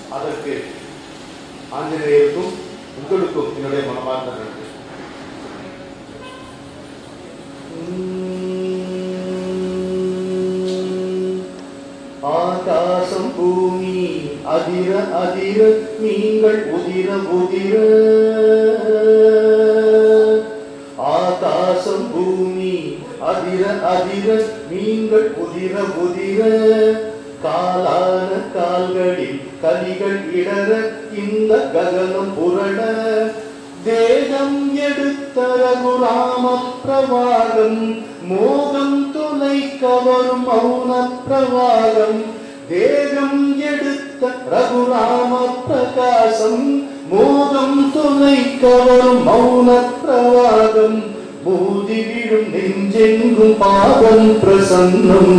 அதற்கு ஆஞ்சநேயருக்கும் உங்களுக்கும் என்னுடைய மனமார்ந்த நன்றி ஆகாசம் பூமி அதிர அதிர நீங்கள் உதிர உதிர ஆகாசம் பூமி அதிர அதிர நீங்கள் உதிர உதிர காலான கால்களில் கலிகள் இடர இந்த ககனம் புரள தேகம் எடுத்த ரகுராம பிரவாகம் மோகம் துளைக்க வரும் மௌன பிரவாகம் தேகம் எடுத்த ரகுராம பிரகாசம் மோகம் துளைக்க வரும் மௌன பிரவாகம் பூதி விழும் நெஞ்செங்கும் பாதம் பிரசன்னம்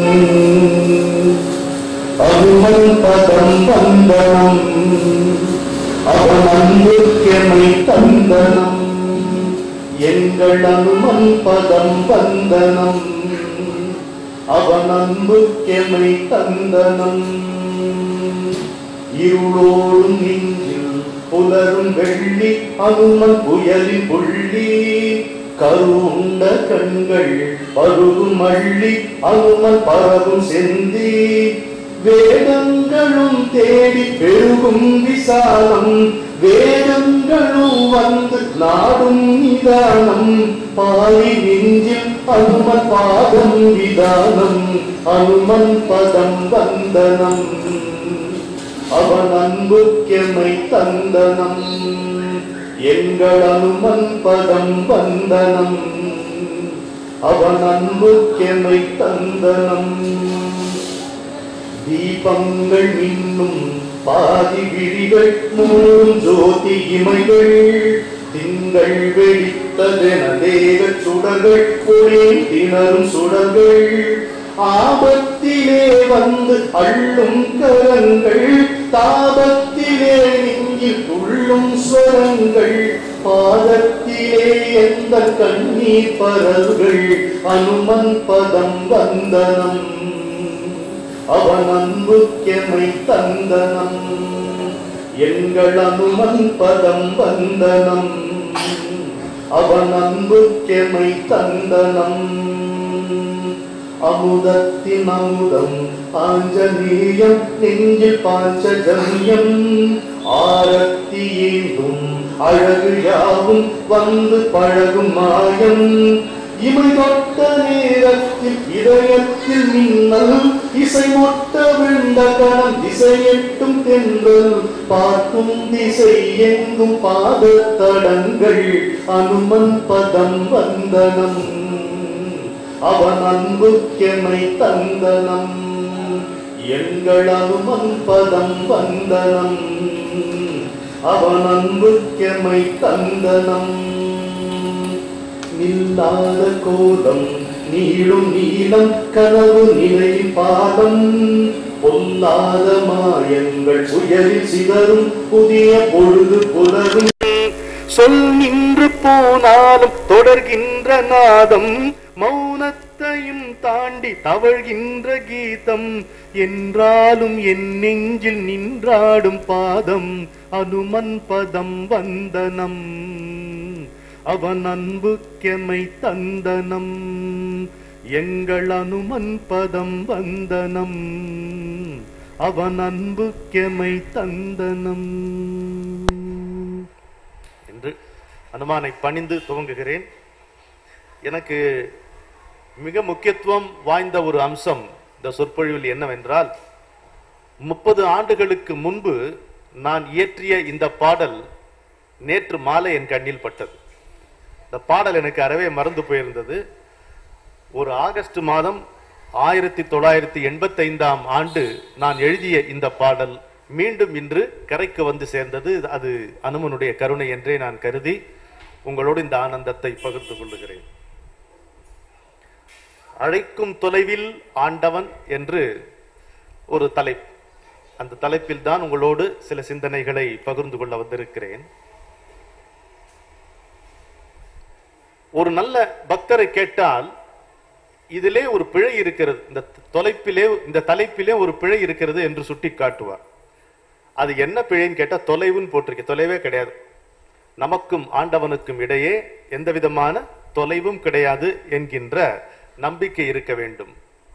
அருமன் பதம் வந்தனம் அவன் அன்புக்கெமை தந்தனம் எங்கள் அனுமன் பதம் வந்தனம் அவன் அன்புக்கெமை தந்தனம் இருளோடும் நெஞ்சில் புலரும் வெள்ளி அனுமன் புயலின் புள்ளி கருண்ட கண்கள் பருகும் மள்ளி அனுமன் பரவும் செந்தி வேதங்களும் தேடி பெருகும் விசாலம் வேதங்களும் வந்து நாடும் நிதானம் பாரி நெஞ்சில் அனுமன் பாதம் விதானம் அனுமன் பதம் வந்தனம் அவன் அன்புக்கெமை தந்தனம் எங்கள் அனுமன் பதம் வந்தனம் அவன் அன்புக்கெமை தந்தனம் தீபங்கள் இன்னும் பாதி விழிகள் மூணும் ஜோதி இமைகள் திங்கள் வெடித்ததென தேக சுடர்கள் ஒளி திணறும் சுடர்கள் ஆபத்திலே வந்து அள்ளும் கரங்கள் தாபத்திலே நெஞ்சில் துள்ளும் ஸ்வரங்கள் பாதத்திலே எந்த கண்ணீர் பரல்கள் அனுமன் பதம் வந்தனம் அவன் அன்புக்கெமை தந்தனம் எங்கள் அனுமன் பதம் வந்தனம் அவன் அன்புக்கெமை தந்தனம் அமுதத்தின் அமுதம் ஆஞ்சநேயம் நெஞ்சில் பாஞ்சஜன்யம் ஆரத்தி ஏந்தும் அழகு யாவும் வந்து பழகும் மாயம் இமை தொட்ட நேரத்தில் இதயத்தில் மின்னல் இசை மொட்ட விழுந்த கணம் திசையெட்டும் தென்றல் பார்க்கும் திசை எங்கும் பாதத்தடங்கள் அனுமன் பதம் வந்தனம் அவன் அன்புக்கெமை தந்தனம் எங்கள் அனுமன் பதம் வந்தனம் அவன் அன்புக்கெமை தந்தனம் நில்லாத கோலம் நீளும் நீளம் கனவு நிலை பாதம் பொல்லாத மாயங்கள் உயரில் சிதறும் புதிய பொழுது புலரும் சொல் நின்று போனாலும் தொடர்கின்ற நாதம் மௌனத்தையும் தாண்டி தவழ்கின்ற கீதம் என்றாலும் என் நெஞ்சில் நின்றாடும் பாதம் அனுமன் பதம் வந்தனம் அவன் அன்புக்கெமை தந்தனம் எங்கள் அனுமன் பதம் வந்தனம் அவன் அன்புக்கெமை தந்தனம் என்று அனுமானை பணிந்து துவங்குகிறேன் எனக்கு மிக முக்கியத்துவம் வாய்ந்த ஒரு அம்சம் இந்த சொற்பொழிவில் என்னவென்றால் முப்பது ஆண்டுகளுக்கு முன்பு நான் இயற்றிய இந்த பாடல் நேற்று மாலை என் கண்ணில் பட்டது இந்த பாடல் எனக்கு அறவே மறந்து போயிருந்தது ஒரு ஆகஸ்ட் மாதம் ஆயிரத்தி தொள்ளாயிரத்தி எண்பத்தைந்தாம் ஆண்டு நான் எழுதிய இந்த பாடல் மீண்டும் இன்று கரைக்கு வந்து சேர்ந்தது அது அனுமனுடைய கருணை என்றே நான் கருதி உங்களோடு இந்த ஆனந்தத்தை பகிர்ந்து கொள்ளுகிறேன் அழைக்கும் தொலைவில் ஆண்டவன் என்று ஒரு தலைப்பு அந்த தலைப்பில் தான் உங்களோடு சில சிந்தனைகளை பகிர்ந்து கொள்ள வந்திருக்கிறேன் ஒரு நல்ல பக்தரை கேட்டால் இதிலே ஒரு பிழை இருக்கிறது இந்த தொலைப்பிலே இந்த தலைப்பிலே ஒரு பிழை இருக்கிறது என்று சுட்டி காட்டுவார் அது என்ன பிழைன்னு கேட்டா தொலைவுன்னு போட்டிருக்கு தொலைவே கிடையாது நமக்கும் ஆண்டவனுக்கும் இடையே எந்த விதமான தொலைவும் கிடையாது என்கின்ற நம்பிக்கை இருக்க வேண்டும்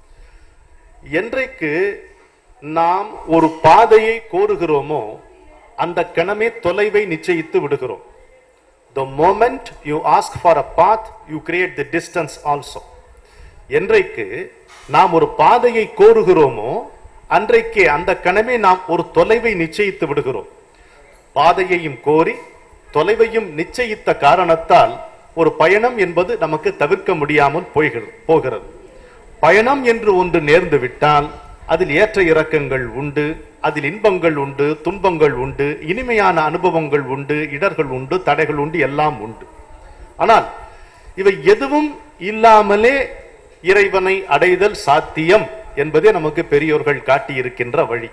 என்றைக்கு நாம் ஒரு பாதையை கோருகிறோமோ அந்த கணமே தொலைவை நிச்சயித்து விடுகிறோம் the moment you ask for a path you create the distance also என்றைக்கு நாம் ஒரு பாதையை கோருகிறோமோ அன்றைக்கே அந்த கணமே நாம் ஒரு தொலைவை நிச்சயித்து விடுகிறோம் பாதையையும் கோரி தொலைவையும் நிச்சயித்த காரணத்தால் ஒரு பயணம் என்பது நமக்கு தவிர்க்க முடியாமல் போகிறது போகிறது பயணம் என்று ஒன்று நேர்ந்து விட்டால் அதில் ஏற்ற இறக்கங்கள் உண்டு அதில் இன்பங்கள் உண்டு துன்பங்கள் உண்டு இனிமையான அனுபவங்கள் உண்டு இடர்கள் உண்டு தடைகள் உண்டு எல்லாம் உண்டு ஆனால் இவை எதுவும் இல்லாமலே இறைவனை அடைதல் சாத்தியம் என்பதே நமக்கு பெரியோர்கள் காட்டியிருக்கின்ற வழி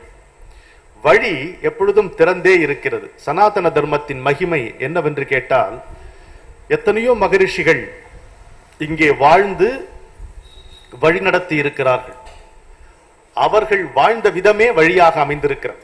வழி எப்பொழுதும் திறந்தே இருக்கிறது சனாதன தர்மத்தின் மகிமை என்னவென்று கேட்டால் எத்தனையோ மகரிஷிகள் இங்கே வாழ்ந்து வழிநடத்தி இருக்கிறார்கள் அவர்கள் வாழ்ந்த விதமே வழியாக அமைந்திருக்கிறது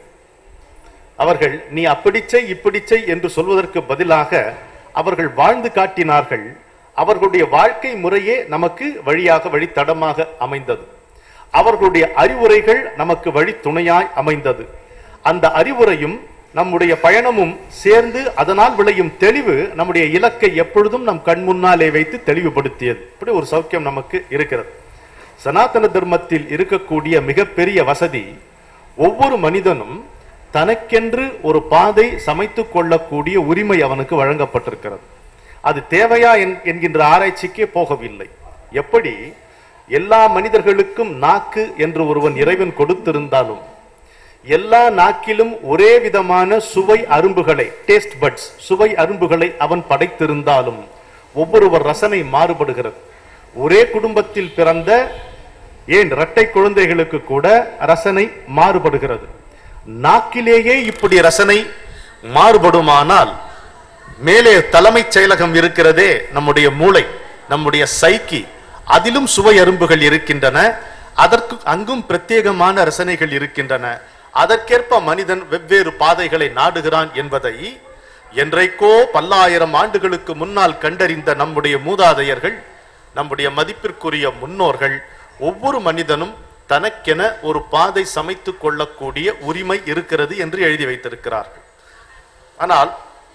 அவர்கள் நீ அப்படி செய் இப்படி செய் என்று சொல்வதற்கு பதிலாக அவர்கள் வாழ்ந்து காட்டினார்கள் அவர்களுடைய வாழ்க்கை முறையே நமக்கு வழியாக வழித்தடமாக அமைந்தது அவர்களுடைய அறிவுரைகள் நமக்கு வழி துணையாய் அமைந்தது அந்த அறிவுரையும் நம்முடைய பயணமும் சேர்ந்து அதனால் விளையும் தெளிவு நம்முடைய இலக்கை எப்பொழுதும் நம் கண் முன்னாலே வைத்து தெளிவுபடுத்தியது இப்படி ஒரு சௌக்கியம் நமக்கு இருக்கிறது சனாதன தர்மத்தில் இருக்கக்கூடிய மிகப்பெரிய வசதி ஒவ்வொரு மனிதனும் தனக்கென்று ஒரு பாதை சமைத்துக் கொள்ளக்கூடிய உரிமை அவனுக்கு வழங்கப்பட்டிருக்கிறது அது தேவையா என்- என்கின்ற ஆராய்ச்சிக்கே போகவில்லை எப்படி எல்லா மனிதர்களுக்கும் நாக்கு என்று ஒருவன் இறைவன் கொடுத்திருந்தாலும் எல்லா நாக்கிலும் ஒரே விதமான சுவை அரும்புகளை டேஸ்ட் பட்ஸ் சுவை அரும்புகளை அவன் படைத்திருந்தாலும் ஒவ்வொருவர் ரசனை மாறுபடுகிறது ஒரே குடும்பத்தில் பிறந்த ஏன் இரட்டை குழந்தைகளுக்கு கூட ரசனை மாறுபடுகிறது நாக்கிலேயே இப்படி ரசனை மாறுபடுமானால் மேலே தலைமைச் செயலகம் இருக்கிறதே நம்முடைய மூளை நம்முடைய சைக்கி அதிலும் சுவை அரும்புகள் இருக்கின்றன அதற்கு அங்கும் பிரத்யேகமான ரசனைகள் இருக்கின்றன அதற்கேற்ப மனிதன் வெவ்வேறு பாதைகளை நாடுகிறான் என்பதை என்றைக்கோ பல்லாயிரம் ஆண்டுகளுக்கு முன்னால் கண்டறிந்த நம்முடைய மூதாதையர்கள் நம்முடைய மதிப்பிற்குரிய முன்னோர்கள் ஒவ்வொரு மனிதனும் தனக்கென ஒரு பாதை சமைத்துக் கொள்ளக்கூடிய உரிமை இருக்கிறது என்று எழுதி வைத்திருக்கிறார்கள் ஆனால்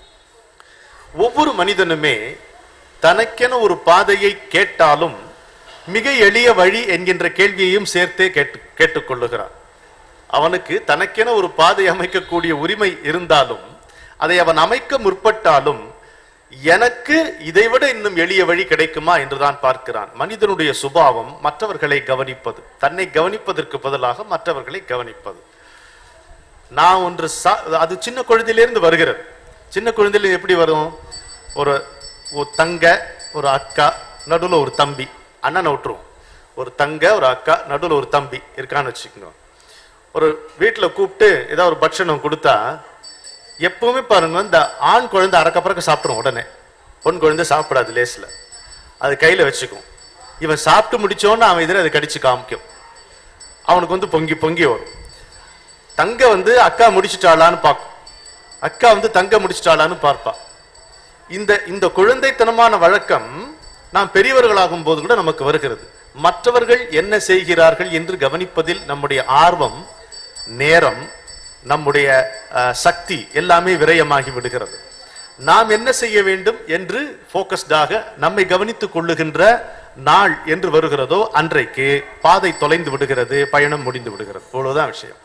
ஒவ்வொரு மனிதனுமே தனக்கென ஒரு பாதையை கேட்டாலும் மிக எளிய வழி என்கின்ற கேள்வியையும் சேர்த்தே கேட்டு கேட்டுக்கொள்ளுகிறான் அவனுக்கு தனக்கென ஒரு பாதை அமைக்கக்கூடிய உரிமை இருந்தாலும் அதை அவன் அமைக்க முற்பட்டாலும் எனக்கு இதைவிட இன்னும் எளிய வழி கிடைக்குமா என்றுதான் பார்க்கிறான் மனிதனுடைய சுபாவம் மற்றவர்களை கவனிப்பது தன்னை கவனிப்பதற்கு பதிலாக மற்றவர்களை கவனிப்பது நான் ஒன்று சா- அது சின்ன குழந்தையிலிருந்து வருகிறது சின்ன குழந்தையில எப்படி வரும் ஒரு ஒரு தங்க ஒரு அக்கா நடுவில் ஒரு தம்பி அண்ணனை விட்டுருவோம் ஒரு தங்க ஒரு அக்கா நடுவில் ஒரு தம்பி இருக்கான்னு வச்சுக்கணும் ஒரு வீட்டில் கூப்பிட்டு ஏதாவது ஒரு பட்சணம் கொடுத்தா எப்பவுமே பாருங்க இந்த ஆண் குழந்தை அறக்கப்பறக்க சாப்பிடும் உடனே பொன் குழந்தை சாப்பிடாது லேஸ்ல அது கையில வச்சுக்கும் இவன் சாப்பிட்டு முடிச்சோன்னு அவன் இதில் அதை கடிச்சு காமிக்கும் அவனுக்கு வந்து பொங்கி பொங்கி வரும் தங்க வந்து அக்கா முடிச்சிட்டாளான்னு பார்க்கும் அக்கா வந்து தங்க முடிச்சிட்டாளான்னு பார்ப்பா இந்த இந்த குழந்தைத்தனமான வழக்கம் நாம் பெரியவர்களாகும் போது கூட நமக்கு வருகிறது மற்றவர்கள் என்ன செய்கிறார்கள் என்று கவனிப்பதில் நம்முடைய ஆர்வம் நேரம் நம்முடைய அஹ், சக்தி எல்லாமே விரயமாகி விடுகிறது நாம் என்ன செய்ய வேண்டும் என்று போக்கஸ்டாக நம்மை கவனித்துக் கொள்ளுகின்ற நாள் என்று வருகிறதோ அன்றைக்கு பாதை தொலைந்து விடுகிறது பயணம் முடிந்து விடுகிறது அவ்வளவுதான் விஷயம்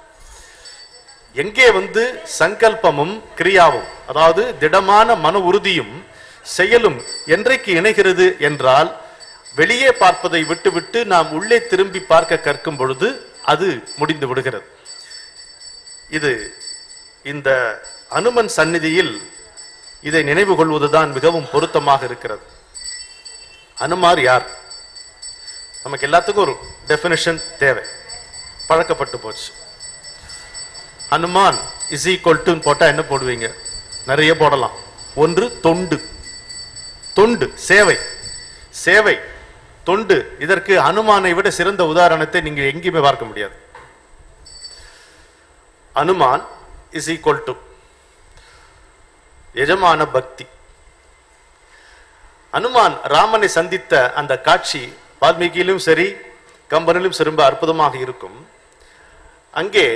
எங்கே வந்து சங்கல்பமும் கிரியாவும் அதாவது திடமான மன உறுதியும் செயலும் என்றைக்கு இணைகிறது என்றால் வெளியே பார்ப்பதை விட்டுவிட்டு நாம் உள்ளே திரும்பி பார்க்க கற்கும் பொழுது அது முடிந்து விடுகிறது இது இந்த அனுமன் சந்நிதியில் இதை நினைவு கொள்வதுதான் மிகவும் பொருத்தமாக இருக்கிறது அனுமார் யார் நமக்கு எல்லாத்துக்கும் ஒரு டெபினிஷன் தேவை பழக்கப்பட்டு போச்சு அனுமான் இஸ் ஈக்குவல் டு போட்டா என்ன போடுவீங்க நிறைய போடலாம் ஒன்று தொண்டு தொண்டு சேவை சேவை தொண்டு இதற்கு அனுமானை விட சிறந்த உதாரணத்தை நீங்க எங்கேயுமே பார்க்க முடியாது அனுமான் இஸ் ஈக்குவல் டு எஜமான பக்தி அனுமான் ராமனை சந்தித்த அந்த காட்சி வால்மீகியிலும் சரி கம்பனிலும் ரொம்ப அற்புதமாக இருக்கும் அங்கே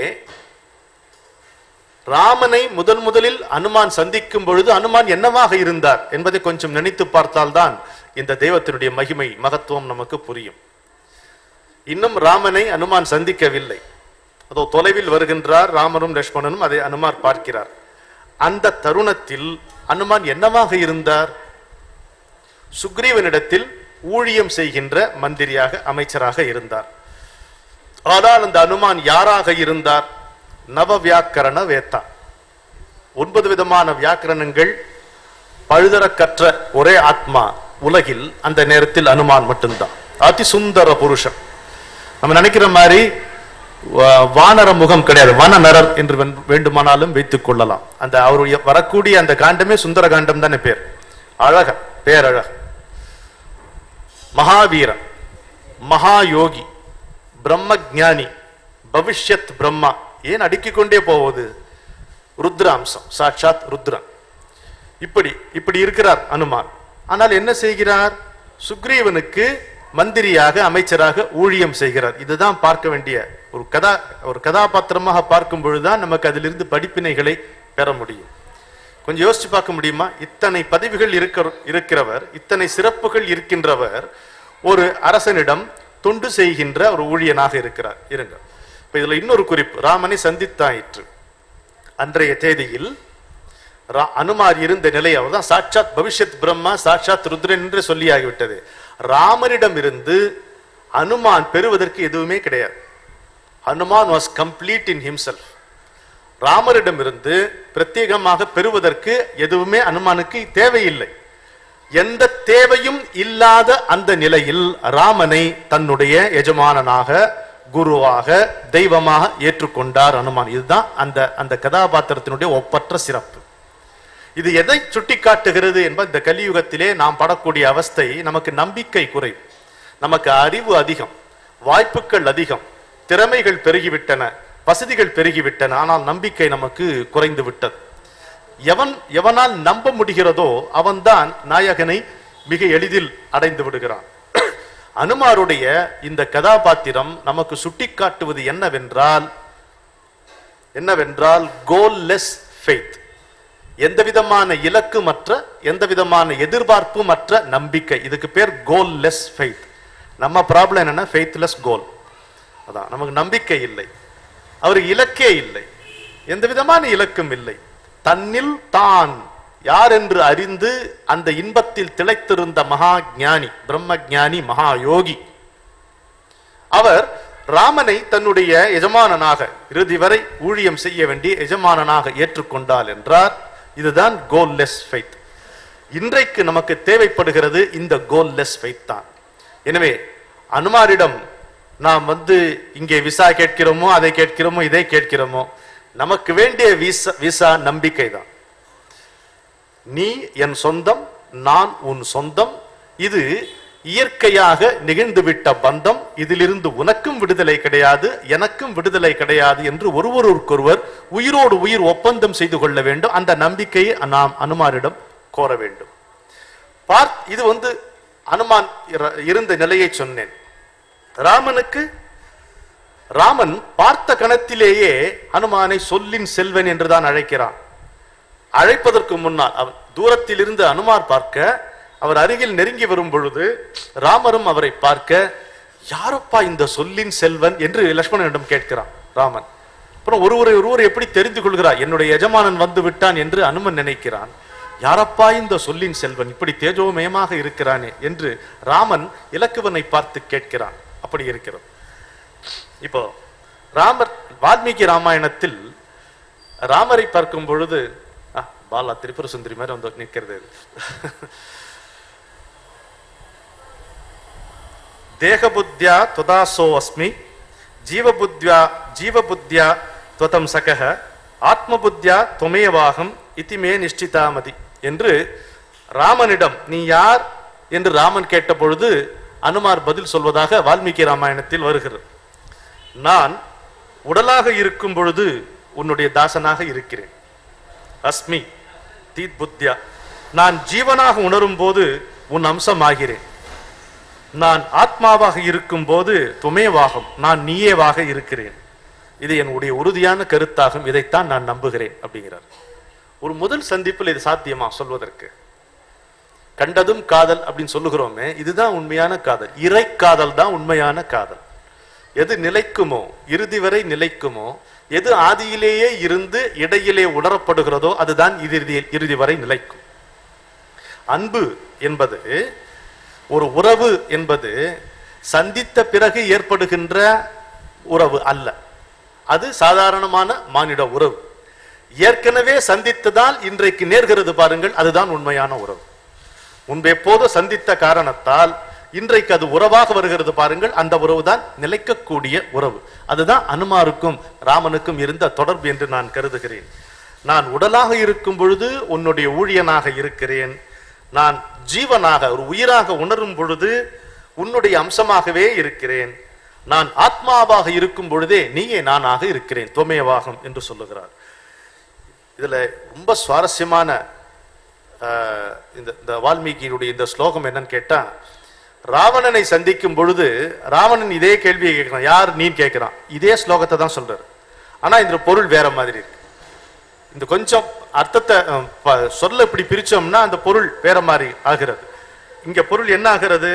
ராமனை முதல் முதலில் அனுமான் சந்திக்கும் பொழுது அனுமான் என்னவாக இருந்தார் என்பதை கொஞ்சம் நினைத்து பார்த்தால்தான் இந்த தெய்வத்தினுடைய மகிமை மகத்துவம் நமக்கு புரியும் இன்னும் ராமனை அனுமான் சந்திக்கவில்லை அதோ தொலைவில் வருகின்றார் ராமனும் லட்சுமணனும் அதை அனுமார் பார்க்கிறார் அந்த தருணத்தில் அனுமான் என்னவாக இருந்தார் சுக்ரீவனிடத்தில் ஊழியம் செய்கின்ற மந்திரியாக அமைச்சராக இருந்தார் ஆனால் அந்த அனுமான் யாராக இருந்தார் நவ வியாக்கரண வேத்தா ஒன்பது விதமான வியாக்கரணங்கள் பழுதர கற்ற ஒரே ஆத்மா உலகில் அந்த நேரத்தில் அனுமான் மட்டும்தான் அதி சுந்தர புருஷன் நம்ம நினைக்கிற மாதிரி வா- வானர முகம் கிடையாது வன நரர் என்று வென்- வேண்டுமானாலும் வைத்துக் கொள்ளலாம் அந்த அவருடைய வரக்கூடிய அந்த காண்டமே சுந்தர காண்டம் தானே பேர் அழக பேரழக மகாவீரன் மகாயோகி பிரம்ம ஞானி பவிஷ்யத் பிரம்மா ஏன் அடுக்கிக் கொண்டே போவது ருத்ராம்சம் சாட்சாத் ருத்ரன் இப்படி இப்படி இருக்கிறார் அனுமான் ஆனால் என்ன செய்கிறார் சுக்ரீவனுக்கு மந்திரியாக அமைச்சராக ஊழியம் செய்கிறார் இதுதான் பார்க்க வேண்டிய ஒரு கதா ஒரு கதாபாத்திரமாக பார்க்கும் பொழுதுதான் நமக்கு அதிலிருந்து படிப்பினைகளை பெற முடியும் கொஞ்சம் யோசிச்சு பார்க்க முடியுமா இத்தனை பதவிகள் இருக்கிற இருக்கிறவர் இத்தனை சிறப்புகள் இருக்கின்றவர் ஒரு அரசனிடம் தொண்டு செய்கின்ற ஒரு ஊழியனாக இருக்கிறார் இருங்க இப்ப இதுல இன்னொரு குறிப்பு ராமனை சந்தித்தாயிற்று அன்றைய தேதியில் ரா- அனுமார் இருந்த நிலை அவர்தான் சாட்சாத் பவிஷ்யத் பிரம்மா சாட்சாத் ருத்ரன் என்று சொல்லியாகிவிட்டது ராமரிடம் இருந்து அனுமான் பெறுவதற்கு எதுவுமே கிடையாது Hanuman was complete in himself ராமரிடமிருந்து பிரத்யேகமாக பெறுவதற்கு எதுவுமே அனுமானுக்கு தேவையில்லை எந்த தேவையும் இல்லாத அந்த நிலையில் ராமனை தன்னுடைய எஜமானனாக குருவாக தெய்வமாக ஏற்றுக்கொண்டார் அனுமான் இதுதான் அந்த அந்த கதாபாத்திரத்தினுடைய ஒப்பற்ற சிறப்பு இது எதை சுட்டிக்காட்டுகிறது என்பது இந்த கலியுகத்திலே நாம் படக்கூடிய அவஸ்தை நமக்கு நம்பிக்கை குறைவு நமக்கு அறிவு அதிகம் வாய்ப்புகள் அதிகம் திறமைகள் பெருகிவிட்டன வசதிகள் பெருகிவிட்டன ஆனால் நம்பிக்கை நமக்கு குறைந்து விட்டது எவன் எவனால் நம்ப முடிகிறதோ அவன்தான் நாயகனை மிக எளிதில் அடைந்து விடுகிறான் அனுமாருடைய இந்த கதாபாத்திரம் நமக்கு சுட்டிக்காட்டுவது என்னவென்றால் என்னவென்றால் கோல்லெஸ் ஃபெய்த் எந்த விதமான இலக்குமற்ற எந்த விதமான எதிர்பார்ப்புமற்ற நம்பிக்கை இதுக்கு பேர் கோல்லெஸ் ஃபெய்த் நம்ம ப்ராப்ளம் என்னன்னா ஃபெய்த்லெஸ் கோல் அதான் நமக்கு நம்பிக்கை இல்லை அவருக்கு இலக்கே இல்லை எந்த விதமான இலக்கும் இல்லை தன்னில் தான் யார் என்று அறிந்து அந்த இன்பத்தில் திளைத்திருந்த மகா ஞானி பிரம்ம ஞானி மகா யோகி அவர் ராமனை தன்னுடைய எஜமானனாக இறுதி வரை ஊழியம் செய்ய வேண்டிய எஜமானனாக ஏற்றுக்கொண்டால் என்றார் இதுதான் கோல்லெஸ் ஃபெய்த் இன்றைக்கு நமக்கு தேவைப்படுகிறது இந்த கோல்லெஸ் ஃபெய்த் தான் எனவே அனுமாரிடம் நாம் வந்து இங்கே விசா கேட்கிறோமோ அதை கேட்கிறோமோ இதை கேட்கிறோமோ நமக்கு வேண்டிய விசா விசா நம்பிக்கை தான் நீ என் சொந்தம் நான் உன் சொந்தம் இது இயற்கையாக நிகழ்ந்துவிட்ட பந்தம் இதிலிருந்து உனக்கும் விடுதலை கிடையாது எனக்கும் விடுதலை கிடையாது என்று ஒருவருக்கொருவர் உயிரோடு உயிர் ஒப்பந்தம் செய்து கொள்ள வேண்டும் அந்த நம்பிக்கையை நாம் அனுமாரிடம் கோர வேண்டும் பார் இது வந்து அனுமான் இர- இருந்த நிலையை சொன்னேன் ராமனுக்கு ராமன் பார்த்த கணத்திலேயே அனுமானை சொல்லின் செல்வன் என்றுதான் அழைக்கிறான் அழைப்பதற்கு முன்னால் அவர் தூரத்திலிருந்து அனுமார் பார்க்க அவர் அருகில் நெருங்கி வரும் பொழுது ராமரும் அவரை பார்க்க யாரப்பா இந்த சொல்லின் செல்வன் என்று லட்சுமணனிடம் கேட்கிறான் ராமன் அப்புறம் ஒருவரை ஒருவர் எப்படி தெரிந்து கொள்கிறார் என்னுடைய எஜமானன் வந்து விட்டான் என்று அனுமன் நினைக்கிறான் யாரப்பா இந்த சொல்லின் செல்வன் இப்படி தேஜோமயமாக இருக்கிறானே என்று ராமன் இலக்குவனை பார்த்து கேட்கிறான் அப்படி இருக்கிறது இப்போ ராமர் வால்மீகி ராமாயணத்தில் ராமரை பார்க்கும் பொழுது ஆ, பாலா திரிபுர சுந்தரி மாதிரி வந்து நிற்கிறது தேகபுத்தியா துதாசோ அஸ்மி ஜீவபுத்தியா ஜீவபுத்தியா துவதம் சகக ஆத்மபுத்தியா துமேவாகம் இதிமே நிஷ்டிதாமதி என்று ராமனிடம் நீ யார் என்று ராமன் கேட்ட பொழுது அனுமார் பதில் சொல்வதாக வால்மீகி ராமாயணத்தில் வருகிறது நான் உடலாக இருக்கும் பொழுது உன்னுடைய தாசனாக இருக்கிறேன் அஸ்மி தீத் புத்தியா நான் ஜீவனாக உணரும் போது உன் அம்சமாகிறேன் நான் ஆத்மாவாக இருக்கும் போது துமேவாகும் நான் நீயேவாக இருக்கிறேன் இது என்னுடைய உறுதியான கருத்தாகும் இதைத்தான் நான் நம்புகிறேன் அப்படிங்கிறார் ஒரு முதல் சந்திப்பில் இது சாத்தியமா சொல்வதற்கு கண்டதும் காதல் அப்படின்னு சொல்லுகிறோமே இதுதான் உண்மையான காதல் இறை காதல் தான் உண்மையான காதல் எது நிலைக்குமோ இறுதி வரை நிலைக்குமோ எது ஆதியிலேயே இருந்து இடையிலே உணரப்படுகிறதோ அதுதான் இறுதி இறுதி வரை நிலைக்கும் அன்பு என்பது ஒரு உறவு என்பது சந்தித்த பிறகு ஏற்படுகின்ற உறவு அல்ல அது சாதாரணமான மானிட உறவு ஏற்கனவே சந்தித்ததால் இன்றைக்கு நேர்கிறது பாருங்கள் அதுதான் உண்மையான உறவு முன்பு எப்போது சந்தித்த காரணத்தால் இன்றைக்கு அது உறவாக வருகிறது பாருங்கள் அந்த உறவு தான் நிலைக்கக்கூடிய உறவு அதுதான் அனுமாருக்கும் ராமனுக்கும் இருந்த தொடர்பு என்று நான் கருதுகிறேன் நான் உடலாக இருக்கும் பொழுது உன்னுடைய ஊழியனாக இருக்கிறேன் நான் ஜீவனாக ஒரு உயிராக உணரும் பொழுது உன்னுடைய அம்சமாகவே இருக்கிறேன் நான் ஆத்மாவாக இருக்கும் பொழுதே நீயே நானாக இருக்கிறேன் தொமேவாகம் என்று சொல்லுகிறார் இதுல ரொம்ப சுவாரஸ்யமான ஆஹ், இந்த இந்த வால்மீகியினுடைய இந்த ஸ்லோகம் என்னன்னு கேட்டா ராவணனை சந்திக்கும் பொழுது ராவணன் இதே கேள்வியை கேட்கிறான் யார் நீ கேட்கிறான் இதே ஸ்லோகத்தை தான் சொல்றாரு ஆனா இந்த பொருள் வேற மாதிரி இருக்கு இந்த கொஞ்சம் அர்த்தத்தை அஹ், ப- சொல்ல இப்படி பிரிச்சோம்னா அந்த பொருள் வேற மாதிரி ஆகிறது இங்க பொருள் என்ன ஆகிறது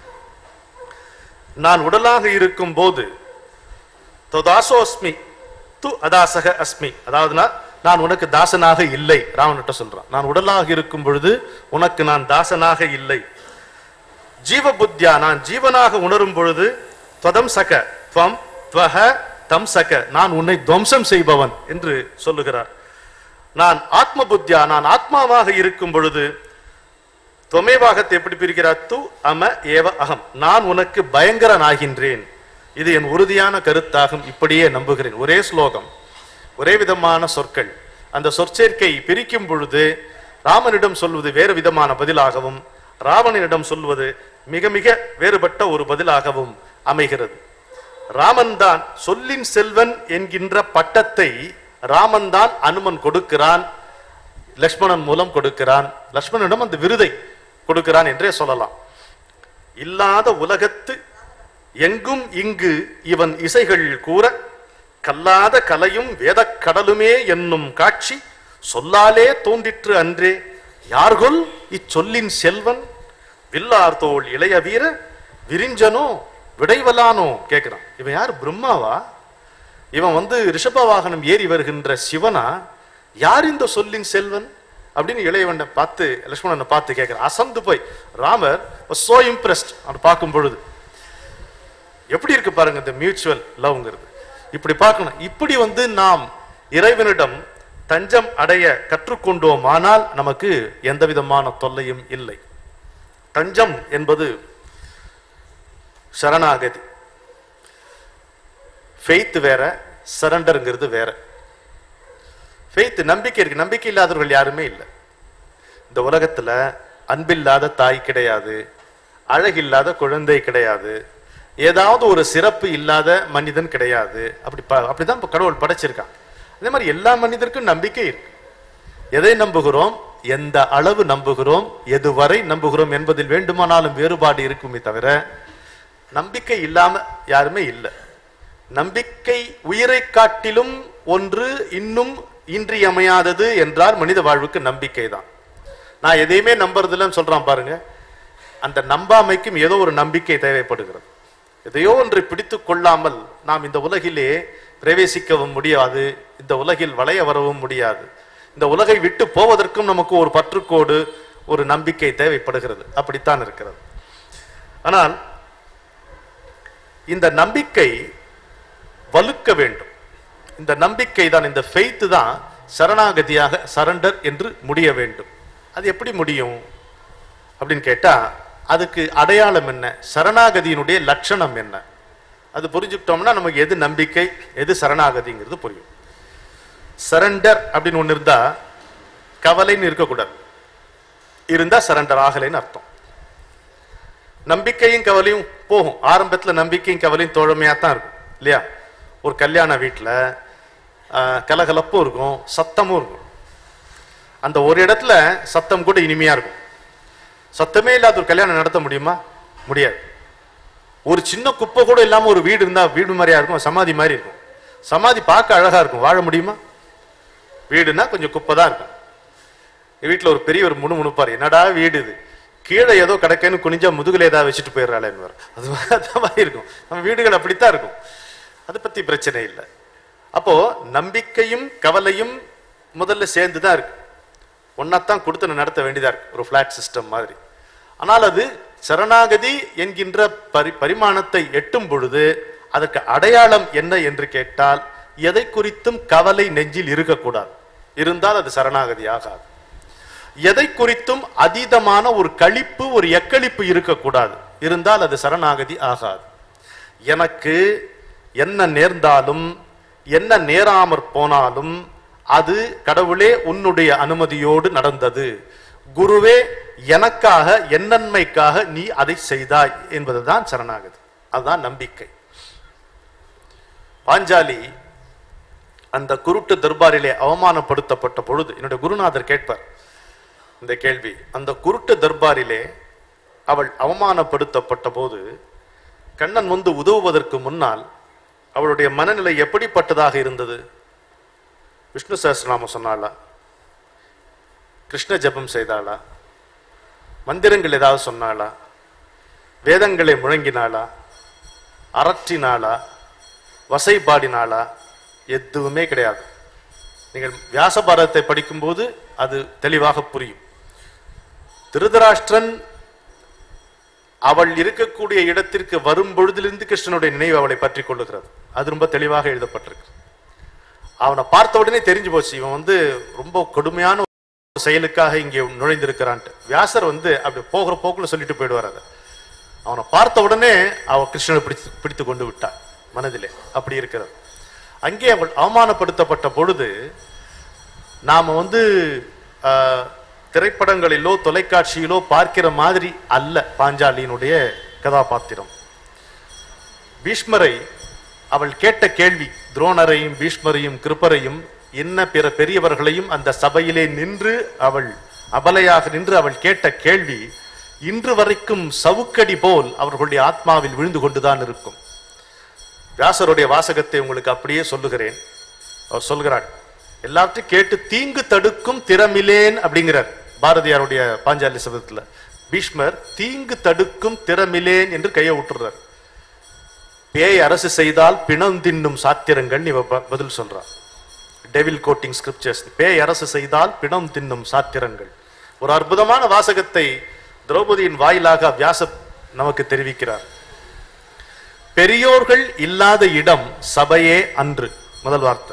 நான் உடலாக இருக்கும் போது தொதாசோஸ்மி து அதாசக அஸ்மி அதாவதுனா நான் உனக்கு தாசனாக இல்லை ராவன்கிட்ட சொல்றான் நான் உடலாக இருக்கும் பொழுது உனக்கு நான் தாசனாக இல்லை ஜீவ புத்தியா நான் ஜீவனாக உணரும் பொழுது துவதம் சக துவம் துவஹ தம் சக நான் உன்னை துவம்சம் செய்பவன் என்று சொல்லுகிறார் நான் ஆத்ம புத்தியா நான் ஆத்மாவாக இருக்கும் பொழுது தொமேவாகத்தை எப்படி பிரிக்கிறார் து அம ஏவ அகம் நான் உனக்கு பயங்கரன் ஆகின்றேன் இது என் உறுதியான கருத்தாகும் இப்படியே நம்புகிறேன் ஒரே ஸ்லோகம் ஒரே விதமான சொற்கள் அந்த சொற்சேர்க்கை பிரிக்கும் பொழுது ராமனிடம் சொல்வது வேறு விதமான பதிலாகவும் ராவணனிடம் சொல்வது மிக மிக வேறுபட்ட ஒரு பதிலாகவும் அமைகிறது ராமன் தான் சொல்லின் செல்வன் என்கின்ற பட்டத்தை ராமன் தான் அனுமன் கொடுக்கிறான் லக்ஷ்மணன் மூலம் கொடுக்கிறான் லக்ஷ்மணனிடம் அந்த விருதை கொடுக்கிறான் என்றே சொல்லலாம் இல்லாத உலகத்து எங்கும் இங்கு இவன் இசைகள் கூற கல்லாத கலையும் வேதக் கடலுமே என்னும் காட்சி சொல்லாலே தோன்றிற்று அன்றே யார்கொல் இச்சொல்லின் செல்வன் வில்லார் தோள் இளைய வீர விரிஞ்சனோ விடைவலானோ கேட்கிறான் இவன் யார் பிரம்மாவா இவன் வந்து ரிஷப வாகனம் ஏறி வருகின்ற சிவனா யார் இந்த சொல்லின் செல்வன் அப்படின்னு இளையவனை பார்த்து லட்சுமணனை பார்த்து கேட்கிறான் அசந்து போய் ராமர் சோ இம்ப்ரெஸ்ட் அவன் பார்க்கும் பொழுது எப்படி இருக்கு பாருங்க இந்த மியூச்சுவல் லவ்ங்கிறது இப்படி பார்க்கணும் இப்படி வந்து நாம் இறைவனிடம் தஞ்சம் அடைய கற்றுக்கொண்டோம் ஆனால் நமக்கு எந்த விதமான தொல்லையும் இல்லை தஞ்சம் என்பது சரணாகதி ஃபெய்த் வேற சரண்டருங்கிறது வேற ஃபெய்த் நம்பிக்கை இருக்கு நம்பிக்கை இல்லாதவர்கள் யாருமே இல்லை இந்த உலகத்துல அன்பில்லாத தாய் கிடையாது அழகில்லாத குழந்தை கிடையாது ஏதாவது ஒரு சிறப்பு இல்லாத மனிதன் கிடையாது அப்படி ப- அப்படிதான் இப்ப கடவுள் படைச்சிருக்கான் அதே மாதிரி எல்லா மனிதருக்கும் நம்பிக்கை இருக்கு எதை நம்புகிறோம் எந்த அளவு நம்புகிறோம் எதுவரை நம்புகிறோம் என்பதில் வேண்டுமானாலும் வேறுபாடு இருக்குமே தவிர நம்பிக்கை இல்லாம யாருமே இல்லை நம்பிக்கை உயிரை காட்டிலும் ஒன்று இன்னும் இன்றியமையாதது என்றால் மனித வாழ்வுக்கு நம்பிக்கை தான் நான் எதையுமே நம்புறதில்லன்னு சொல்றான் பாருங்க அந்த நம்பாமைக்கும் ஏதோ ஒரு நம்பிக்கை தேவைப்படுகிறது எதையோ ஒன்றை பிடித்து கொள்ளாமல் நாம் இந்த உலகிலே பிரவேசிக்கவும் முடியாது இந்த உலகில் வளைய வரவும் முடியாது இந்த உலகை விட்டு போவதற்கும் நமக்கு ஒரு பற்றுக்கோடு ஒரு நம்பிக்கை தேவைப்படுகிறது அப்படித்தான் இருக்கிறது ஆனால் இந்த நம்பிக்கை வலுக்க வேண்டும் இந்த நம்பிக்கை தான் இந்த ஃபெய்த் தான் சரணாகதியாக சரண்டர் என்று முடிய வேண்டும் அது எப்படி முடியும் அப்படின்னு கேட்டா அதுக்கு அடையாளம் என்ன சரணாகதியினுடைய லட்சணம் என்ன அது புரிஞ்சுக்கிட்டோம்னா நமக்கு எது நம்பிக்கை எது சரணாகதிங்கிறது புரியும் சரண்டர் அப்படின்னு ஒன்று இருந்தா கவலைன்னு இருக்கக்கூடாது இருந்தா சரண்டர் ஆகலைன்னு அர்த்தம் நம்பிக்கையும் கவலையும் போகும் ஆரம்பத்துல நம்பிக்கையும் கவலையும் தோழமையா தான் இருக்கும் இல்லையா ஒரு கல்யாண வீட்டுல ஆஹ், கலகலப்பும் இருக்கும் சத்தமும் இருக்கும் அந்த ஒரு இடத்துல சத்தம் கூட இனிமையா இருக்கும் சத்தமே இல்லாத ஒரு கல்யாணம் நடத்த முடியுமா முடியாது ஒரு சின்ன குப்பை கூட இல்லாம ஒரு வீடு இருந்தா வீடு மாதிரியா இருக்கும் சமாதி மாதிரி இருக்கும் சமாதி பார்க்க அழகா இருக்கும் வாழ முடியுமா வீடுனா கொஞ்சம் குப்பை தான் இருக்கும் வீட்டுல ஒரு பெரிய ஒரு முணு முணுப்பாரு என்னடா வீடு இது கீழே ஏதோ கிடக்கேன்னு குனிஞ்சா முதுகுல ஏதாவது வச்சுட்டு போயிடுறாளேன்னு அது மாதிரி அந்த மாதிரி இருக்கும் நம்ம வீடுகள் அப்படித்தான் இருக்கும் அதை பத்தி பிரச்சனை இல்லை அப்போ நம்பிக்கையும் கவலையும் முதல்ல சேர்ந்து தான் இருக்கு ஒன்னாத்தான் கொடுத்து நடத்த வேண்டியதா இருக்கு ஒரு ஃபிளாட் சிஸ்டம் மாதிரி ஆனால் அது சரணாகதி என்கின்ற பரி பரிமாணத்தை எட்டும் பொழுது அதற்கு அடையாளம் என்ன என்று கேட்டால் எதை குறித்தும் கவலை நெஞ்சில் இருக்கக்கூடாது இருந்தால் அது சரணாகதி ஆகாது எதை குறித்தும் அதீதமான ஒரு களிப்பு ஒரு எக்களிப்பு இருக்கக்கூடாது இருந்தால் அது சரணாகதி ஆகாது எனக்கு என்ன நேர்ந்தாலும் என்ன நேராமற் போனாலும் அது கடவுளே உன்னுடைய அனுமதியோடு நடந்தது குருவே எனக்காக என் நன்மைக்காக நீ அதை செய்தாய் என்பதுதான் சரணாகதி அதுதான் நம்பிக்கை பாஞ்சாலி அந்த குருட்டு தர்பாரிலே அவமானப்படுத்தப்பட்ட பொழுது என்னுடைய குருநாதர் கேட்பார் இந்த கேள்வி அந்த குருட்டு தர்பாரிலே அவள் அவமானப்படுத்தப்பட்ட போது கண்ணன் வந்து உதவுவதற்கு முன்னால் அவளுடைய மனநிலை எப்படிப்பட்டதாக இருந்தது விஷ்ணு சஹஸ்ரநாமம் சொன்னாளா கிருஷ்ண ஜெபம் செய்தாளா மந்திரங்கள் ஏதாவது சொன்னாளா வேதங்களை முழங்கினாளா அரற்றினாளா வசை பாடினாளா எதுவுமே கிடையாது நீங்கள் வியாசபாரதத்தை படிக்கும்போது அது தெளிவாக புரியும் திருதராஷ்டிரன் அவள் இருக்கக்கூடிய இடத்திற்கு வரும் பொழுதிலிருந்து கிருஷ்ணனுடைய நினைவு அவளை பற்றி கொள்ளுகிறது அது ரொம்ப தெளிவாக எழுதப்பட்டிருக்கு அவனை பார்த்த உடனே தெரிஞ்சு போச்சு இவன் வந்து ரொம்ப கொடுமையான ஒரு செயலுக்காக இங்கே நுழைந்திருக்கிறான்ட்டு வியாசர் வந்து அப்படி போகிற போக்குல சொல்லிட்டு போயிடுவார் அதை அவனை பார்த்த உடனே அவ கிருஷ்ணனை பிடித்து பிடித்து கொண்டு விட்டான் மனதிலே அப்படி இருக்கிறது அங்கே அவள் அவமானப்படுத்தப்பட்ட பொழுது நாம வந்து ஆஹ், திரைப்படங்களிலோ தொலைக்காட்சியிலோ பார்க்கிற மாதிரி அல்ல பாஞ்சாலியினுடைய கதாபாத்திரம் பீஷ்மரை அவள் கேட்ட கேள்வி துரோணரையும் பீஷ்மரையும் கிருப்பரையும் என்ன பிற பெரியவர்களையும் அந்த சபையிலே நின்று அவள் அபலையாக நின்று அவள் கேட்ட கேள்வி இன்று வரைக்கும் சவுக்கடி போல் அவர்களுடைய ஆத்மாவில் விழுந்து கொண்டுதான் இருக்கும் வியாசருடைய வாசகத்தை உங்களுக்கு அப்படியே சொல்லுகிறேன் அவர் சொல்கிறார் எல்லாத்தையும் கேட்டு தீங்கு தடுக்கும் திறமிலேன் அப்படிங்கிறார் பாரதியாருடைய பாஞ்சாலி சபதத்துல பீஷ்மர் தீங்கு தடுக்கும் திறமிலேன் என்று கையை விட்டுறார் பேய் அரசு செய்தால் பிணம் தின்னும் சாத்திரங்கள் இவ ப- பதில் சொல்றார் டெவில் கோட்டிங் ஸ்கிரிப்சர்ஸ் பேய் அரசு செய்தால் பிணம் தின்னும் சாத்திரங்கள் ஒரு அற்புதமான வாசகத்தை திரௌபதியின் வாயிலாக வியாச நமக்கு தெரிவிக்கிறார் பெரியோர்கள் இல்லாத இடம் சபையே அன்று முதல் வார்த்தை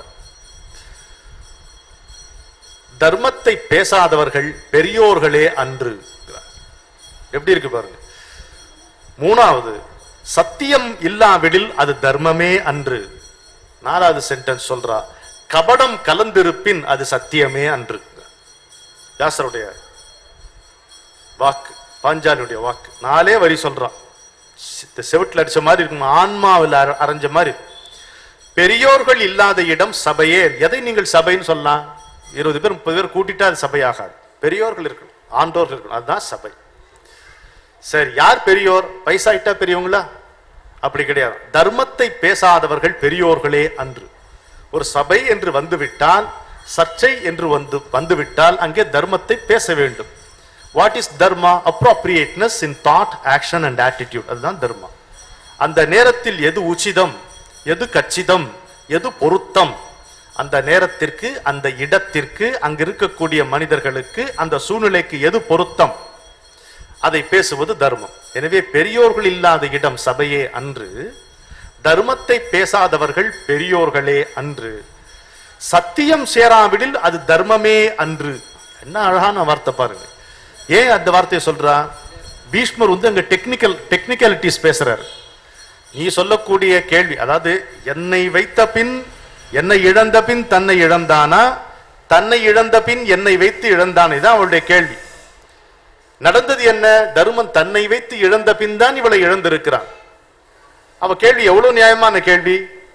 தர்மத்தை பேசாதவர்கள் பெரியோர்களே அன்று எப்படி இருக்கு பாருங்க மூணாவது சத்தியம் இல்லாவிடில் அது தர்மமே அன்று நாலாவது சென்டென்ஸ் சொல்றா கபடம் கலந்திருப்பின் அது சத்தியமே அன்று வியாசருடைய வாக்கு பாஞ்சாலியுடைய வாக்கு நாலே வரி சொல்றான் சி- செவுட்டுல அடிச்ச மாதிரி இருக்கும் ஆன்மாவில் அர- அரைஞ்ச மாதிரி இருக்கும். பெரியோர்கள் இல்லாத இடம் சபையே எதை நீங்கள் சபைன்னு சொல்லலாம் இருபது பேர் முப்பது பேர் கூட்டிட்டா அது சபையாகாது பெரியோர்கள் இருக்கணும் ஆண்டோர்கள் இருக்கணும் அதுதான் சபை சரி யார் பெரியோர் வயசாயிட்டா பெரியவங்களா அப்படி கிடையாது தர்மத்தை பேசாதவர்கள் பெரியோர்களே அன்று ஒரு சபை என்று வந்துவிட்டால் சர்ச்சை என்று வந்து வந்துவிட்டால் அங்கே தர்மத்தை பேச வேண்டும் what is dharma appropriateness in thought action and attitude அதுதான் தர்மா அந்த நேரத்தில் எது உச்சிதம் எது கச்சிதம் எது பொருத்தம் அந்த நேரத்திற்கு அந்த இடத்திற்கு அங்க இருக்கக்கூடிய மனிதர்களுக்கு அந்த சூழ்நிலைக்கு எது பொருத்தம் அதை பேசுவது தர்மம் எனவே பெரியோர்கள் இல்லாத இடம் சபையே அன்று தர்மத்தை பேசாதவர்கள் பெரியோர்களே அன்று சத்தியம் சேராவிடில் அது தர்மமே அன்று என்ன அழகான வார்த்தை பாருங்க ஏன் அந்த வார்த்தையை சொல்றா பீஷ்மர் வந்து அங்க டெக்னிக்கல் டெக்னிக்கலிட்டிஸ் பேசுறாரு நீ சொல்லக்கூடிய கேள்வி அதாவது என்னை வைத்த பின் என்னை இழந்த பின் தன்னை இழந்தானா தன்னை இழந்த பின் என்னை வைத்து இழந்தானே தான் அவளுடைய கேள்வி நடந்தது என்ன தருமன் தன்னை வைத்து இழந்த பின் தான் இவளை இழந்திருக்கிறான் அவ கேள்வி எவ்வளவு நியாயமான கேள்வி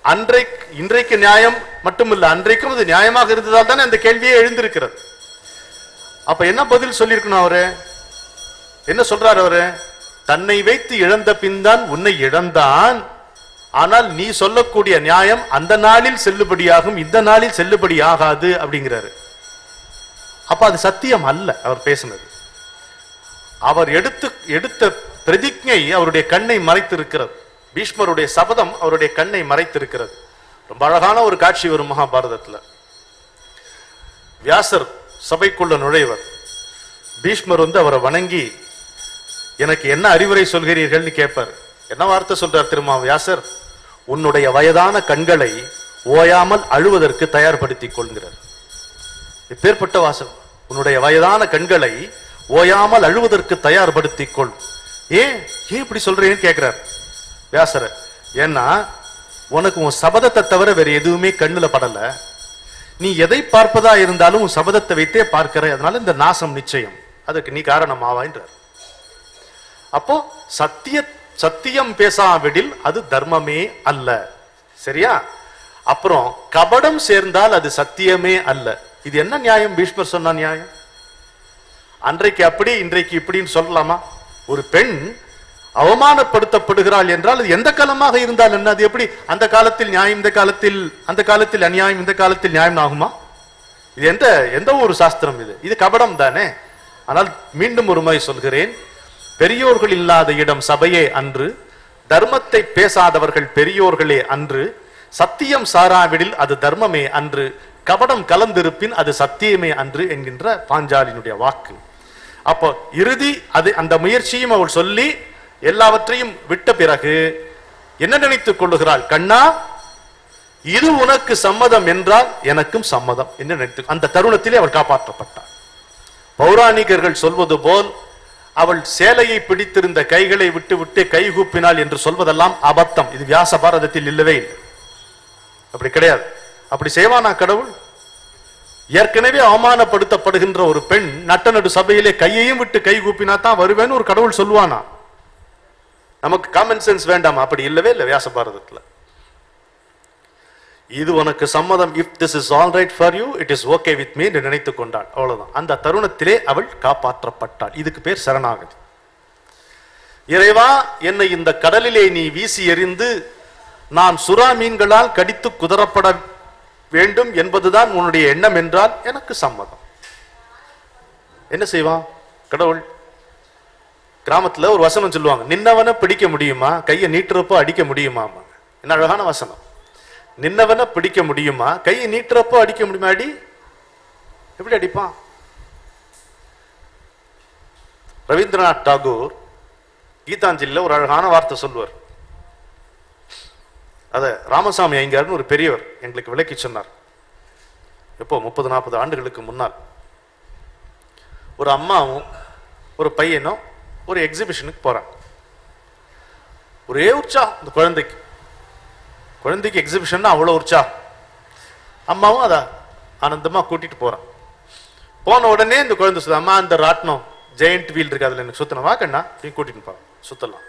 அன்றைக்கு இன்றைக்கு நியாயம் மட்டுமில்ல அன்றைக்கும் அது நியாயமாக இருந்ததால் தானே அந்த கேள்வியே எழுந்திருக்கிறது அப்ப என்ன பதில் சொல்லியிருக்கணும் அவரு என்ன சொல்றாரு அவரு தன்னை வைத்து இழந்த பின் தான் உன்னை இழந்தான் ஆனால் நீ சொல்லக்கூடிய நியாயம் அந்த நாளில் செல்லுபடியாகும் இந்த நாளில் செல்லுபடி ஆகாது அப்படிங்கிறாரு அப்ப அது சத்தியம் அல்ல அவர் பேசினது அவர் எடுத்து எடுத்த பிரதிஜை அவருடைய கண்ணை மறைத்திருக்கிறது பீஷ்மருடைய சபதம் அவருடைய கண்ணை மறைத்திருக்கிறது ரொம்ப அழகான ஒரு காட்சி வரும் மகாபாரதத்துல வியாசர் சபைக்குள்ள நுழைவர் பீஷ்மர் வந்து அவரை வணங்கி எனக்கு என்ன அறிவுரை சொல்கிறீர்கள்னு கேட்பார் என்ன வார்த்தை சொல்றார் திருமா வியாசர் உன்னுடைய வயதான கண்களை ஓயாமல் அழுவதற்கு தயார்படுத்திக் கொள்கிறார் இப்பேற்பட்ட வாசகம் உன்னுடைய வயதான கண்களை ஓயாமல் அழுவதற்கு தயார்படுத்திக் கொள் ஏன் ஏன் இப்படி சொல்றேன்னு கேட்கிறார் வியாசர ஏன்னா உனக்கு உன் சபதத்தை தவிர வேற எதுவுமே கண்ணுல படல நீ எதை பார்ப்பதா இருந்தாலும் உன் சபதத்தை வைத்தே பார்க்கிற அதனால இந்த நாசம் நிச்சயம் அதுக்கு நீ காரணமாவான்றார் அப்போ சத்திய சத்தியம் பேசாவிடில் அது தர்மமே அல்ல சரியா அப்புறம் கபடம் சேர்ந்தால் அது சத்தியமே அல்ல இது என்ன நியாயம் பீஷ்மர் சொன்ன நியாயம் அன்றைக்கு அப்படி இன்றைக்கு இப்படின்னு சொல்லலாமா ஒரு பெண் அவமானப்படுத்தப்படுகிறாள் என்றால் அது எந்த காலமாக இருந்தால் என்ன அது எப்படி அந்த காலத்தில் நியாயம் இந்த காலத்தில் அந்த காலத்தில் அநியாயம் இந்த காலத்தில் நியாயம் ஆகுமா இது எந்த எந்த ஒரு சாஸ்திரம் இது இது கபடம் தானே ஆனால் மீண்டும் ஒரு முறை சொல்கிறேன் பெரியோர்கள் இல்லாத இடம் சபையே அன்று தர்மத்தை பேசாதவர்கள் பெரியோர்களே அன்று சத்தியம் சாராவிடில் அது தர்மமே அன்று கபடம் கலந்திருப்பின் அது சத்தியமே அன்று என்கின்ற பாஞ்சாலினுடைய வாக்கு அப்போ இறுதி அது அந்த முயற்சியும் அவள் சொல்லி எல்லாவற்றையும் விட்ட பிறகு என்ன நினைத்துக் கொள்ளுகிறாள் கண்ணா இது உனக்கு சம்மதம் என்றால் எனக்கும் சம்மதம் என்று நினைத்து அந்த தருணத்திலே அவள் காப்பாற்றப்பட்டாள் பௌராணிகர்கள் சொல்வது போல் அவள் சேலையை பிடித்திருந்த கைகளை விட்டு விட்டு கைகூப்பினாள் என்று சொல்வதெல்லாம் அபத்தம் இது வியாச பாரதத்தில் இல்லவே இல்லை அப்படி கிடையாது அப்படி செய்வானா கடவுள் ஏற்கனவே அவமானப்படுத்தப்படுகின்ற ஒரு பெண் நட்ட நடு சபையிலே கையையும் விட்டு கை கூப்பினா தான் வருவேன்னு ஒரு கடவுள் சொல்லுவானா நமக்கு காமன் சென்ஸ் வேண்டாமா அப்படி இல்லவே இல்லை வியாச பாரதத்துல இது உனக்கு சம்மதம் if this is all right for you it is okay with me என்று நினைத்துக் கொண்டாள் அவ்வளவுதான் அந்த தருணத்திலே அவள் காப்பாற்றப்பட்டாள் இதுக்கு பேர் சரணாகதி இறைவா என்னை இந்த கடலிலே நீ வீசி எறிந்து நான் சுறா மீன்களால் கடித்து குதறப்பட வேண்டும் என்பதுதான் உன்னுடைய எண்ணம் என்றால் எனக்கு சம்மதம் என்ன செய்வான் கடவுள் கிராமத்துல ஒரு வசனம் சொல்லுவாங்க நின்னவனை பிடிக்க முடியுமா கையை நீட்டுறப்போ அடிக்க முடியுமா என்ன அழகான வசனம் நின்னவனை பிடிக்க முடியுமா கையை நீட்டுறப்போ அடிக்க முடியுமா அடி எப்படி அடிப்பான் ரவீந்திரநாத் டாகூர் கீதாஞ்சலில ஒரு அழகான வார்த்தை சொல்லுவார் அத ராமசாமி ஐயங்கார்னு ஒரு பெரியவர் எங்களுக்கு விளக்கி சொன்னார் எப்போ முப்பது நாற்பது ஆண்டுகளுக்கு முன்னால் ஒரு அம்மாவும் ஒரு பையனும் ஒரு எக்ஸிபிஷனுக்கு போறாங்க ஒரே உற்சாகம் இந்த குழந்தைக்கு குழந்தைக்கு எக்ஸிபிஷன் அவ்வளோ உற்சாகம் அம்மாவும் அதை ஆனந்தமா கூட்டிட்டு போறான் போன உடனே இந்த குழந்தை சொல்லுது அம்மா அந்த ராட்டினம் ஜெயண்ட் வீல் இருக்கு அதுல எனக்கு சுத்தணும் வா கண்ணா நீ கூட்டிட்டு போறான் சுத்தலாம்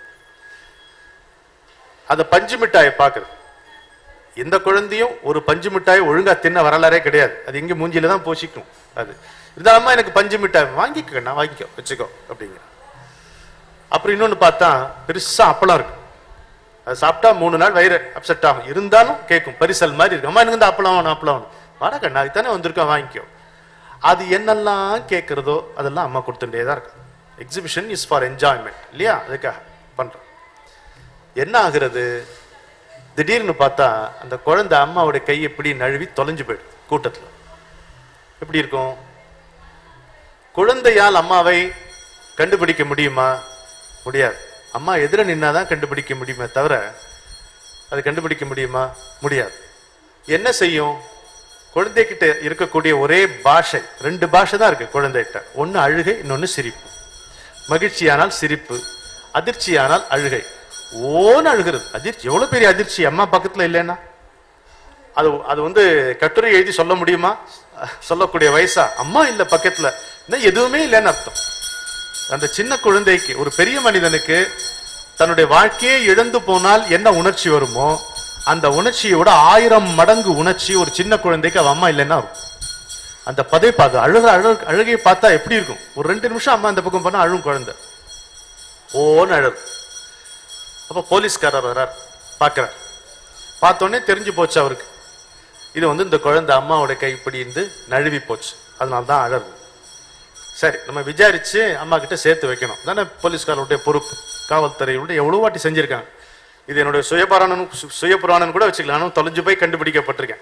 அந்த பஞ்சு மிட்டாயை பாக்குது எந்த குழந்தையும் ஒரு பஞ்சு மிட்டாய் ஒழுங்கா தின்ன வரலாறே கிடையாது அது எங்க மூஞ்சில தான் போஷிக்கும் அது இந்த அம்மா எனக்கு பஞ்சு மிட்டாய் வாங்கிக்க கண்ணா வாங்கிக்கோ வச்சுக்கோ அப்படிங்கிற அப்புறம் இன்னொன்னு பார்த்தா பெருசா அப்பளம் இருக்கு அது சாப்பிட்டா மூணு நாள் வயிறு அப்செட் ஆகும் இருந்தாலும் கேட்கும் பரிசல் மாதிரி இருக்கு அம்மா எனக்கு இந்த அப்பளம் வேணும் அப்பளம் வேணும் வாடா கண்ணா அதுதானே வந்திருக்கோம் வாங்கிக்கோ அது என்னெல்லாம் கேட்கறதோ அதெல்லாம் அம்மா கொடுத்துட்டே தான் இருக்கு எக்ஸிபிஷன் இஸ் ஃபார் என்ஜாய்மெண்ட் இல்லையா அதுக்காக பண்றோம் என்ன ஆகுறது திடீர்னு பார்த்தா அந்த குழந்தை அம்மாவோட கை எப்படி நழுவி தொலைஞ்சு போயிடுது கூட்டத்துல எப்படி இருக்கும் குழந்தையால் அம்மாவை கண்டுபிடிக்க முடியுமா முடியாது அம்மா எதிர நின்னாதான் கண்டுபிடிக்க முடியுமே தவிர அது கண்டுபிடிக்க முடியுமா முடியாது என்ன செய்யும் குழந்தைகிட்ட இருக்கக்கூடிய ஒரே பாஷை ரெண்டு பாஷை தான் இருக்கு குழந்தைகிட்ட ஒன்னு அழுகை இன்னொன்னு சிரிப்பு மகிழ்ச்சியானால் சிரிப்பு அதிர்ச்சியானால் அழுகை ஓன்னு அழுகிறது அதிர்ச்சி எவ்வளவு பெரிய அதிர்ச்சி அம்மா பக்கத்துல இல்லைன்னா அது அது வந்து கட்டுரை எழுதி சொல்ல முடியுமா சொல்லக்கூடிய வயசா அம்மா இல்ல பக்கத்துல இன்னும் எதுவுமே இல்லைன்னு அர்த்தம் அந்த சின்ன குழந்தைக்கு ஒரு பெரிய மனிதனுக்கு தன்னுடைய வாழ்க்கையே இழந்து போனால் என்ன உணர்ச்சி வருமோ அந்த உணர்ச்சியோட ஆயிரம் மடங்கு உணர்ச்சி ஒரு சின்ன குழந்தைக்கு அவ அம்மா இல்லைன்னா இருக்கும் அந்த பதை பார்த்து அழுகிற அழகு அழுகையை பார்த்தா எப்படி இருக்கும் ஒரு ரெண்டு நிமிஷம் அம்மா அந்த பக்கம் பண்ணா அழும் குழந்தை ஓன்னு அழகு அப்ப போலீஸ்காரர் வர்றார் பார்க்கிறார் பார்த்தோன்னே தெரிஞ்சு போச்சு அவருக்கு இது வந்து இந்த குழந்தை அம்மாவோட கைப்பிடி இருந்து நழுவி போச்சு அதனால தான் அழகு சரி நம்ம விசாரிச்சு அம்மா கிட்ட சேர்த்து வைக்கணும் தானே போலீஸ்காரருடைய பொறுப்பு காவல்துறையுடைய எவ்வளவு வாட்டி செஞ்சிருக்காங்க இது என்னுடைய சுயபுராணன் சுயபுராணன் கூட வச்சுக்கலாம் நானும் தொலைஞ்சு போய் கண்டுபிடிக்கப்பட்டிருக்கேன்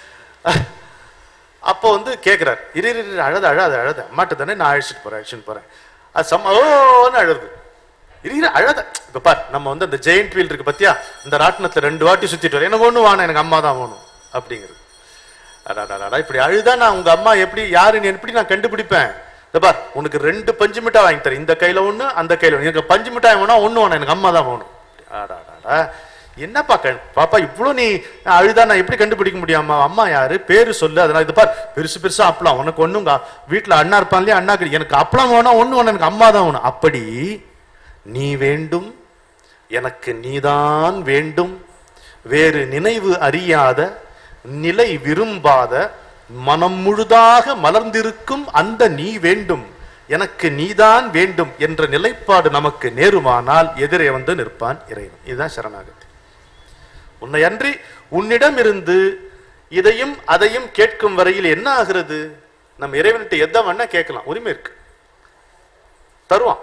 அப்போ வந்து கேட்கிறார் இரு இரு, இரு அழத அழாத அழத அம்மாட்ட தானே நான் அழைச்சிட்டு போறேன் அழைச்சிட்டு போறேன் அது சம்ம ஓன்னு அழுது இரு இரு அழத இப்ப பார் நம்ம வந்து அந்த ஜெயிண்ட் வீல் இருக்கு பத்தியா இந்த ராட்டினத்துல ரெண்டு வாட்டி சுத்திட்டு வரேன் எனக்கு ஒண்ணு வேணாம் எனக்கு அம்மா தான் வேணும் அப்படிங்கிறது அடாடாடா இப்படி அழுதா நான் உங்க அம்மா எப்படி யாருன்னு எப்படி நான் கண்டுபிடிப்பேன் இந்த பார் உனக்கு ரெண்டு பஞ்சு மிட்டாய் வாங்கி தரேன் இந்த கையில ஒண்ணு அந்த கையில ஒண்ணு எனக்கு பஞ்சு மிட்டாய் வேணா ஒண்ணு வேணாம் எனக்கு அம்மா தான் வேணும் அடாடாடா என்னப்பா கண் பாப்பா இவ்வளவு நீ அழுதா நான் எப்படி கண்டுபிடிக்க முடியாமா அம்மா யாரு பேரு சொல்லு அதனால இது பார் பெருசு பெருசா அப்பளம் உனக்கு ஒண்ணுங்க வீட்டுல அண்ணா இருப்பான் இல்லையா அண்ணா கிடை- எனக்கு அப்பளம் வேணும் ஒண்ணு வேணும் எனக்கு அம்மா தான் வேணும் அப்படி நீ வேண்டும் எனக்கு நீதான் வேண்டும் வேறு நினைவு அறியாத நிலை விரும்பாத மனம் முழுதாக மலர்ந்திருக்கும் அந்த நீ வேண்டும் எனக்கு நீதான் வேண்டும் என்ற நிலைப்பாடு நமக்கு நேருமானால் எதிரே வந்து நிற்பான் இறைவன் இதுதான் சரணாகதி உன்னை அன்றி உன்னிடம் இருந்து இதையும் அதையும் கேட்கும் வரையில் என்ன ஆகிறது நம்ம இறைவன்கிட்ட எதை வேணா கேட்கலாம் உரிமை இருக்கு தருவான்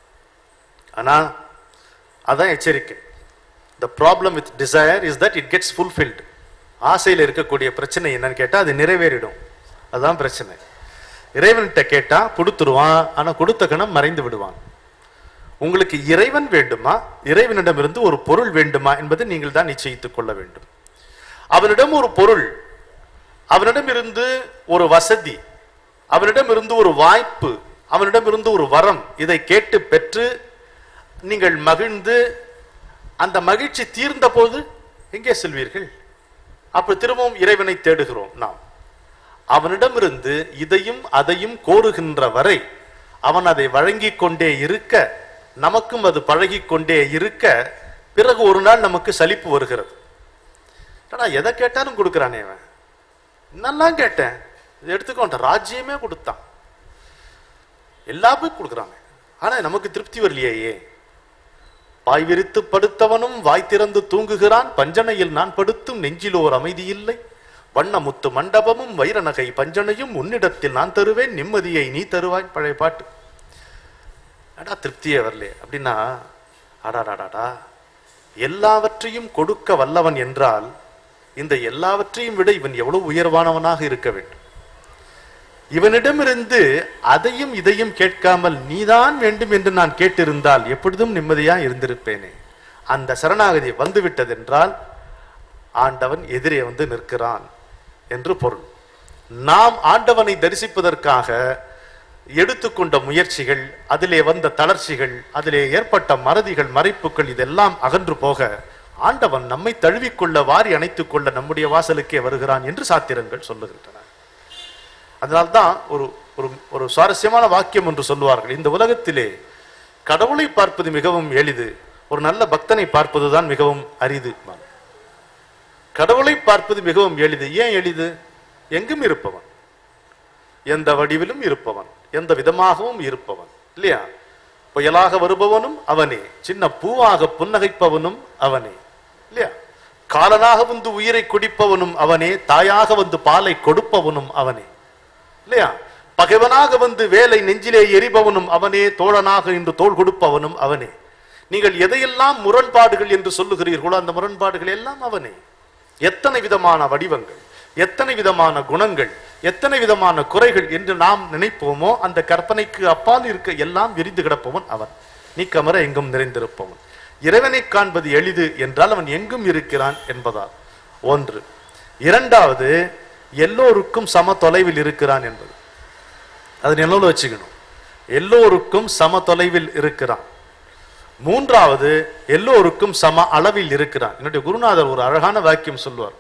ஆனா அதான் எச்சரிக்கை the problem with desire is that it gets fulfilled ஆசையில் இருக்கக்கூடிய பிரச்சனை என்னன்னு கேட்டா அது நிறைவேறிடும் அதுதான் பிரச்சனை இறைவன்கிட்ட கேட்டா கொடுத்துருவான் ஆனா கொடுத்த கணம் மறைந்து விடுவான் உங்களுக்கு இறைவன் வேண்டுமா இறைவனிடமிருந்து ஒரு பொருள் வேண்டுமா என்பதை நீங்கள் தான் நிச்சயித்துக் கொள்ள வேண்டும் அவனிடம் ஒரு பொருள் அவனிடம் இருந்து ஒரு வசதி அவனிடம் இருந்து ஒரு வாய்ப்பு அவனிடம் இருந்து ஒரு வரம் இதை கேட்டு பெற்று நீங்கள் மகிழ்ந்து அந்த மகிழ்ச்சி தீர்ந்த போது எங்கே செல்வீர்கள் அப்ப திரும்பவும் இறைவனை தேடுகிறோம் நாம் அவனிடமிருந்து இதையும் அதையும் கோருகின்ற வரை அவன் அதை வழங்கிக் கொண்டே இருக்க நமக்கும் அது பழகிக் கொண்டே இருக்க பிறகு ஒரு நாள் நமக்கு சலிப்பு வருகிறது ஆனா எதை கேட்டாலும் கொடுக்குறானே அவன் நல்லா கேட்டேன் இதை எடுத்துக்கோண்ட ராஜ்யமே கொடுத்தான் எல்லாமே கொடுக்குறாங்க ஆனா நமக்கு திருப்தி வரலையே பாய் விரித்து படுத்தவனும் வாய் திறந்து தூங்குகிறான் பஞ்சனையில் நான் படுத்தும் நெஞ்சிலோர் அமைதி இல்லை வண்ண முத்து மண்டபமும் வைர நகை பஞ்சனையும் உன்னிடத்தில் நான் தருவேன் நிம்மதியை நீ தருவாய் பழைய பாட்டு அடா திருப்தியே வரலே அப்படின்னா அடாடாடாடா எல்லாவற்றையும் கொடுக்க வல்லவன் என்றால் இந்த எல்லாவற்றையும் விட இவன் எவ்வளவு உயர்வானவனாக இருக்க வேண்டும் இவனிடமிருந்து அதையும் இதையும் கேட்காமல் நீதான் வேண்டும் என்று நான் கேட்டிருந்தால் எப்பொழுதும் நிம்மதியா இருந்திருப்பேனே அந்த சரணாகதி வந்துவிட்டதென்றால் ஆண்டவன் எதிரே வந்து நிற்கிறான் என்று பொருள் நாம் ஆண்டவனை தரிசிப்பதற்காக எடுத்துக்கொண்ட முயற்சிகள் அதிலே வந்த தளர்ச்சிகள் அதிலே ஏற்பட்ட மறதிகள் மறைப்புகள் இதெல்லாம் அகன்று போக ஆண்டவன் நம்மை தழுவிக்கொள்ள வாரி அணைத்துக் கொள்ள நம்முடைய வாசலுக்கே வருகிறான் என்று சாத்திரங்கள் சொல்லுகின்றன அதனால்தான் ஒரு ஒரு ஒரு சுவாரஸ்யமான வாக்கியம் என்று சொல்லுவார்கள் இந்த உலகத்திலே கடவுளை பார்ப்பது மிகவும் எளிது ஒரு நல்ல பக்தனை பார்ப்பதுதான் மிகவும் அரிது கடவுளை பார்ப்பது மிகவும் எளிது ஏன் எளிது எங்கும் இருப்பவன் எந்த வடிவிலும் இருப்பவன் எந்த விதமாகவும் இருப்பவன் இல்லையா புயலாக வருபவனும் அவனே சின்ன பூவாக புன்னகைப்பவனும் அவனே இல்லையா காலனாக வந்து உயிரை குடிப்பவனும் அவனே தாயாக வந்து பாலை கொடுப்பவனும் அவனே இல்லையா பகைவனாக வந்து வேலை நெஞ்சிலே எரிபவனும் அவனே தோழனாக இன்று தோள் கொடுப்பவனும் அவனே நீங்கள் எதையெல்லாம் முரண்பாடுகள் என்று சொல்லுகிறீர்களோ அந்த முரண்பாடுகள் எல்லாம் அவனே எத்தனை விதமான வடிவங்கள் எத்தனை விதமான குணங்கள் எத்தனை விதமான குறைகள் என்று நாம் நினைப்போமோ அந்த கற்பனைக்கு அப்பால் இருக்க எல்லாம் விரிந்து கிடப்பவன் அவன் நீக்கமர எங்கும் நிறைந்திருப்பவன் இறைவனை காண்பது எளிது என்றால் அவன் எங்கும் இருக்கிறான் என்பதால் ஒன்று இரண்டாவது எல்லோருக்கும் சம தொலைவில் இருக்கிறான் என்பது அது நினைவுல வச்சுக்கணும் எல்லோருக்கும் சம தொலைவில் இருக்கிறான் மூன்றாவது எல்லோருக்கும் சம அளவில் இருக்கிறான் என்னுடைய குருநாதர் ஒரு அழகான வாக்கியம் சொல்லுவார்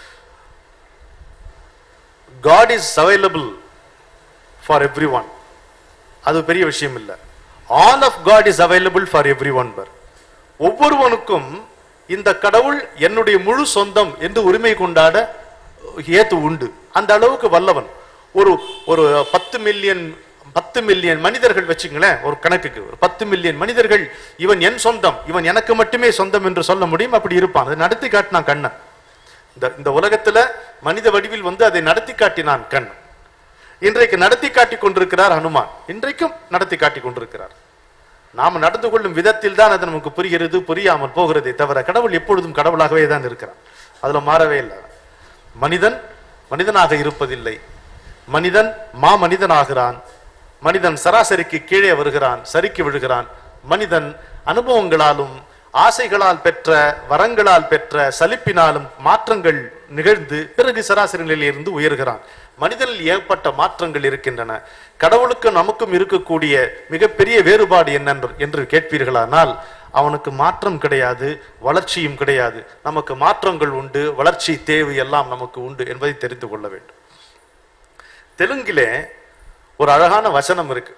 God is available for everyone அது பெரிய விஷயம் இல்லை all of God is available for everyone பர் ஒவ்வொருவனுக்கும் இந்த கடவுள் என்னுடைய முழு சொந்தம் என்று உரிமை கொண்டாட ஏத்து உண்டு அந்த அளவுக்கு வல்லவன் ஒரு ஒரு பத்து மில்லியன் பத்து மில்லியன் மனிதர்கள் வச்சுங்களேன் ஒரு கணக்குக்கு ஒரு பத்து மில்லியன் மனிதர்கள் இவன் என் சொந்தம் இவன் எனக்கு மட்டுமே சொந்தம் என்று சொல்ல முடியும் அப்படி இருப்பான் அதை நடத்தி காட்டினான் கண்ணன் இந்த இந்த உலகத்துல மனித வடிவில் வந்து அதை நடத்தி காட்டினான் கண்ணன் இன்றைக்கு நடத்தி காட்டிக் கொண்டிருக்கிறார் ஹனுமான் இன்றைக்கும் நடத்தி காட்டிக் கொண்டிருக்கிறார் நாம நடந்து கொள்ளும் விதத்தில் தான் அது நமக்கு புரிகிறது புரியாமல் போகிறதே தவிர கடவுள் எப்பொழுதும் கடவுளாகவே தான் இருக்கிறான் அதுல மாறவே இல்லை மனிதன் மனிதனாக இருப்பதில்லை மனிதன் மா மனிதனாகிறான் மனிதன் சராசரிக்கு கீழே வருகிறான் சரிக்கு விழுகிறான் மனிதன் அனுபவங்களாலும் ஆசைகளால் பெற்ற வரங்களால் பெற்ற சலிப்பினாலும் மாற்றங்கள் நிகழ்ந்து பிறகு சராசரி நிலையிலிருந்து உயர்கிறான் மனிதனில் ஏற்பட்ட மாற்றங்கள் இருக்கின்றன கடவுளுக்கு நமக்கும் இருக்கக்கூடிய மிகப்பெரிய வேறுபாடு என்ன என்று கேட்பீர்களானால் அவனுக்கு மாற்றம் கிடையாது வளர்ச்சியும் கிடையாது நமக்கு மாற்றங்கள் உண்டு வளர்ச்சி தேவை எல்லாம் நமக்கு உண்டு என்பதை தெரிந்து கொள்ள வேண்டும் தெலுங்கிலே ஒரு அழகான வசனம் இருக்கு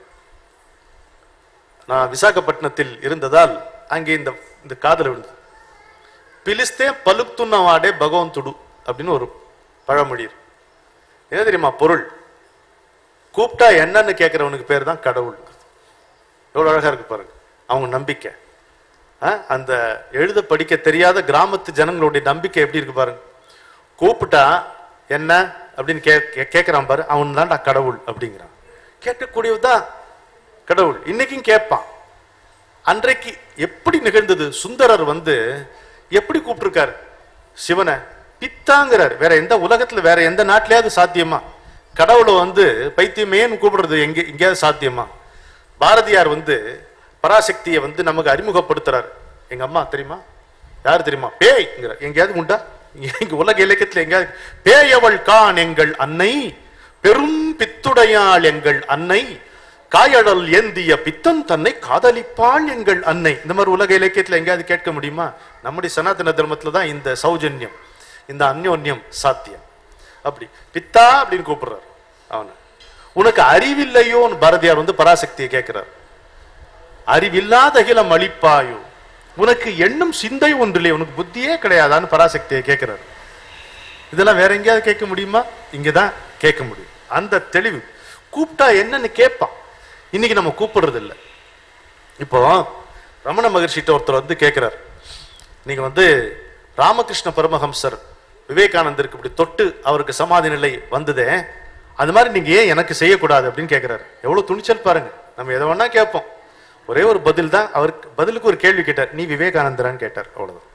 நான் விசாகப்பட்டினத்தில் இருந்ததால் அங்கே இந்த இந்த காதல் விழுந்தது பிலிஸ்தே பலுக்துன்னவாடே பகவந்துடு அப்படின்னு ஒரு பழமொழி இருக்கு என்ன தெரியுமா பொருள் கூப்பிட்டா என்னன்னு கேட்கிறவனுக்கு பேர் தான் கடவுள் எவ்வளவு அழகா இருக்கு பாருங்க அவங்க நம்பிக்கை ஆ, அந்த எழுத படிக்க தெரியாத கிராமத்து ஜனங்களுடைய நம்பிக்கை எப்படி இருக்கு பாருங்க கூப்பிட்டா என்ன அப்படின்னு கே கே- கேட்கிறான் பாரு அவன் தான்டா கடவுள் அப்படிங்கிறான் கேட்கக்கூடியவதான் கடவுள் இன்னைக்கும் கேட்பான் அன்றைக்கு எப்படி நிகழ்ந்தது சுந்தரர் வந்து எப்படி கூப்பிட்டிருக்காரு சிவனை பித்தாங்கிறார் வேற எந்த உலகத்துல வேற எந்த நாட்டிலேயாவது சாத்தியமா கடவுளை வந்து பைத்தியமேன்னு கூப்பிடுறது எங்க எங்கேயாவது சாத்தியமா பாரதியார் வந்து பராசக்தியை வந்து நமக்கு அறிமுகப்படுத்துறாரு எங்க அம்மா தெரியுமா யார் தெரியுமா பேய்ங்கிற எங்கேயாவது உண்டா எங்க உலக இலக்கியத்துல எங்கேயாவது பேயவள் கான் எங்கள் அன்னை பெரும் பித்துடையாள் எங்கள் அன்னை காயடல் ஏந்திய பித்தன் தன்னை காதலிப்பாள் எங்கள் அன்னை இந்த மாதிரி உலக இலக்கியத்துல எங்கேயாவது கேட்க முடியுமா நம்முடைய சனாதன தர்மத்துல தான் இந்த சௌஜன்யம் இந்த அந்யோன்யம் சாத்தியம் அப்படி பித்தா அப்படின்னு கூப்பிடுறாரு அவனை உனக்கு அறிவில்லையோன்னு பாரதியார் வந்து பராசக்தியை கேட்கிறார் அறிவில்லாத அகிலம் அளிப்பாயோ உனக்கு எண்ணம் சிந்தை ஒன்றிலே உனக்கு புத்தியே கிடையாதான்னு பராசக்தியை கேட்கிறார் இதெல்லாம் வேற எங்கேயாவது கேட்க முடியுமா இங்கதான் கேட்க முடியும் அந்த தெளிவு கூப்பிட்டா என்னன்னு கேட்பான் இன்னைக்கு நம்ம கூப்பிடுறது இல்ல இப்போ ரமண மகர்ஷிட்ட ஒருத்தர் வந்து கேட்கிறார் நீங்க வந்து ராமகிருஷ்ண பரமஹம்சர் விவேகானந்தருக்கு இப்படி தொட்டு அவருக்கு சமாதி நிலை வந்ததே அது மாதிரி நீங்க ஏன் எனக்கு செய்யக்கூடாது அப்படின்னு கேட்கிறாரு எவ்வளவு துணிச்சல் பாருங்க நம்ம எதை வேணா கேட்போம் ஒரே ஒரு பதில் தான் அவருக்கு பதிலுக்கு ஒரு கேள்வி கேட்டார் நீ விவேகானந்தரான்னு கேட்டார் அவ்வளவுதான்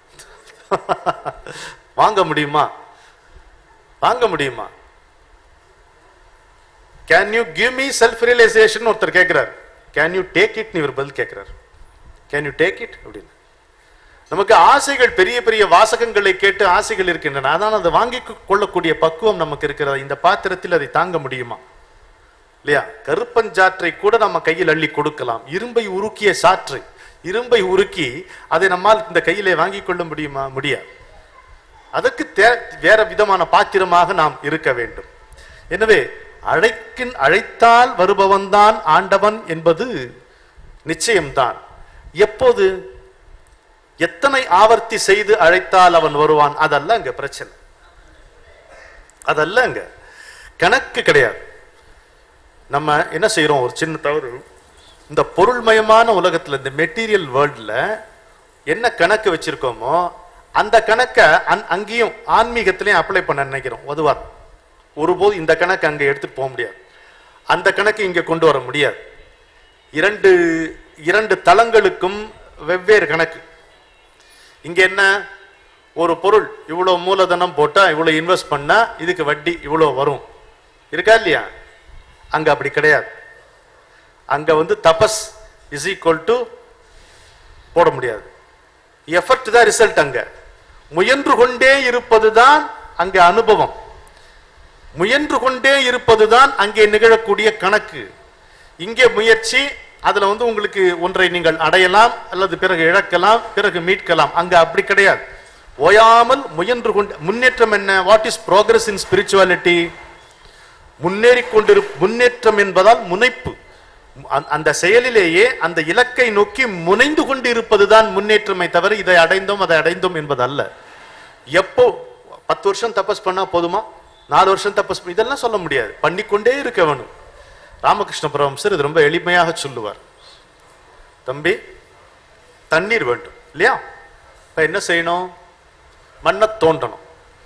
வாங்க முடியுமா வாங்க முடியுமா can you give me self realization ஒருத்தர் கேட்கிறார் கேன் யூ டேக் இட் இவர் பதில் கேட்கிறார் கேன் யூ டேக் இட் அப்படின்னு நமக்கு ஆசைகள் பெரிய பெரிய வாசகங்களை கேட்டு ஆசைகள் இருக்கின்றன அதான் அதை வாங்கி கொள்ளக்கூடிய பக்குவம் நமக்கு இருக்கிறது இந்த பாத்திரத்தில் அதை தாங்க முடியுமா இல்லையா கருப்பஞ்சாற்றை கூட நம்ம கையில் அள்ளி கொடுக்கலாம் இரும்பை உருக்கிய சாற்றை இரும்பை உருக்கி அதை நம்மால் இந்த கையிலே வாங்கி கொள்ள முடியுமா முடியாது அதற்கு தே- வேற விதமான பாத்திரமாக நாம் இருக்க வேண்டும் எனவே அழைக்கின் அழைத்தால் வருபவன்தான் ஆண்டவன் என்பது நிச்சயம்தான் எப்போது எத்தனை ஆவர்த்தி செய்து அழைத்தால் அவன் வருவான் அதல்ல அங்க பிரச்சனை அதல்ல அங்க கணக்கு கிடையாது நம்ம என்ன செய்றோம் ஒரு சின்ன தவறு இந்த பொருள்மயமான உலகத்துல இந்த மெட்டீரியல் வேர்ல்ட்ல என்ன கணக்கு வச்சிருக்கோமோ அந்த கணக்கை அந்- அங்கேயும் ஆன்மீகத்திலையும் அப்ளை பண்ண நினைக்கிறோம் ஒதுவார் ஒருபோது இந்த கணக்கு அங்க எடுத்துட்டு போக முடியாது அந்த கணக்கு இங்க கொண்டு வர முடியாது இரண்டு இரண்டு தளங்களுக்கும் வெவ்வேறு கணக்கு இங்க என்ன ஒரு பொருள் இவ்வளவு மூலதனம் போட்டா இவ்வளவு இன்வெஸ்ட் பண்ணா இதுக்கு வட்டி இவ்வளவு வரும் இருக்கா இல்லையா அங்க அப்படி கிடையாது அங்க வந்து தபஸ் இஸ் ஈக்குவல் டு போட முடியாது எஃபர்ட் தான் ரிசல்ட் அங்க முயன்று கொண்டே இருப்பதுதான் அங்க அனுபவம் முயன்று கொண்டே இருப்பதுதான் அங்கே நிகழக்கூடிய கணக்கு இங்கே முயற்சி அதுல வந்து உங்களுக்கு ஒன்றை நீங்கள் அடையலாம் அல்லது பிறகு இழக்கலாம் பிறகு மீட்கலாம் அங்க அப்படி கிடையாது ஓயாமல் முயன்று கொண்டு முன்னேற்றம் என்ன what is progress in spirituality முன்னேறி கொண்டிரு முன்னேற்றம் என்பதால் முனைப்பு அந்த- அந்த செயலிலேயே அந்த இலக்கை நோக்கி முனைந்து கொண்டு இருப்பதுதான் முன்னேற்றமே தவிர இதை அடைந்தோம் அதை அடைந்தோம் என்பது அல்ல எப்போ பத்து வருஷம் தபஸ் பண்ணா போதுமா நாலு வருஷம் தபஸ் பண்ண- இதெல்லாம் சொல்ல முடியாது பண்ணிக்கொண்டே இருக்க வேணும் ராமகிருஷ்ண பரமஹம்சர் இது ரொம்ப எளிமையாக சொல்லுவார் தம்பி தண்ணீர் வேண்டும் இல்லையா இப்ப என்ன செய்யணும் மண்ணை தோண்டணும்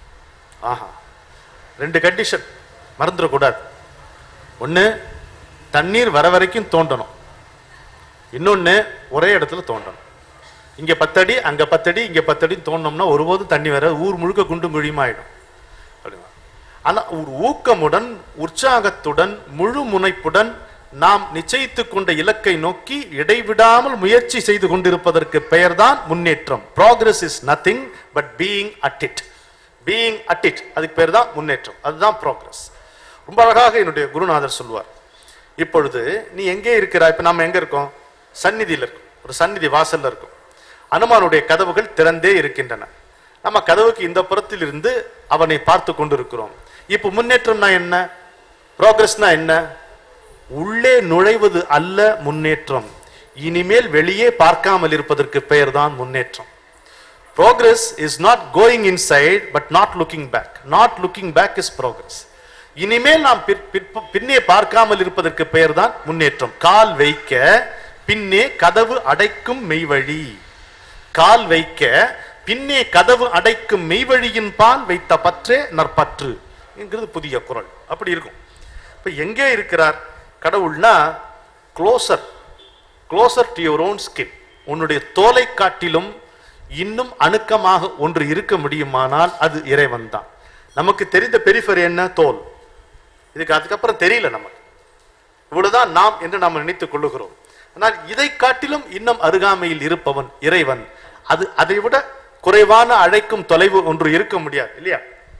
ஆஹா ரெண்டு கண்டிஷன் மறந்துடக்கூடாது ஒண்ணு தண்ணீர் வர வரைக்கும் தோண்டணும் இன்னொன்னு ஒரே இடத்துல தோண்டணும் இங்க பத்தடி அங்க பத்தடி இங்க பத்தடி தோண்டோம்னா ஒருபோதும் தண்ணி வர ஊர் முழுக்க குண்டும் குழியுமாயிடும் அப்படிங்களா? ஆனா ஒரு ஊக்கமுடன் உற்சாகத்துடன் முழு முனைப்புடன் நாம் நிச்சயித்துக் கொண்ட இலக்கை நோக்கி இடைவிடாமல் முயற்சி செய்து கொண்டிருப்பதற்கு பெயர்தான் முன்னேற்றம் progress is nothing but being at it being at it அதுக்கு பேர் தான் முன்னேற்றம் அதுதான் ப்ராக்ரஸ் ரொம்ப அழகாக என்னுடைய குருநாதர் சொல்லுவார் இப்பொழுது நீ எங்கே இருக்கிறாய் இப்ப நாம எங்க இருக்கோம் சந்நிதியில் இருக்கோம் ஒரு சந்நிதி வாசல்ல இருக்கும் அனுமானுடைய கதவுகள் திறந்தே இருக்கின்றன நம்ம கதவுக்கு இந்த புறத்தில் இருந்து அவனை பார்த்து கொண்டிருக்கிறோம் இப்ப முன்னேற்றம்னா என்ன ப்ராக்ரஸ்னா என்ன உள்ளே நுழைவது அல்ல முன்னேற்றம் இனிமேல் வெளியே பார்க்காமல் இருப்பதற்கு பெயர்தான் முன்னேற்றம் progress is not going inside but not looking back not looking back is progress இனிமேல் நாம் பிற்- பிற்ப- பின்னே பார்க்காமல் இருப்பதற்கு பெயர்தான் முன்னேற்றம் கால் வைக்க பின்னே கதவு அடைக்கும் மெய்வழி கால் வைக்க பின்னே கதவு அடைக்கும் மெய்வழியின் பால் வைத்த பற்றே நற்பற்று என்கிறது புதிய குறள் அப்படி இருக்கும் இப்ப எங்கே இருக்கிறார் கடவுள்னா closer closer to your own skin உன்னுடைய தோலை காட்டிலும் இன்னும் அணுக்கமாக ஒன்று இருக்க முடியுமானால் அது இறைவன் தான் நமக்கு தெரிந்த பெரிஃபர் என்ன தோல் இதுக்கு அதுக்கப்புறம் தெரியல நமக்கு இவ்வளவுதான் நாம் என்று நாம் நினைத்துக் கொள்ளுகிறோம் ஆனால் இதை காட்டிலும் இன்னும் அருகாமையில் இருப்பவன் இறைவன் அது அதை விட குறைவான அழைக்கும் தொலைவு ஒன்று இருக்க முடியாது இல்லையா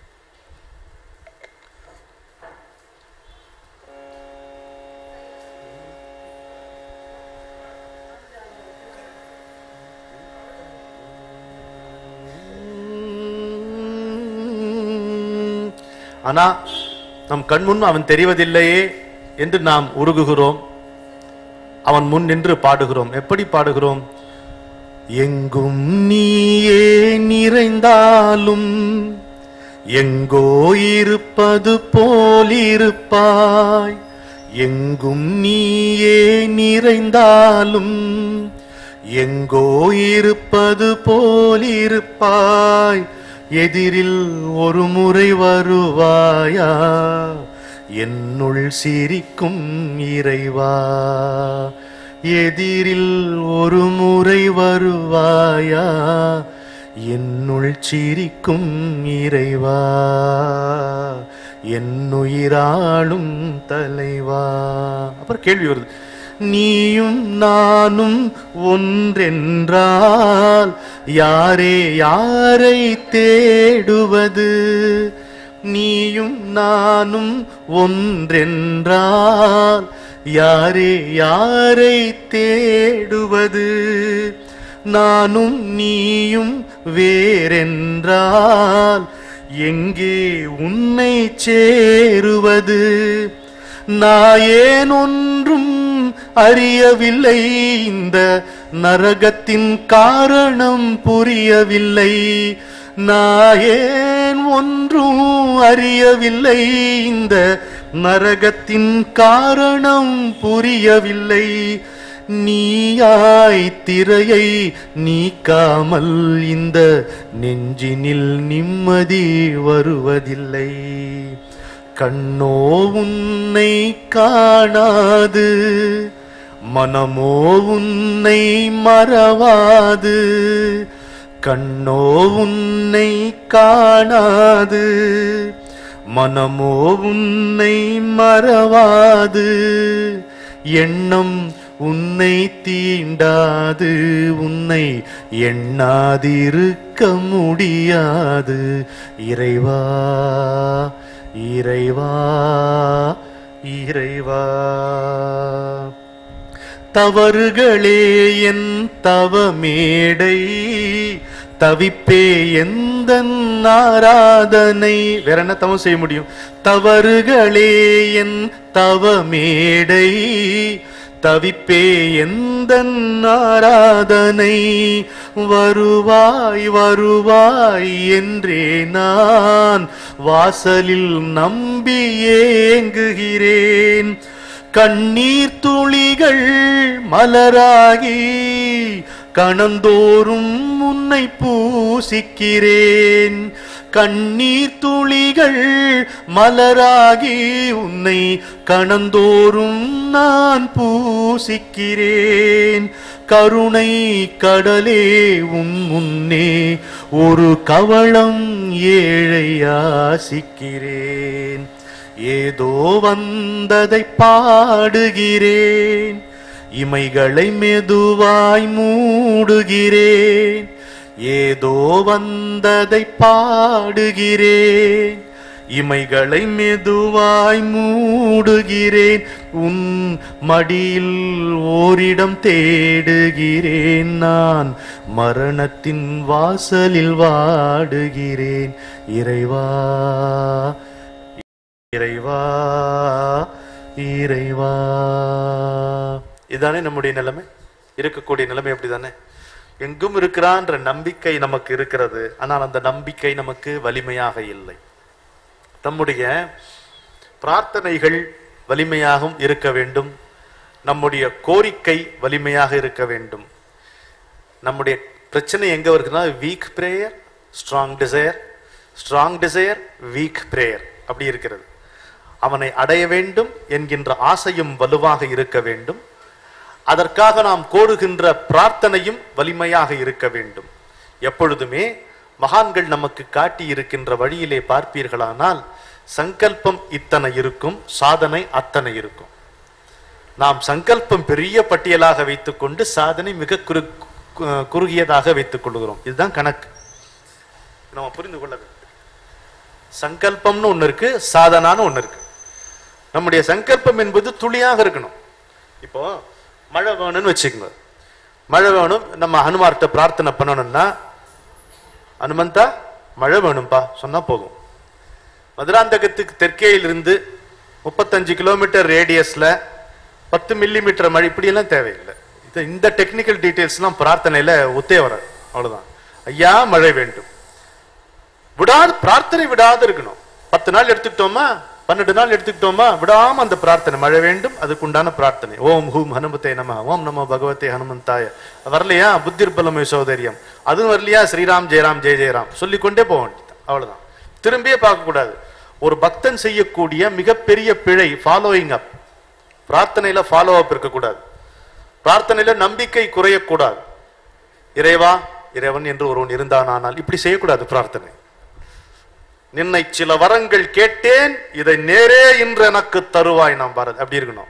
ஆனா நம் கண்முன் அவன் தெரிவதில்லையே என்று நாம் உருகுகிறோம் அவன் முன் நின்று பாடுகிறோம் எப்படி பாடுகிறோம் எங்கும் நீயே நிறைந்தாலும் எங்கோ இருப்பது போல் இருப்பாய் எங்கும் நீயே நிறைந்தாலும் எங்கோ இருப்பது போல் இருப்பாய் எதிரில் ஒரு முறை வருவாயா என்னுள் சிரிக்கும் இறைவா எதிரில் ஒரு முறை வருவாயா என்னுள் சிரிக்கும் இறைவா என்னுயிராளும் தலைவா அப்புறம் கேள்வி வருது நீயும் நானும் ஒன்றென்றால் யாரே யாரை தேடுவது நீயும் நானும் ஒன்றென்றால் யாரே யாரை தேடுவது நானும் நீயும் வேறென்றால் எங்கே உன்னை சேருவது நான் ஏன் ஒன்றும் அறியவில்லை இந்த நரகத்தின் காரணம் புரியவில்லை நான் ஏன் ஒன்றும் அறியவில்லை இந்த நரகத்தின் காரணம் புரியவில்லை நீயாய் திரையை நீக்காமல் இந்த நெஞ்சினில் நிம்மதி வருவதில்லை கண்ணோ உன்னை காணாது மனமோ உன்னை மறவாது கண்ணோ உன்னை காணாது மனமோ உன்னை மறவாது எண்ணம் உன்னை தீண்டாது உன்னை எண்ணாதிருக்க முடியாது இறைவா இறைவா இறைவா தவறுகளே என் தவமேடை தவிப்பே எந்த ஆராதனை வேற என்ன தவம் செய்ய முடியும் தவறுகளே என் தவமேடை தவிப்பே எந்த ஆராதனை வருவாய் வருவாய் என்றே நான் வாசலில் நம்பி ஏங்குகிறேன் கண்ணீர் துளிகள் மலராகி கணந்தோறும் உன்னை பூசிக்கிறேன் கண்ணீர் துளிகள் மலராகி உன்னை கணந்தோறும் நான் பூசிக்கிறேன் கருணை கடலே உன் முன்னே ஒரு கவளம் ஏழை யாசிக்கிறேன் ஏதோ வந்ததை பாடுகிறேன் இமைகளை மெதுவாய் மூடுகிறேன் ஏதோ வந்ததை பாடுகிறேன் இமைகளை மெதுவாய் மூடுகிறேன் உன் மடியில் ஓரிடம் தேடுகிறேன் நான் மரணத்தின் வாசலில் வாடுகிறேன் இறைவா இறைவா இறைவா இதுதானே நம்முடைய நிலைமை இருக்கக்கூடிய நிலைமை அப்படிதானே எங்கும் இருக்கிறான்ற நம்பிக்கை நமக்கு இருக்கிறது ஆனால் அந்த நம்பிக்கை நமக்கு வலிமையாக இல்லை நம்முடைய பிரார்த்தனைகள் வலிமையாகவும் இருக்க வேண்டும் நம்முடைய கோரிக்கை வலிமையாக இருக்க வேண்டும் நம்முடைய பிரச்சனை எங்க வருதுன்னா weak prayer strong desire strong desire weak prayer அப்படி இருக்கிறது அவனை அடைய வேண்டும் என்கின்ற ஆசையும் வலுவாக இருக்க வேண்டும் அதற்காக நாம் கோருகின்ற பிரார்த்தனையும் வலிமையாக இருக்க வேண்டும் எப்பொழுதுமே மகான்கள் நமக்கு காட்டி இருக்கின்ற வழியிலே பார்ப்பீர்களானால் சங்கல்பம் இத்தனை இருக்கும் சாதனை அத்தனை இருக்கும் நாம் சங்கல்பம் பெரிய பட்டியலாக வைத்துக்கொண்டு சாதனை மிக குறு கு- குறுகியதாக வைத்துக் கொள்கிறோம் இதுதான் கணக்கு நம்ம புரிந்து கொள்ள வேண்டும் சங்கல்பம்னு ஒண்ணு இருக்கு சாதனான்னு ஒண்ணு இருக்கு நம்முடைய சங்கல்பம் என்பது துளியாக இருக்கணும் இப்போ மழை வேணும்னு வச்சுக்கோங்க மழை வேணும் நம்ம ஹனுமார்கிட்ட பிரார்த்தனை பண்ணணும்னா ஹனுமந்தா மழை வேணும்பா சொன்னா போதும் மதுராந்தகத்துக்கு தெற்கேயிலிருந்து முப்பத்தஞ்சு கிலோமீட்டர் ரேடியஸ்ல பத்து மில்லி மீட்டர் மழை இப்படியெல்லாம் தேவையில்லை இது இந்த டெக்னிக்கல் டீடைல்ஸ்லாம் பிரார்த்தனையில ஒத்தே வராது அவ்வளவுதான் ஐயா மழை வேண்டும் விடாது பிரார்த்தனை விடாது இருக்கணும் பத்து நாள் எடுத்துக்கிட்டோமா பன்னெண்டு நாள் எடுத்துக்கிட்டோமா விடாம அந்த பிரார்த்தனை மழை வேண்டும் அதுக்குண்டான பிரார்த்தனை ஓம் ஹூம் ஹனுமத்தே நம ஓம் நமோ பகவதே ஹனுமந்தாய வரலையா புத்திர் பலம் சோதரியம் அதுவும் வரலையா ஸ்ரீராம் ஜெயராம் ஜெய ஜெயராம் சொல்லிக்கொண்டே போக வேண்டியது அவ்வளவுதான் திரும்பியே பார்க்க கூடாது ஒரு பக்தன் செய்யக்கூடிய மிகப்பெரிய பிழை ஃபாலோயிங் அப் பிரார்த்தனையில ஃபாலோ அப் இருக்கக்கூடாது பிரார்த்தனையில நம்பிக்கை குறையக்கூடாது இறைவா இறைவன் என்று ஒருவன் இருந்தானானால் இப்படி செய்யக்கூடாது பிரார்த்தனை நின்னை சில வரங்கள் கேட்டேன் இதை நேரே இன்று எனக்கு தருவாய் நாம் பாரதி அப்படி இருக்கணும்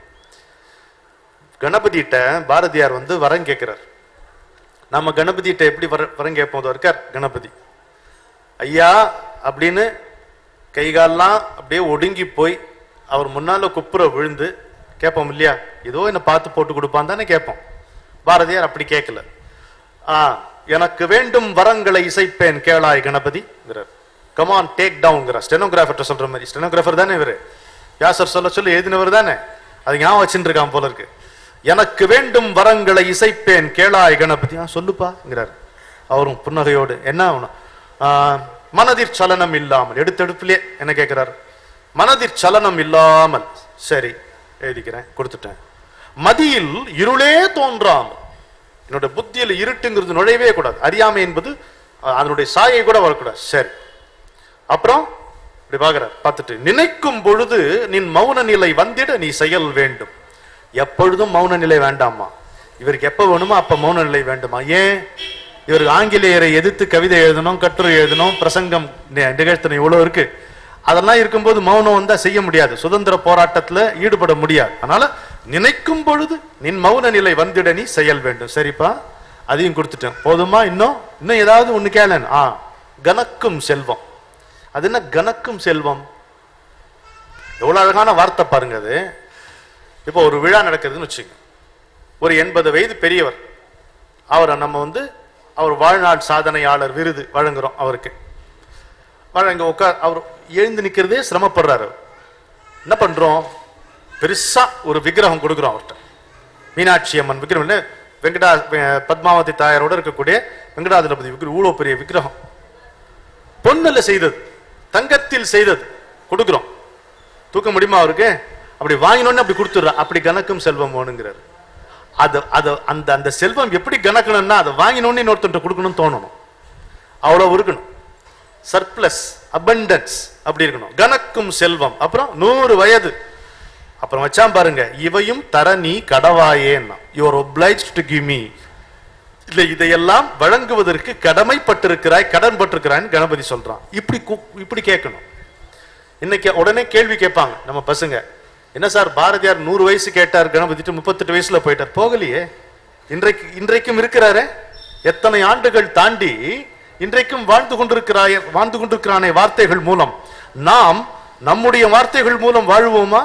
கணபதிட்ட பாரதியார் வந்து வரம் கேட்கிறார் நம்ம கணபதிட்ட எப்படி வர வரம் கேட்போம் இதோ இருக்கார் கணபதி ஐயா அப்படின்னு கை கால்லாம் அப்படியே ஒடுங்கி போய் அவர் முன்னால குப்புற விழுந்து கேட்போம் இல்லையா ஏதோ என்ன பார்த்து போட்டு கொடுப்பான் தானே கேட்போம் பாரதியார் அப்படி கேட்கல ஆ எனக்கு வேண்டும் வரங்களை இசைப்பேன் கேளாய் கணபதிங்கிறார் கமான் டேக் டவுன்ங்கிறார் ஸ்டெனோகிராஃபர்ட்ட சொல்ற மாதிரி ஸ்டெனோகிராஃபர் தானே இவரு வியாசர் சொல்ல சொல்லி எழுதினவர் தானே அது ஞாபகம் வச்சுட்டு இருக்கான் போல இருக்கு எனக்கு வேண்டும் வரங்களை இசைப்பேன் கேளாய் கணபதி ஆ சொல்லுப்பாங்கிறார் அவரும் புன்னகையோடு என்ன ஆகணும்? ஆ, மனதிற் சலனம் இல்லாமல் எடுத்தெடுப்பிலே என்ன கேட்கிறார் மனதிற் சலனம் இல்லாமல் சரி எழுதிக்கிறேன் கொடுத்துட்டேன் மதியில் இருளே தோன்றாமல் என்னோட புத்தியில இருட்டுங்கிறது நுழையவே கூடாது அறியாமை என்பது அஹ், அதனுடைய சாயை கூட வரக்கூடாது சரி அப்புறம் இப்படி பார்க்கிறார் பார்த்துட்டு நினைக்கும் பொழுது நின் மௌன நிலை வந்திட நீ செயல் வேண்டும் எப்பொழுதும் மௌன நிலை வேண்டாமா இவருக்கு எப்ப வேணுமோ அப்ப மௌன நிலை வேண்டுமா ஏன் இவருக்கு ஆங்கிலேயரை எதிர்த்து கவிதை எழுதணும் கட்டுரை எழுதணும் பிரசங்கம் நி- நிகழ்த்தணும் இவ்வளவு இருக்கு அதெல்லாம் இருக்கும்போது மௌனம் வந்தா செய்ய முடியாது சுதந்திர போராட்டத்துல ஈடுபட முடியாது அதனால நினைக்கும் பொழுது நின் மௌன நிலை வந்திட நீ செயல் வேண்டும் சரிப்பா அதையும் கொடுத்துட்டேன் போதுமா இன்னும் இன்னும் ஏதாவது ஒண்ணு கேளன் ஆ கனக்கும் செல்வம் அது என்ன கனக்கும் செல்வம் எவ்வளவு அழகான வார்த்தை பாருங்க அது இப்போ ஒரு விழா நடக்குதுன்னு வச்சுங்க ஒரு எண்பது வயது பெரியவர் அவரை நம்ம வந்து அவர் வாழ்நாள் சாதனையாளர் விருது வழங்குறோம் அவருக்கு வழங்க உட்கார் அவர் எழுந்து நிக்கிறதே சிரமப்படுறாரு அவர். என்ன பண்றோம் பெருசா ஒரு விக்கிரகம் கொடுக்குறோம் அவர்கிட்ட மீனாட்சி அம்மன் விக்கிரம் இல்ல வெங்கடா வெ- பத்மாவதி தாயாரோட இருக்கக்கூடிய வெங்கடாதிபதி விக்கிரம் இவ்வளவு பெரிய விக்கிரகம் பொண்ணுல செய்தது தங்கத்தில் செய்தது கொடுக்குறோம் தூக்க முடியுமா அவருக்கு அப்படி வாங்கினோன்னு அப்படி கொடுத்துடுறா அப்படி கணக்கும் செல்வம் வேணுங்கிறாரு அது அது அந்த அந்த செல்வம் எப்படி கணக்கணும்னா அதை வாங்கினோன்னு இன்னொருத்தன் கொடுக்கணும்னு தோணணும் அவ்வளவு இருக்கணும் சர்ப்ளஸ் abundance அப்படி இருக்கணும் கணக்கும் செல்வம் அப்புறம் நூறு வயது அப்புறம் வச்சான் பாருங்க இவையும் தர நீ கடவாயேன்னா you're obliged to give me இல்ல இதையெல்லாம் வழங்குவதற்கு கடமைப்பட்டிருக்கிறாய் கடன் பட்டிருக்கிறாய்ன்னு கணபதி சொல்றான் இப்படி கு- இப்படி கேட்கணும் இன்னைக்கு உடனே கேள்வி கேட்பாங்க நம்ம பசங்க என்ன சார் பாரதியார் நூறு வயசு கேட்டார் கணபதிட்டு முப்பத்தெட்டு வயசுல போயிட்டார் போகலையே இன்றைக்கு இன்றைக்கும் இருக்கிறாரே எத்தனை ஆண்டுகள் தாண்டி இன்றைக்கும் வாழ்ந்து கொண்டிருக்கிறாய் வாழ்ந்து கொண்டிருக்கிறானே வார்த்தைகள் மூலம் நாம் நம்முடைய வார்த்தைகள் மூலம் வாழுவோமா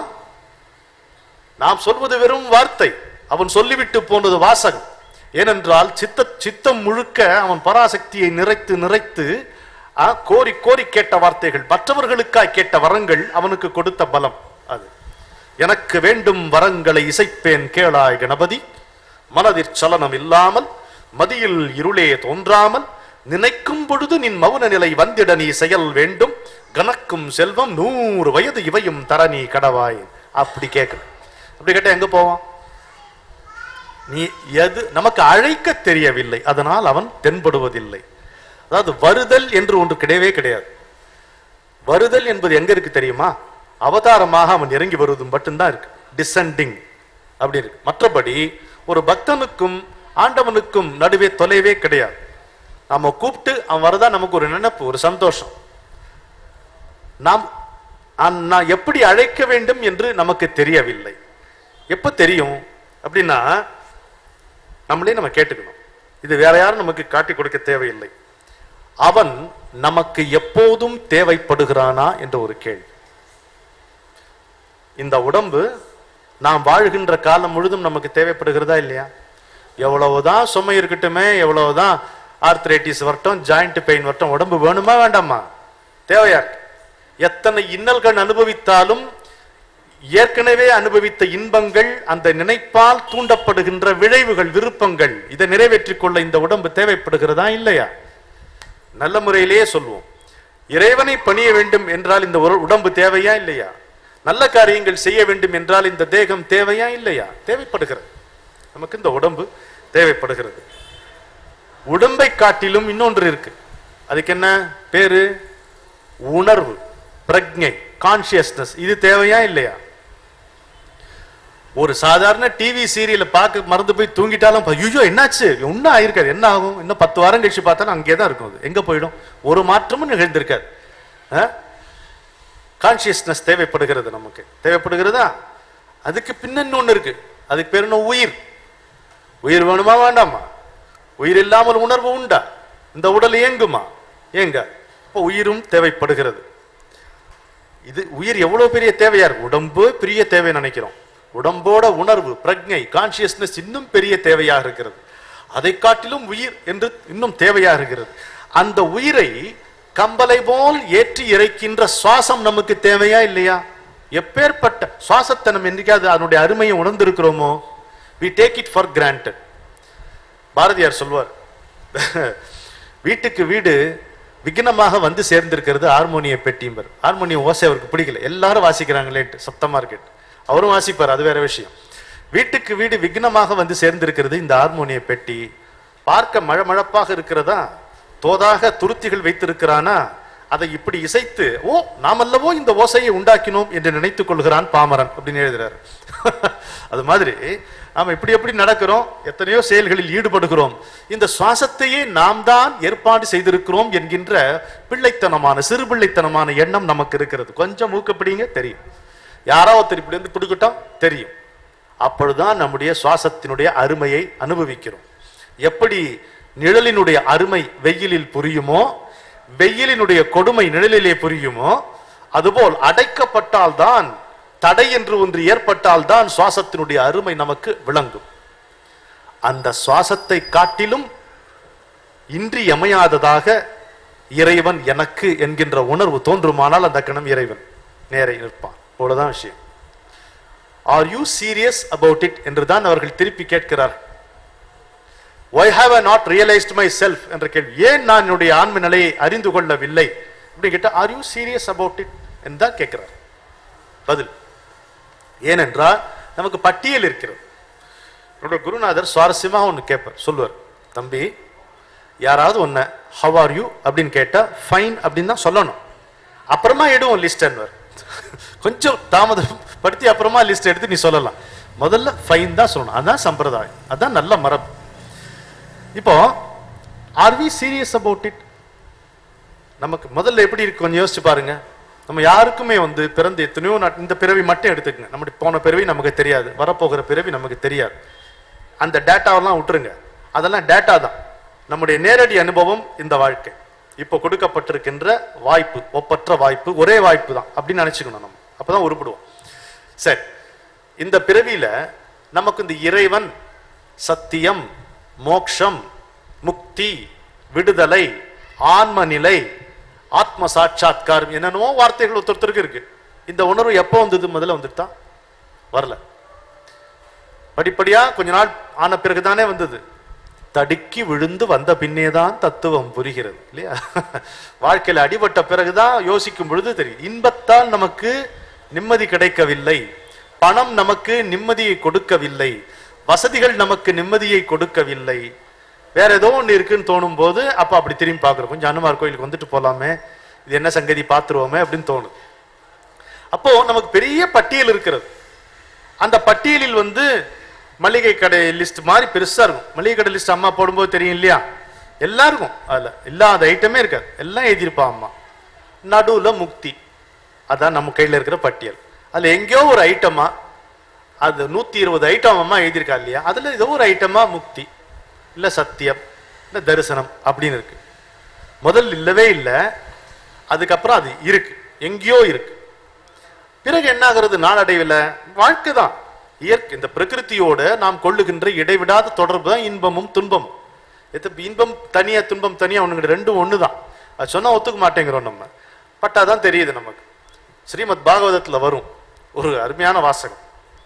நாம் சொல்வது வெறும் வார்த்தை அவன் சொல்லிவிட்டு போனது வாசகம் ஏனென்றால் சித்த சித்தம் முழுக்க அவன் பராசக்தியை நிறைத்து நிறைத்து ஆ, கோரி கோரி கேட்ட வார்த்தைகள் மற்றவர்களுக்காய் கேட்ட வரங்கள் அவனுக்கு கொடுத்த பலம் அது எனக்கு வேண்டும் வரங்களை இசைப்பேன் கேளாய் கணபதி மனதிற் சலனம் இல்லாமல் மதியில் இருளே தோன்றாமல் நினைக்கும் பொழுது நின் மௌன நிலை வந்திட நீ செயல் வேண்டும் கணக்கும் செல்வம் நூறு வயது இவையும் தர நீ கடவாய் அப்படி கேட்கணும் அப்படி கேட்டா எங்க போவான் நீ எது நமக்கு அழைக்க தெரியவில்லை அதனால் அவன் தென்படுவதில்லை அதாவது வருதல் என்று ஒன்று கிடையவே கிடையாது வருதல் என்பது எங்க இருக்கு தெரியுமா அவதாரமாக அவன் இறங்கி வருவது மட்டும்தான் இருக்கு டிசெண்டிங் அப்படி இருக்கு மற்றபடி ஒரு பக்தனுக்கும் ஆண்டவனுக்கும் நடுவே தொலைவே கிடையாது நாம கூப்பிட்டு அவன் வரதா நமக்கு ஒரு நினைப்பு ஒரு சந்தோஷம் நாம் அந்- நான் எப்படி அழைக்க வேண்டும் என்று நமக்கு தெரியவில்லை எப்ப தெரியும் அப்படின்னா நம்மளே நம்ம கேட்டுக்கணும் இது வேற யாரும் நமக்கு காட்டி கொடுக்க தேவையில்லை அவன் நமக்கு எப்போதும் தேவைப்படுகிறானா என்ற ஒரு கேள்வி இந்த உடம்பு நாம் வாழ்கின்ற காலம் முழுதும் நமக்கு தேவைப்படுகிறதா இல்லையா எவ்வளவுதான் சுமை இருக்கட்டுமே எவ்வளவுதான் ஆர்த்ரைட்டிஸ் வரட்டும் ஜாயிண்ட் பெயின் வரட்டும் உடம்பு வேணுமா வேண்டாமா தேவையா இருக்கு. எத்தனை இன்னல்கள் அனுபவித்தாலும் ஏற்கனவே அனுபவித்த இன்பங்கள் அந்த நினைப்பால் தூண்டப்படுகின்ற விளைவுகள் விருப்பங்கள் இதை நிறைவேற்றிக் கொள்ள இந்த உடம்பு தேவைப்படுகிறதா இல்லையா நல்ல முறையிலேயே சொல்வோம் இறைவனை பணிய வேண்டும் என்றால் இந்த ஒரு உடம்பு தேவையா இல்லையா நல்ல காரியங்கள் செய்ய வேண்டும் என்றால் இந்த தேகம் தேவையா இல்லையா தேவைப்படுகிறது நமக்கு இந்த உடம்பு தேவைப்படுகிறது உடம்பை காட்டிலும் இன்னொன்று இருக்கு அதுக்கு என்ன பேரு உணர்வு பிரக்ஞை கான்சியஸ்னஸ் இது தேவையா இல்லையா ஒரு சாதாரண டிவி சீரியலை பார்க்க மறந்து போய் தூங்கிட்டாலும் ஐயோ என்னாச்சு ஒன்றும் ஆயிருக்காது என்ன ஆகும் இன்னும் பத்து வாரம் கழிச்சு பார்த்தாலும் அங்கே தான் இருக்கும் அது எங்க போயிடும் ஒரு மாற்றமும் நிகழ்ந்திருக்காது கான்சியஸ்னஸ் தேவைப்படுகிறது நமக்கு தேவைப்படுகிறதா அதுக்கு பின்னன்னு ஒண்ணு இருக்கு அதுக்கு பேர் என்ன உயிர் உயிர் வேணுமா வேண்டாமா உயிர் இல்லாமல் உணர்வு உண்டா இந்த உடல் இயங்குமா ஏங்க இப்போ உயிரும் தேவைப்படுகிறது இது உயிர் எவ்வளவு பெரிய தேவையா இருக்கு உடம்பு பெரிய தேவை நினைக்கிறோம் உடம்போட உணர்வு பிரக்ஞை கான்சியஸ்னஸ் இன்னும் பெரிய தேவையாக இருக்கிறது அதை காட்டிலும் உயிர் என்று இன்னும் தேவையாக இருக்கிறது அந்த உயிரை கம்பலை போல் ஏற்றி இறைக்கின்ற சுவாசம் நமக்கு தேவையா இல்லையா எப்பேற்பட்ட சுவாசத்தை நம்ம என்னைக்காவது அதனுடைய அருமையை உணர்ந்திருக்கிறோமோ we take it for granted Bharathiyar சொல்வார் வீட்டுக்கு வீடு விக்னமாக வந்து சேர்ந்திருக்கிறது ஹார்மோனிய பெட்டிம்பர் ஹார்மோனியம் ஓசை அவருக்கு பிடிக்கல எல்லாரும் வாசிக்கிறாங்களேட்டு சத்தமா இருக்கேட்டு அவரும் வாசிப்பார் அது வேற விஷயம் வீட்டுக்கு வீடு விக்னமாக வந்து சேர்ந்திருக்கிறது இந்த ஹார்மோனிய பெட்டி பார்க்க மழமழப்பாக இருக்கிறதா தோதாக துருத்திகள் வைத்திருக்கிறானா அதை இப்படி இசைத்து ஓ நாமல்லவோ இந்த ஓசையை உண்டாக்கினோம் என்று நினைத்துக் கொள்கிறான் பாமரன் அப்படின்னு எழுதுறாரு அது மாதிரி நாம இப்படி எப்படி நடக்கிறோம் எத்தனையோ செயல்களில் ஈடுபடுகிறோம் இந்த சுவாசத்தையே நாம் தான் ஏற்பாடு செய்திருக்கிறோம் என்கின்ற பிள்ளைத்தனமான சிறு பிள்ளைத்தனமான எண்ணம் நமக்கு இருக்கிறது கொஞ்சம் ஊக்கப்பிடிங்க தெரியும் யாரோ ஒருத்தர் இப்படி வந்து பிடிக்கட்டும் தெரியும் அப்பொழுதுதான் நம்முடைய சுவாசத்தினுடைய அருமையை அனுபவிக்கிறோம் எப்படி நிழலினுடைய அருமை வெயிலில் புரியுமோ வெயிலினுடைய கொடுமை நிழலிலே புரியுமோ அதுபோல் அடைக்கப்பட்டால்தான் தடை என்று ஒன்று ஏற்பட்டால்தான் சுவாசத்தினுடைய அருமை நமக்கு விளங்கும் அந்த சுவாசத்தை காட்டிலும் இன்றியமையாததாக இறைவன் எனக்கு என்கின்ற உணர்வு தோன்றுமானால் அந்த கணம் இறைவன் நேரே நிற்பான் அவ்வளவுதான் விஷயம் are you serious about it என்று தான் அவர்கள் திருப்பி கேட்கிறார்கள் why have I not realized myself என்ற கேள்வி ஏன் நான் என்னுடைய ஆன்ம நிலையை அறிந்து கொள்ளவில்லை அப்படின்னு கேட்டா are you serious about it என்று தான் கேட்கிறார் பதில் ஏனென்றால் நமக்கு பட்டியல் இருக்கிறது என்னோட குருநாதர் சுவாரஸ்யமாக ஒன்று கேட்பார் சொல்லுவார் தம்பி யாராவது ஒன்று ஹவ் ஆர் யூ அப்படின்னு கேட்டா ஃபைன் அப்படின்னு தான் சொல்லணும் அப்புறமா எடுவோம் லிஸ்ட் கொஞ்சம் தாமதம் படுத்தி அப்புறமா லிஸ்ட் எடுத்து நீ சொல்லலாம் முதல்ல ஃபைன் தான் சொல்லணும் அதான் சம்பிரதாயம் அதான் நல்ல மரபு இப்போ are we serious about it நமக்கு முதல்ல எப்படி இருக்கு கொஞ்சம் யோசிச்சு பாருங்க நம்ம யாருக்குமே வந்து பிறந்து எத்தனையோ நாட்- இந்த பிறவி மட்டும் எடுத்துக்கங்க நம்முடைய போன பிறவி நமக்கு தெரியாது வரப்போகிற பிறவி நமக்கு தெரியாது அந்த டேட்டாவெல்லாம் விட்டுருங்க அதெல்லாம் டேட்டா தான் நம்முடைய நேரடி அனுபவம் இந்த வாழ்க்கை இப்போ கொடுக்கப்பட்டிருக்கின்ற வாய்ப்பு ஒப்பற்ற வாய்ப்பு ஒரே வாய்ப்பு தான் அப்படின்னு நினைச்சுக்கணும் நம்ம அப்பதான் உருப்பிடுவோம் சரி இந்த பிறவியில நமக்கு இந்த இறைவன் சத்தியம் மோக்ஷம் முக்தி விடுதலை ஆன்ம நிலை ஆத்ம சாட்சாத்காரம் என்னென்னவோ வார்த்தைகள் ஒருத்தருக்கு இருக்கு இந்த உணர்வு எப்போ வந்தது முதல்ல வந்துட்டா வரல படிப்படியா கொஞ்ச நாள் ஆன பிறகுதானே வந்தது தடுக்கி விழுந்து வந்த பின்னேதான் தத்துவம் புரிகிறது இல்லையா வாழ்க்கையில அடிபட்ட பிறகுதான் யோசிக்கும் பொழுது தெரியும் இன்பத்தால் நமக்கு நிம்மதி கிடைக்கவில்லை பணம் நமக்கு நிம்மதியை கொடுக்கவில்லை வசதிகள் நமக்கு நிம்மதியை கொடுக்கவில்லை வேற ஏதோ ஒண்ணு இருக்குன்னு தோணும் போது அப்ப அப்படி திரும்பி பார்க்கிறோம் கொஞ்சம் அனுமார் கோயிலுக்கு வந்துட்டு போலாமே இது என்ன சங்கதி பார்த்துருவோமே அப்படின்னு தோணுது அப்போ நமக்கு பெரிய பட்டியல் இருக்கிறது அந்த பட்டியலில் வந்து மளிகை கடை லிஸ்ட் மாதிரி பெருசா இருக்கும் மளிகை கடை லிஸ்ட் அம்மா போடும்போது தெரியும் இல்லையா எல்லாருக்கும் அதுல இல்லாத ஐட்டமே இருக்காது எல்லாம் எழுதியிருப்பா அம்மா நடுவுல முக்தி அதான் நம்ம கையில இருக்கிற பட்டியல் அதுல எங்கேயோ ஒரு ஐட்டமா அது நூத்தி இருபது ஐட்டம் அம்மா எழுதியிருக்கா இல்லையா அதுல ஏதோ ஒரு ஐட்டமா முக்தி இல்ல சத்தியம் இல்ல தரிசனம் அப்படின்னு இருக்கு முதல் இல்லவே இல்லை அதுக்கப்புறம் அது இருக்கு எங்கேயோ இருக்கு பிறகு என்ன ஆகிறது நாளடைவில் வாழ்க்கை தான் இயற்கை இந்த பிரகிருதியோட நாம் கொள்ளுகின்ற இடைவிடாத தொடர்பு தான் இன்பமும் துன்பமும் இது இன்பம் தனியா துன்பம் தனியா ஒண்ணுங்க ரெண்டும் ஒன்று தான் அது சொன்னா ஒத்துக்க மாட்டேங்கிறோம் நம்ம பட்டாதான் தெரியுது நமக்கு ஸ்ரீமத் பாகவதத்துல வரும் ஒரு அருமையான வாசகம்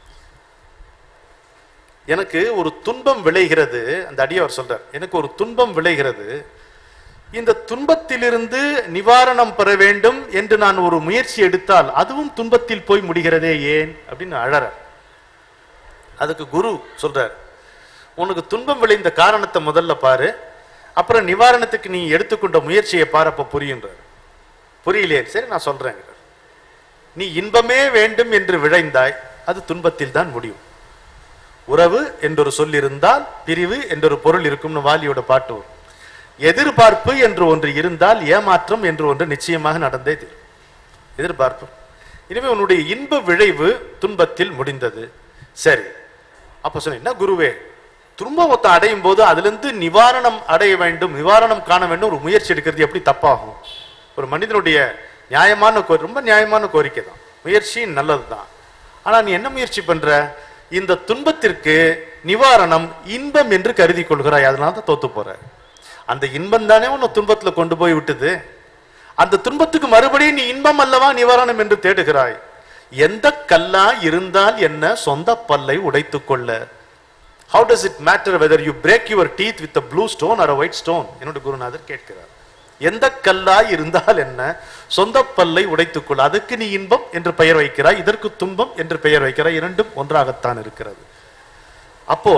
எனக்கு ஒரு துன்பம் விளைகிறது அந்த அடியவர் சொல்றார் எனக்கு ஒரு துன்பம் விளைகிறது இந்த துன்பத்திலிருந்து நிவாரணம் பெற வேண்டும் என்று நான் ஒரு முயற்சி எடுத்தால் அதுவும் துன்பத்தில் போய் முடிகிறதே ஏன் அப்படின்னு அழற அதுக்கு குரு சொல்றார் உனக்கு துன்பம் விளைந்த காரணத்தை முதல்ல பாரு அப்புறம் நிவாரணத்துக்கு நீ எடுத்துக்கொண்ட முயற்சியை பாரு அப்ப புரியுன்றார் புரியலையே சரி நான் சொல்றேங்கிறார் நீ இன்பமே வேண்டும் என்று விழைந்தாய் அது துன்பத்தில் தான் முடியும் உறவு என்றொரு சொல் இருந்தால் பிரிவு என்றொரு பொருள் இருக்கும்னு வாலியோட பாட்டு வரும் எதிர்பார்ப்பு என்று ஒன்று இருந்தால் ஏமாற்றம் என்று ஒன்று நிச்சயமாக நடந்தே தீரும் எதிர்பார்ப்பு எனவே உன்னுடைய இன்ப விளைவு துன்பத்தில் முடிந்தது சரி அப்ப சொன்ன என்ன குருவே துன்பத்தை அடையும் போது அதிலிருந்து நிவாரணம் அடைய வேண்டும் நிவாரணம் காண வேண்டும் ஒரு முயற்சி எடுக்கிறது எப்படி தப்பாகும் ஒரு மனிதனுடைய நியாயமான கோ ரொம்ப நியாயமான கோரிக்கை தான் முயற்சி நல்லதுதான் ஆனா நீ என்ன முயற்சி பண்ற இந்த துன்பத்திற்கு நிவாரணம் இன்பம் என்று கருதி கொள்கிறாய் அதனால தான் தோத்து போற அந்த இன்பம் தானே உன்னை துன்பத்துல கொண்டு போய் விட்டது அந்த துன்பத்துக்கு மறுபடியும் நீ இன்பம் அல்லவா நிவாரணம் என்று தேடுகிறாய் எந்த கல்லா இருந்தால் என்ன சொந்த பல்லை உடைத்துக் கொள்ள how does it matter whether you break your teeth with blue stone or white stone என்னோட குருநாதர் கேட்கிறார் எந்த கல்லாய் இருந்தால் என்ன சொந்த பல்லை உடைத்துக் கொள்ள அதுக்கு நீ இன்பம் என்று பெயர் வைக்கிறாய் இதற்கு துன்பம் என்று பெயர் வைக்கிறாய் இரண்டும் ஒன்றாகத்தான் இருக்கிறது அப்போ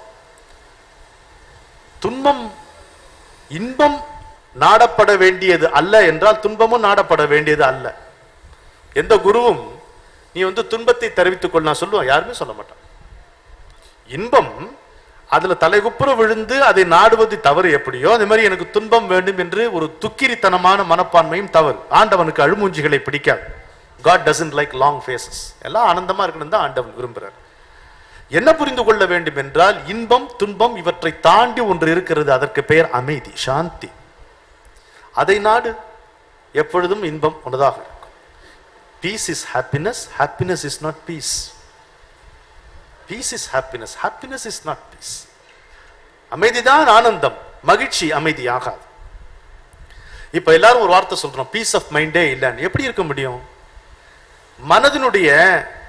துன்பம் இன்பம் நாடப்பட வேண்டியது அல்ல என்றால் துன்பமும் நாடப்பட வேண்டியது அல்ல எந்த குருவும் நீ வந்து துன்பத்தை தெரிவித்துக் கொள் நான் சொல்லுவேன் யாருமே சொல்ல மாட்டான் இன்பம் அதுல தலைகுப்புற விழுந்து அதை நாடுவது தவறு எப்படியோ அதே மாதிரி எனக்கு துன்பம் வேண்டும் என்று ஒரு துக்கிரித்தனமான மனப்பான்மையும் தவறு ஆண்டவனுக்கு அழுமூஞ்சிகளை பிடிக்காது God doesn't like long faces எல்லாம் ஆனந்தமா இருக்கணும் தான் ஆண்டவன் விரும்புறார் என்ன புரிந்து கொள்ள வேண்டும் என்றால் இன்பம் துன்பம் இவற்றை தாண்டி ஒன்று இருக்கிறது அதற்கு பெயர் அமைதி சாந்தி அதை நாடு எப்பொழுதும் இன்பம் ஒன்றுதாக இருக்கும் peace is happiness happiness is not peace peace is happiness happiness is not peace அமைதிதான் ஆனந்தம் மகிழ்ச்சி அமைதி ஆகாது இப்ப எல்லாரும் ஒரு வார்த்தை சொல்றோம் பீஸ் ஆஃப் மைண்டே இல்லைன்னு எப்படி இருக்க முடியும் மனதினுடைய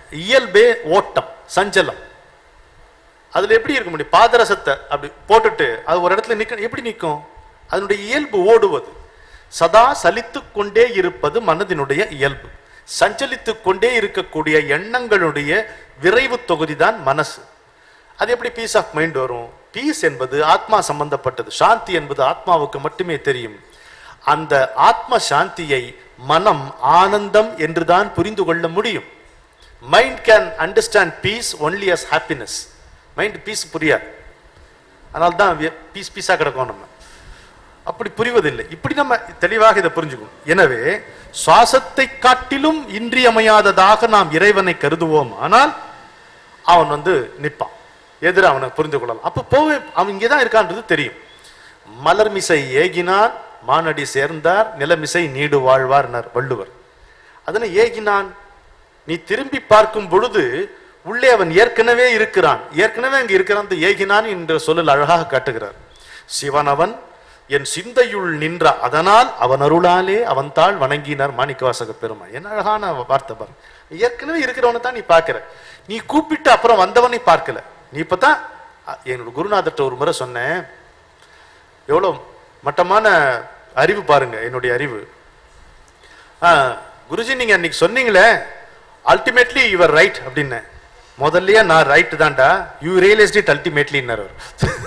இயல்பே ஓட்டம் சஞ்சலம் அதுல எப்படி இருக்க முடியும் பாதரசத்தை அப்படி போட்டுட்டு அது ஒரு இடத்துல நிக்க எப்படி நிற்கும் அதனுடைய இயல்பு ஓடுவது சதா சலித்துக் கொண்டே இருப்பது மனதினுடைய இயல்பு சஞ்சலித்துக் கொண்டே இருக்கக்கூடிய எண்ணங்களுடைய விரைவு தொகுதி தான் மனசு அது எப்படி பீஸ் ஆஃப் மைண்ட் வரும் பீஸ் என்பது ஆத்மா சம்பந்தப்பட்டது சாந்தி என்பது ஆத்மாவுக்கு மட்டுமே தெரியும் அந்த ஆத்ம சாந்தியை மனம் ஆனந்தம் என்றுதான் புரிந்து கொள்ள முடியும் mind can understand peace only as happiness mind peace புரியாது அதனால தான் பீஸ் பீஸாக கிடக்கும் நம்ம அப்படி புரிவதில்லை இப்படி நம்ம தெளிவாக இதை புரிஞ்சுக்கணும் எனவே சுவாசத்தை காட்டிலும் இன்றியமையாததாக நாம் இறைவனை கருதுவோம் ஆனால் அவன் வந்து நிற்பான் எதிர அவனை புரிந்து கொள்ளலாம் அப்போ போவே அவன் இங்கே தான் இருக்கான்றது தெரியும் மலர்மிசை ஏகினான் மானடி சேர்ந்தார் நிலமிசை நீடு வாழ்வார்னர் வள்ளுவர் அதனை ஏகினான் நீ திரும்பி பார்க்கும் பொழுது உள்ளே அவன் ஏற்கனவே இருக்கிறான் ஏற்கனவே அங்க இருக்கிறான் அந்த ஏகினான் என்ற சொல்லல் அழகாக காட்டுகிறார் சிவனவன் என் சிந்தையுள் நின்ற அதனால் அவன் அருளாலே அவன் தாள் வணங்கினார் மாணிக்கவாசக பெருமாள் என்ன அழகான வார்த்தை பாரு ஏற்கனவே இருக்கிறவனை தான் நீ பார்க்கிற நீ கூப்பிட்டு அப்புறம் வந்தவனை பார்க்கல நீ இப்பதான் அ- என்னோட குருநாதர்கிட்ட ஒரு முறை சொன்னேன் எவ்வளோ மட்டமான அறிவு பாருங்க என்னுடைய அறிவு ஆ, குருஜி நீங்க அன்னைக்கு சொன்னீங்களே அல்டிமேட்லி யுவர் ரைட் அப்படின்னேன் முதல்லயே நான் ரைட் தான்டா யூ ரியலைஸ்ட் இட் அல்டிமேட்லின்னார் அவர்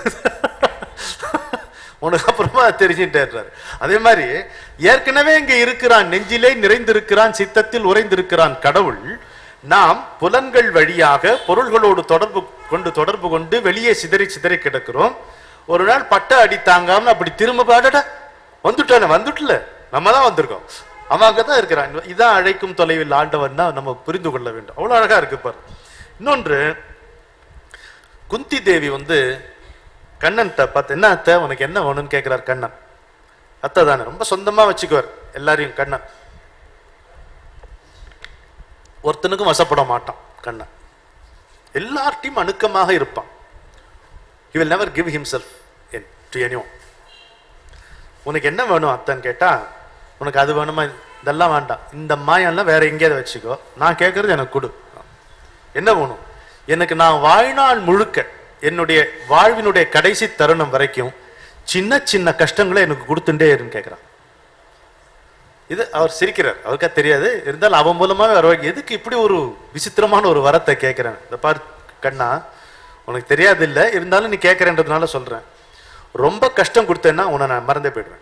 உனக்கு அப்புறமா தெரிஞ்சுட்டாரு அதே மாதிரி ஏற்கனவே இங்க இருக்கிறான் நெஞ்சிலே நிறைந்திருக்கிறான் சித்தத்தில் உறைந்திருக்கிறான் கடவுள் நாம் புலன்கள் வழியாக பொருள்களோடு தொடர்பு கொண்டு தொடர்பு கொண்டு வெளியே சிதறி சிதறி கிடக்கிறோம் ஒரு நாள் பட்ட அடி தாங்காம அப்படி திரும்ப பாடட வந்துட்டானே வந்துட்டல நம்ம தான் வந்திருக்கோம் அவன் அங்கதான் இருக்கிறான் இதான் அழைக்கும் தொலைவில் ஆண்டவன் தான் நம்ம புரிந்து கொள்ள வேண்டும் அவ்வளவு அழகா இருக்கு பாரு இன்னொன்று குந்தி தேவி வந்து கண்ணன்ட்ட பார்த்து என்ன அத்தை உனக்கு என்ன வேணும்னு கேட்கிறார் கண்ணன் அத்தை தானே ரொம்ப சொந்தமா வச்சுக்குவார் எல்லாரையும் கண்ணன் ஒருத்தனுக்கும் வசப்பட மாட்டான் கண்ணன் எல்லார்ட்டையும் அணுக்கமாக இருப்பான் he will never give himself in to anyone உனக்கு என்ன வேணும் அத்தன்னு கேட்டா உனக்கு அது வேணுமா இதெல்லாம் வேண்டாம் இந்த மாயம்லாம் வேற எங்கேயாவது வச்சுக்கோ நான் கேட்கறது எனக்கு கொடு என்ன வேணும் எனக்கு நான் வாழ்நாள் முழுக்க என்னுடைய வாழ்வினுடைய கடைசி தருணம் வரைக்கும் சின்ன சின்ன கஷ்டங்களை எனக்கு கொடுத்துட்டே இருன்னு கேட்கிறான் இது அவர் சிரிக்கிறார் அவருக்கா தெரியாது இருந்தாலும் அவன் மூலமாவே வர எதுக்கு இப்படி ஒரு விசித்திரமான ஒரு வரத்தை கேட்கிறேன் இந்த பார் கண்ணா உனக்கு தெரியாது இல்ல இருந்தாலும் நீ கேட்கறன்றதுனால சொல்றேன் ரொம்ப கஷ்டம் கொடுத்தேன்னா உன்னை நான் மறந்தே போயிடுவேன்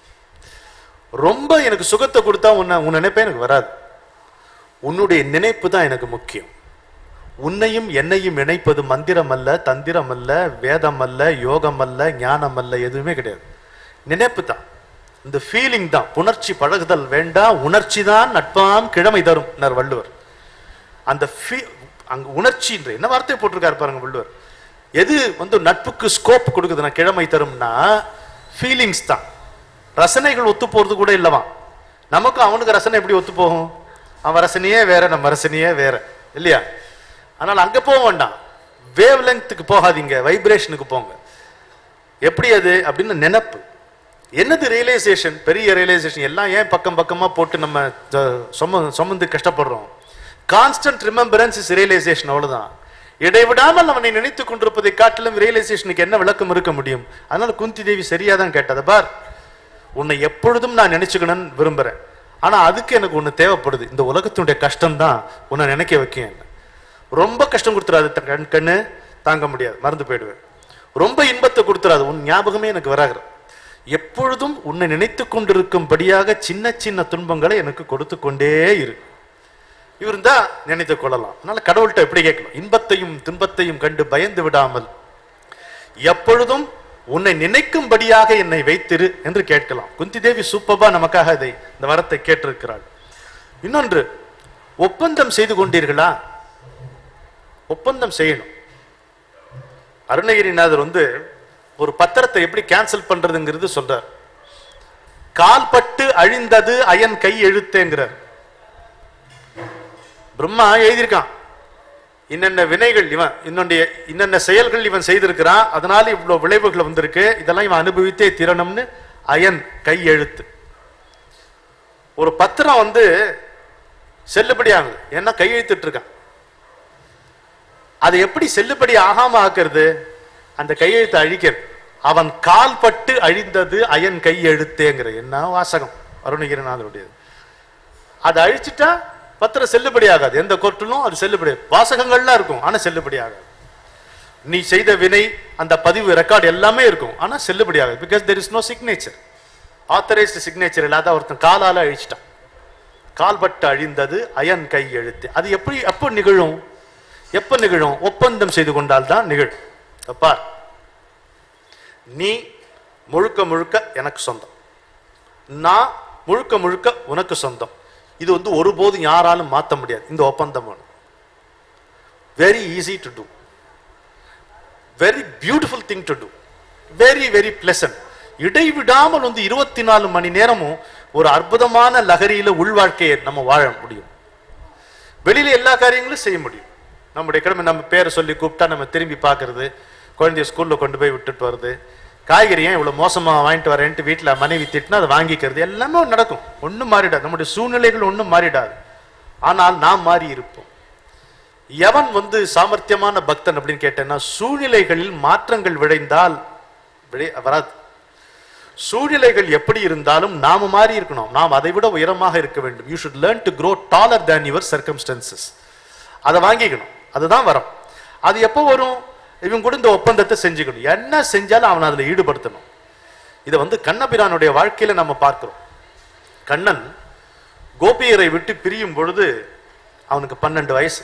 ரொம்ப எனக்கு சுகத்தை கொடுத்தா உன்னை உன் நினைப்பே எனக்கு வராது உன்னுடைய நினைப்பு தான் எனக்கு முக்கியம் உன்னையும் என்னையும் இணைப்பது மந்திரம் அல்ல தந்திரம் அல்ல வேதம் அல்ல யோகம் அல்ல ஞானம் அல்ல எதுவுமே கிடையாது நினைப்பு தான் இந்த ஃபீலிங் தான் புணர்ச்சி பழகுதல் வேண்டாம் உணர்ச்சி தான் நட்பாம் கிழமை தரும் நர் வள்ளுவர் அந்த fee- அங்க உணர்ச்சின்ற என்ன வார்த்தை போட்டிருக்காரு பாருங்க வள்ளுவர் எது வந்து நட்புக்கு ஸ்கோப் கொடுக்குதுன்னா கிழமை தரும்னா ஃபீலிங்ஸ் தான் ரசனைகள் ஒத்து போறது கூட இல்லவா நமக்கும் அவனுக்கு ரசனை எப்படி ஒத்து போகும் அவன் ரசனையே வேற நம்ம ரசனையே வேற இல்லையா ஆனால் அங்க போக வேண்டாம் வேவ் லெங்க்த்துக்கு போகாதீங்க வைப்ரேஷனுக்கு போங்க எப்படி அது அப்படின்னு நினைப்பு என்னது ரியலைசேஷன் பெரிய ரியலைசேஷன் எல்லாம் ஏன் பக்கம் பக்கமா போட்டு நம்ம ஜ- சும சுமந்து கஷ்டப்படுறோம் கான்ஸ்டன்ட் ரிமெம்பரன்ஸ் இஸ் ரியலைசேஷன் அவ்வளவுதான் இடைவிடாமல் அவனை நினைத்து கொண்டிருப்பதை காட்டிலும் ரியலைசேஷனுக்கு என்ன விளக்கம் இருக்க முடியும் அதனால குந்தி தேவி சரியா தான் கேட்டதை பார் உன்னை எப்பொழுதும் நான் நினைச்சுக்கணும்னு விரும்புறேன் ஆனா அதுக்கு எனக்கு ஒண்ணு தேவைப்படுது இந்த உலகத்தினுடைய கஷ்டம் தான் உன்னை நினைக்க வைக்கும் என்ன ரொம்ப கஷ்டம் கொடுத்துறாது த- கண் கண்ணு தாங்க முடியாது மறந்து போயிடுவேன் ரொம்ப இன்பத்தை கொடுத்துறாது உன் ஞாபகமே எனக்கு வராது எப்பொழுதும் உன்னை நினைத்து கொண்டிருக்கும்படியாக சின்ன சின்ன துன்பங்களை எனக்கு கொடுத்து கொண்டே இரு இவர் தான் நினைத்துக் கொள்ளலாம் அதனால கடவுள்கிட்ட எப்படி கேட்கணும் இன்பத்தையும் துன்பத்தையும் கண்டு பயந்து விடாமல் எப்பொழுதும் உன்னை நினைக்கும்படியாக என்னை வைத்திரு என்று கேட்கலாம் குந்தி தேவி சூப்பபா நமக்காக இதை இந்த வரத்தை கேட்டிருக்கிறாள் இன்னொன்று ஒப்பந்தம் செய்து கொண்டீர்களா ஒப்பந்தம் செய்யணும் அருணகிரிநாதர் வந்து ஒரு பத்திரத்தை எப்படி கேன்சல் பண்றதுங்கிறது சொல்றார் கால்பட்டு அழிந்தது அயன் கை எழுத்தேங்கிறார் பிரம்மா எழுதியிருக்கான் இன்னென்ன வினைகள் இவன் இன்னொன்றைய இன்னென்ன செயல்கள் இவன் செய்திருக்கிறான் அதனால இவ்வளவு விளைவுகள் வந்திருக்கு இதெல்லாம் இவன் அனுபவித்தே திறனும்னு அயன் கை எழுத்து ஒரு பத்திரம் வந்து செல்லுபடியாகுது ஏன்னா கையெழுத்திட்டு இருக்கான் அதை எப்படி செல்லுபடி ஆகாம ஆக்குறது அந்த கையெழுத்தை அழிக்கிறது அவன் கால் பட்டு அழிந்தது அயன் கை எழுத்தேங்கிற என்ன வாசகம் அருணகிரிநாதருடையது அதை அழிச்சிட்டா பத்திரம் செல்லுபடி ஆகாது எந்த கோர்ட்டிலும் அது செல்லுபடி வாசகங்கள்லாம் இருக்கும் ஆனா செல்லுபடி ஆகாது நீ செய்த வினை அந்த பதிவு ரெக்கார்டு எல்லாமே இருக்கும் ஆனா செல்லுபடி ஆகாது because there is no signature authorized signature இல்லாத ஒருத்தன் காலால அழிச்சிட்டான் கால்பட்டு அழிந்தது அயன் கை எழுத்து அது எப்படி எப்போ நிகழும் எப்ப நிகழும் ஒப்பந்தம் செய்து கொண்டால் தான் நிகழும் அப்பா நீ முழுக்க முழுக்க எனக்கு சொந்தம் நான் முழுக்க முழுக்க உனக்கு சொந்தம் இது வந்து ஒருபோதும் யாராலும் மாற்ற முடியாது இந்த ஒப்பந்தம் very easy to do very beautiful thing to do very very pleasant இடைவிடாமல் வந்து இருபத்தி நாலு மணி நேரமும் ஒரு அற்புதமான லகரியில உள்வாழ்க்கையை நம்ம வாழ முடியும் வெளியில எல்லா காரியங்களும் செய்ய முடியும் நம்முடைய கடமை நம்ம பேரை சொல்லி கூப்பிட்டா நம்ம திரும்பி பார்க்கறது குழந்தைய ஸ்கூல்ல கொண்டு போய் விட்டுட்டு வருது காய்கறி ஏன் இவ்வளவு மோசமா வாங்கிட்டு வரேன்ட்டு வீட்டுல மனைவி திட்டினா அதை வாங்கிக்கிறது எல்லாமே நடக்கும் ஒண்ணும் மாறிடாது நம்முடைய சூழ்நிலைகள் ஒண்ணும் மாறிடாது ஆனால் நாம் மாறி இருப்போம் எவன் வந்து சாமர்த்தியமான பக்தன் அப்படின்னு கேட்டேன்னா சூழ்நிலைகளில் மாற்றங்கள் விளைந்தால் விளை- வராது சூழ்நிலைகள் எப்படி இருந்தாலும் நாம மாறி இருக்கணும் நாம் அதை விட உயரமாக இருக்க வேண்டும் you should learn to grow taller than your circumstances அதை வாங்கிக்கணும் அதுதான் வரும் அது எப்போ வரும் இவங்க கூட இந்த ஒப்பந்தத்தை செஞ்சுக்கணும் என்ன செஞ்சாலும் அவனை அதுல ஈடுபடுத்தணும் இதை வந்து கண்ணபிரானுடைய வாழ்க்கையில நம்ம பார்க்கிறோம் கண்ணன் கோபியரை விட்டு பிரியும் பொழுது அவனுக்கு பன்னெண்டு வயசு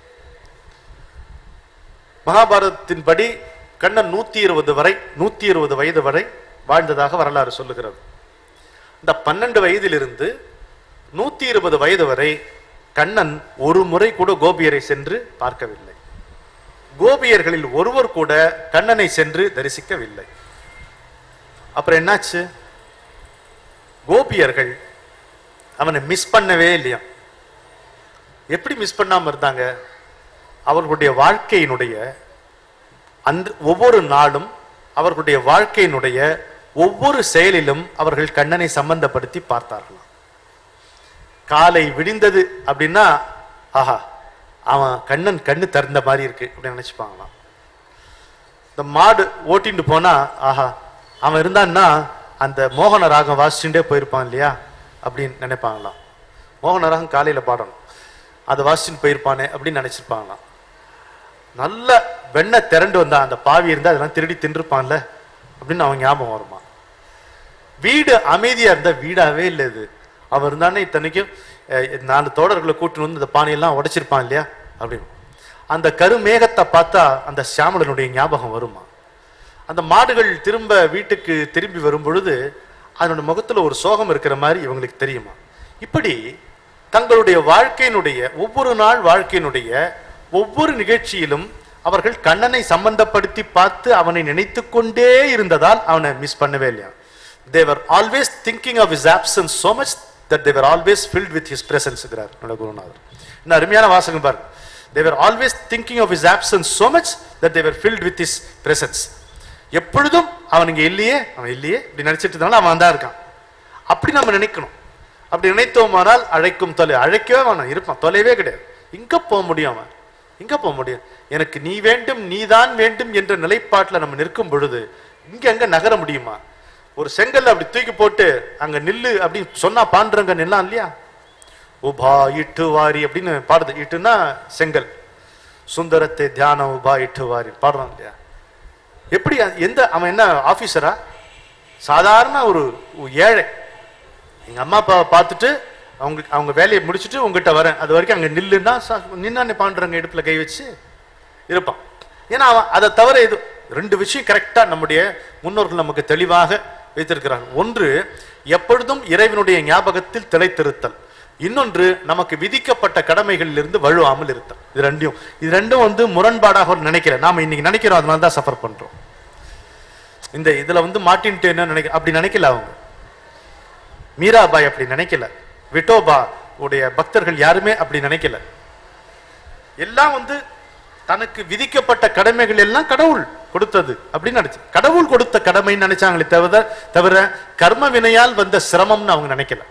மகாபாரதத்தின்படி கண்ணன் நூத்தி இருபது வரை நூத்தி இருபது வயது வரை வாழ்ந்ததாக வரலாறு சொல்லுகிறது இந்த பன்னெண்டு வயதிலிருந்து நூத்தி இருபது வயது வரை கண்ணன் ஒரு முறை கூட கோபியரை சென்று பார்க்கவில்லை கோபியர்களில் ஒருவர் கூட கண்ணனை சென்று தரிசிக்கவில்லை அப்புறம் என்னாச்சு கோபியர்கள் அவனை மிஸ் பண்ணவே இல்லையா எப்படி மிஸ் பண்ணாம இருந்தாங்க அவர்களுடைய வாழ்க்கையினுடைய அந்த ஒவ்வொரு நாளும் அவர்களுடைய வாழ்க்கையினுடைய ஒவ்வொரு செயலிலும் அவர்கள் கண்ணனை சம்பந்தப்படுத்தி பார்த்தார்களாம் காலை விடிந்தது அப்படின்னா ஆஹா அவன் கண்ணன் கண்ணு திறந்த மாதிரி இருக்கு அப்படின்னு நினைச்சுப்பாங்களாம் இந்த மாடு ஓட்டிட்டு போனா ஆஹா அவன் இருந்தான்னா அந்த மோகன ராகம் வாசிச்சுட்டே போயிருப்பான் இல்லையா அப்படின்னு நினைப்பாங்களாம் மோகன ராகம் காலையில பாடணும் அதை வாசிச்சுட்டு போயிருப்பானே அப்படின்னு நினைச்சிருப்பாங்களாம் நல்ல வெண்ணெய் திரண்டு வந்தா அந்த பாவி இருந்தா அதெல்லாம் திருடி தின்றுப்பான்ல அப்படின்னு அவன் ஞாபகம் வருமா வீடு அமைதியா இருந்தா வீடாவே இல்லை இது அவன் இருந்தானே இத்தனைக்கும் அஹ், நாலு தோழர்களை கூட்டிட்டு வந்து இந்த பானையெல்லாம் உடைச்சிருப்பான் இல்லையா அப்படின்னு அந்த கருமேகத்தை பார்த்தா அந்த சியாமலனுடைய ஞாபகம் வருமா அந்த மாடுகள் திரும்ப வீட்டுக்கு திரும்பி வரும் பொழுது அதனோட முகத்துல ஒரு சோகம் இருக்கிற மாதிரி இவங்களுக்கு தெரியுமா இப்படி தங்களுடைய வாழ்க்கையினுடைய ஒவ்வொரு நாள் வாழ்க்கையினுடைய ஒவ்வொரு நிகழ்ச்சியிலும் அவர்கள் கண்ணனை சம்பந்தப்படுத்தி பார்த்து அவனை நினைத்து கொண்டே இருந்ததால் அவனை மிஸ் பண்ணவே இல்லையா they were always thinking of his absence so much that they were always filled with his presence ங்கிறார் என்னோட குருநாதர் இன்னும் அருமையான வாசகம் பாருங்க they were always thinking of his absence so much that they were filled with his presence எப்பொழுதும் அவன் இங்க இல்லையே அவன் இல்லையே இப்படி நினைச்சிட்டு இருந்தாலும் அவன் தான் இருக்கான் அப்படி நம்ம நினைக்கணும் அப்படி நினைத்தோமானால் அழைக்கும் தொலை அழைக்கவே வேணாம் இருப்பான் தொலைவே கிடையாது இங்க போக முடியும் அவன் இங்க போக முடியும் எனக்கு நீ வேண்டும் நீதான் வேண்டும் என்ற நிலைப்பாட்டில் நம்ம நிற்கும் பொழுது இங்க அங்க நகர முடியுமா ஒரு செங்கல் அப்படி தூக்கி போட்டு அங்க நில்லு அப்படின்னு சொன்னா பாண்டுறங்க நில்லாம் இல்லையா உபா இட்டு வாரி அப்படின்னு பாடுது இட்டுன்னா செங்கல் சுந்தரத்தை தியானம் உபா இட்டு வாரி பாடுறான் இல்லையா எப்படி அ- எந்த அவன் என்ன ஆபீசரா சாதாரண ஒரு ஒரு ஏழை எங்க அம்மா அப்பாவை பார்த்துட்டு அவங்க அவங்க வேலையை முடிச்சுட்டு உங்ககிட்ட வரேன் அது வரைக்கும் அங்க நில்லுன்னா ச- நின்னானே பாண்டுறங்க இடுப்புல கை வச்சு இருப்பான் ஏன்னா அவன் அதை தவிர இது ரெண்டு விஷயம் கரெக்டா நம்முடைய முன்னோர்கள் நமக்கு தெளிவாக வைத்திருக்கிறாங்க ஒன்று எப்பொழுதும் இறைவனுடைய ஞாபகத்தில் திளைத்திருத்தல் இன்னொன்று நமக்கு விதிக்கப்பட்ட கடமைகளிலிருந்து வழுவாமல் இருத்தல் இது ரெண்டையும் இது ரெண்டும் வந்து முரண்பாடாக நினைக்கல நாம இன்னைக்கு நினைக்கிறோம் அதனால தான் சஃபர் பண்றோம் இந்த இதுல வந்து மாட்டின்ட்டு என்ன நினைக்க அப்படி நினைக்கல அவங்க மீராபாய் அப்படி நினைக்கல விட்டோபா உடைய பக்தர்கள் யாருமே அப்படி நினைக்கல எல்லாம் வந்து தனக்கு விதிக்கப்பட்ட கடமைகள் எல்லாம் கடவுள் கொடுத்தது அப்படின்னு நினைச்சு கடவுள் கொடுத்த கடமைன்னு நினைச்சாங்களே தவிர தவிர கர்ம வினையால் வந்த சிரமம்னு அவங்க நினைக்கல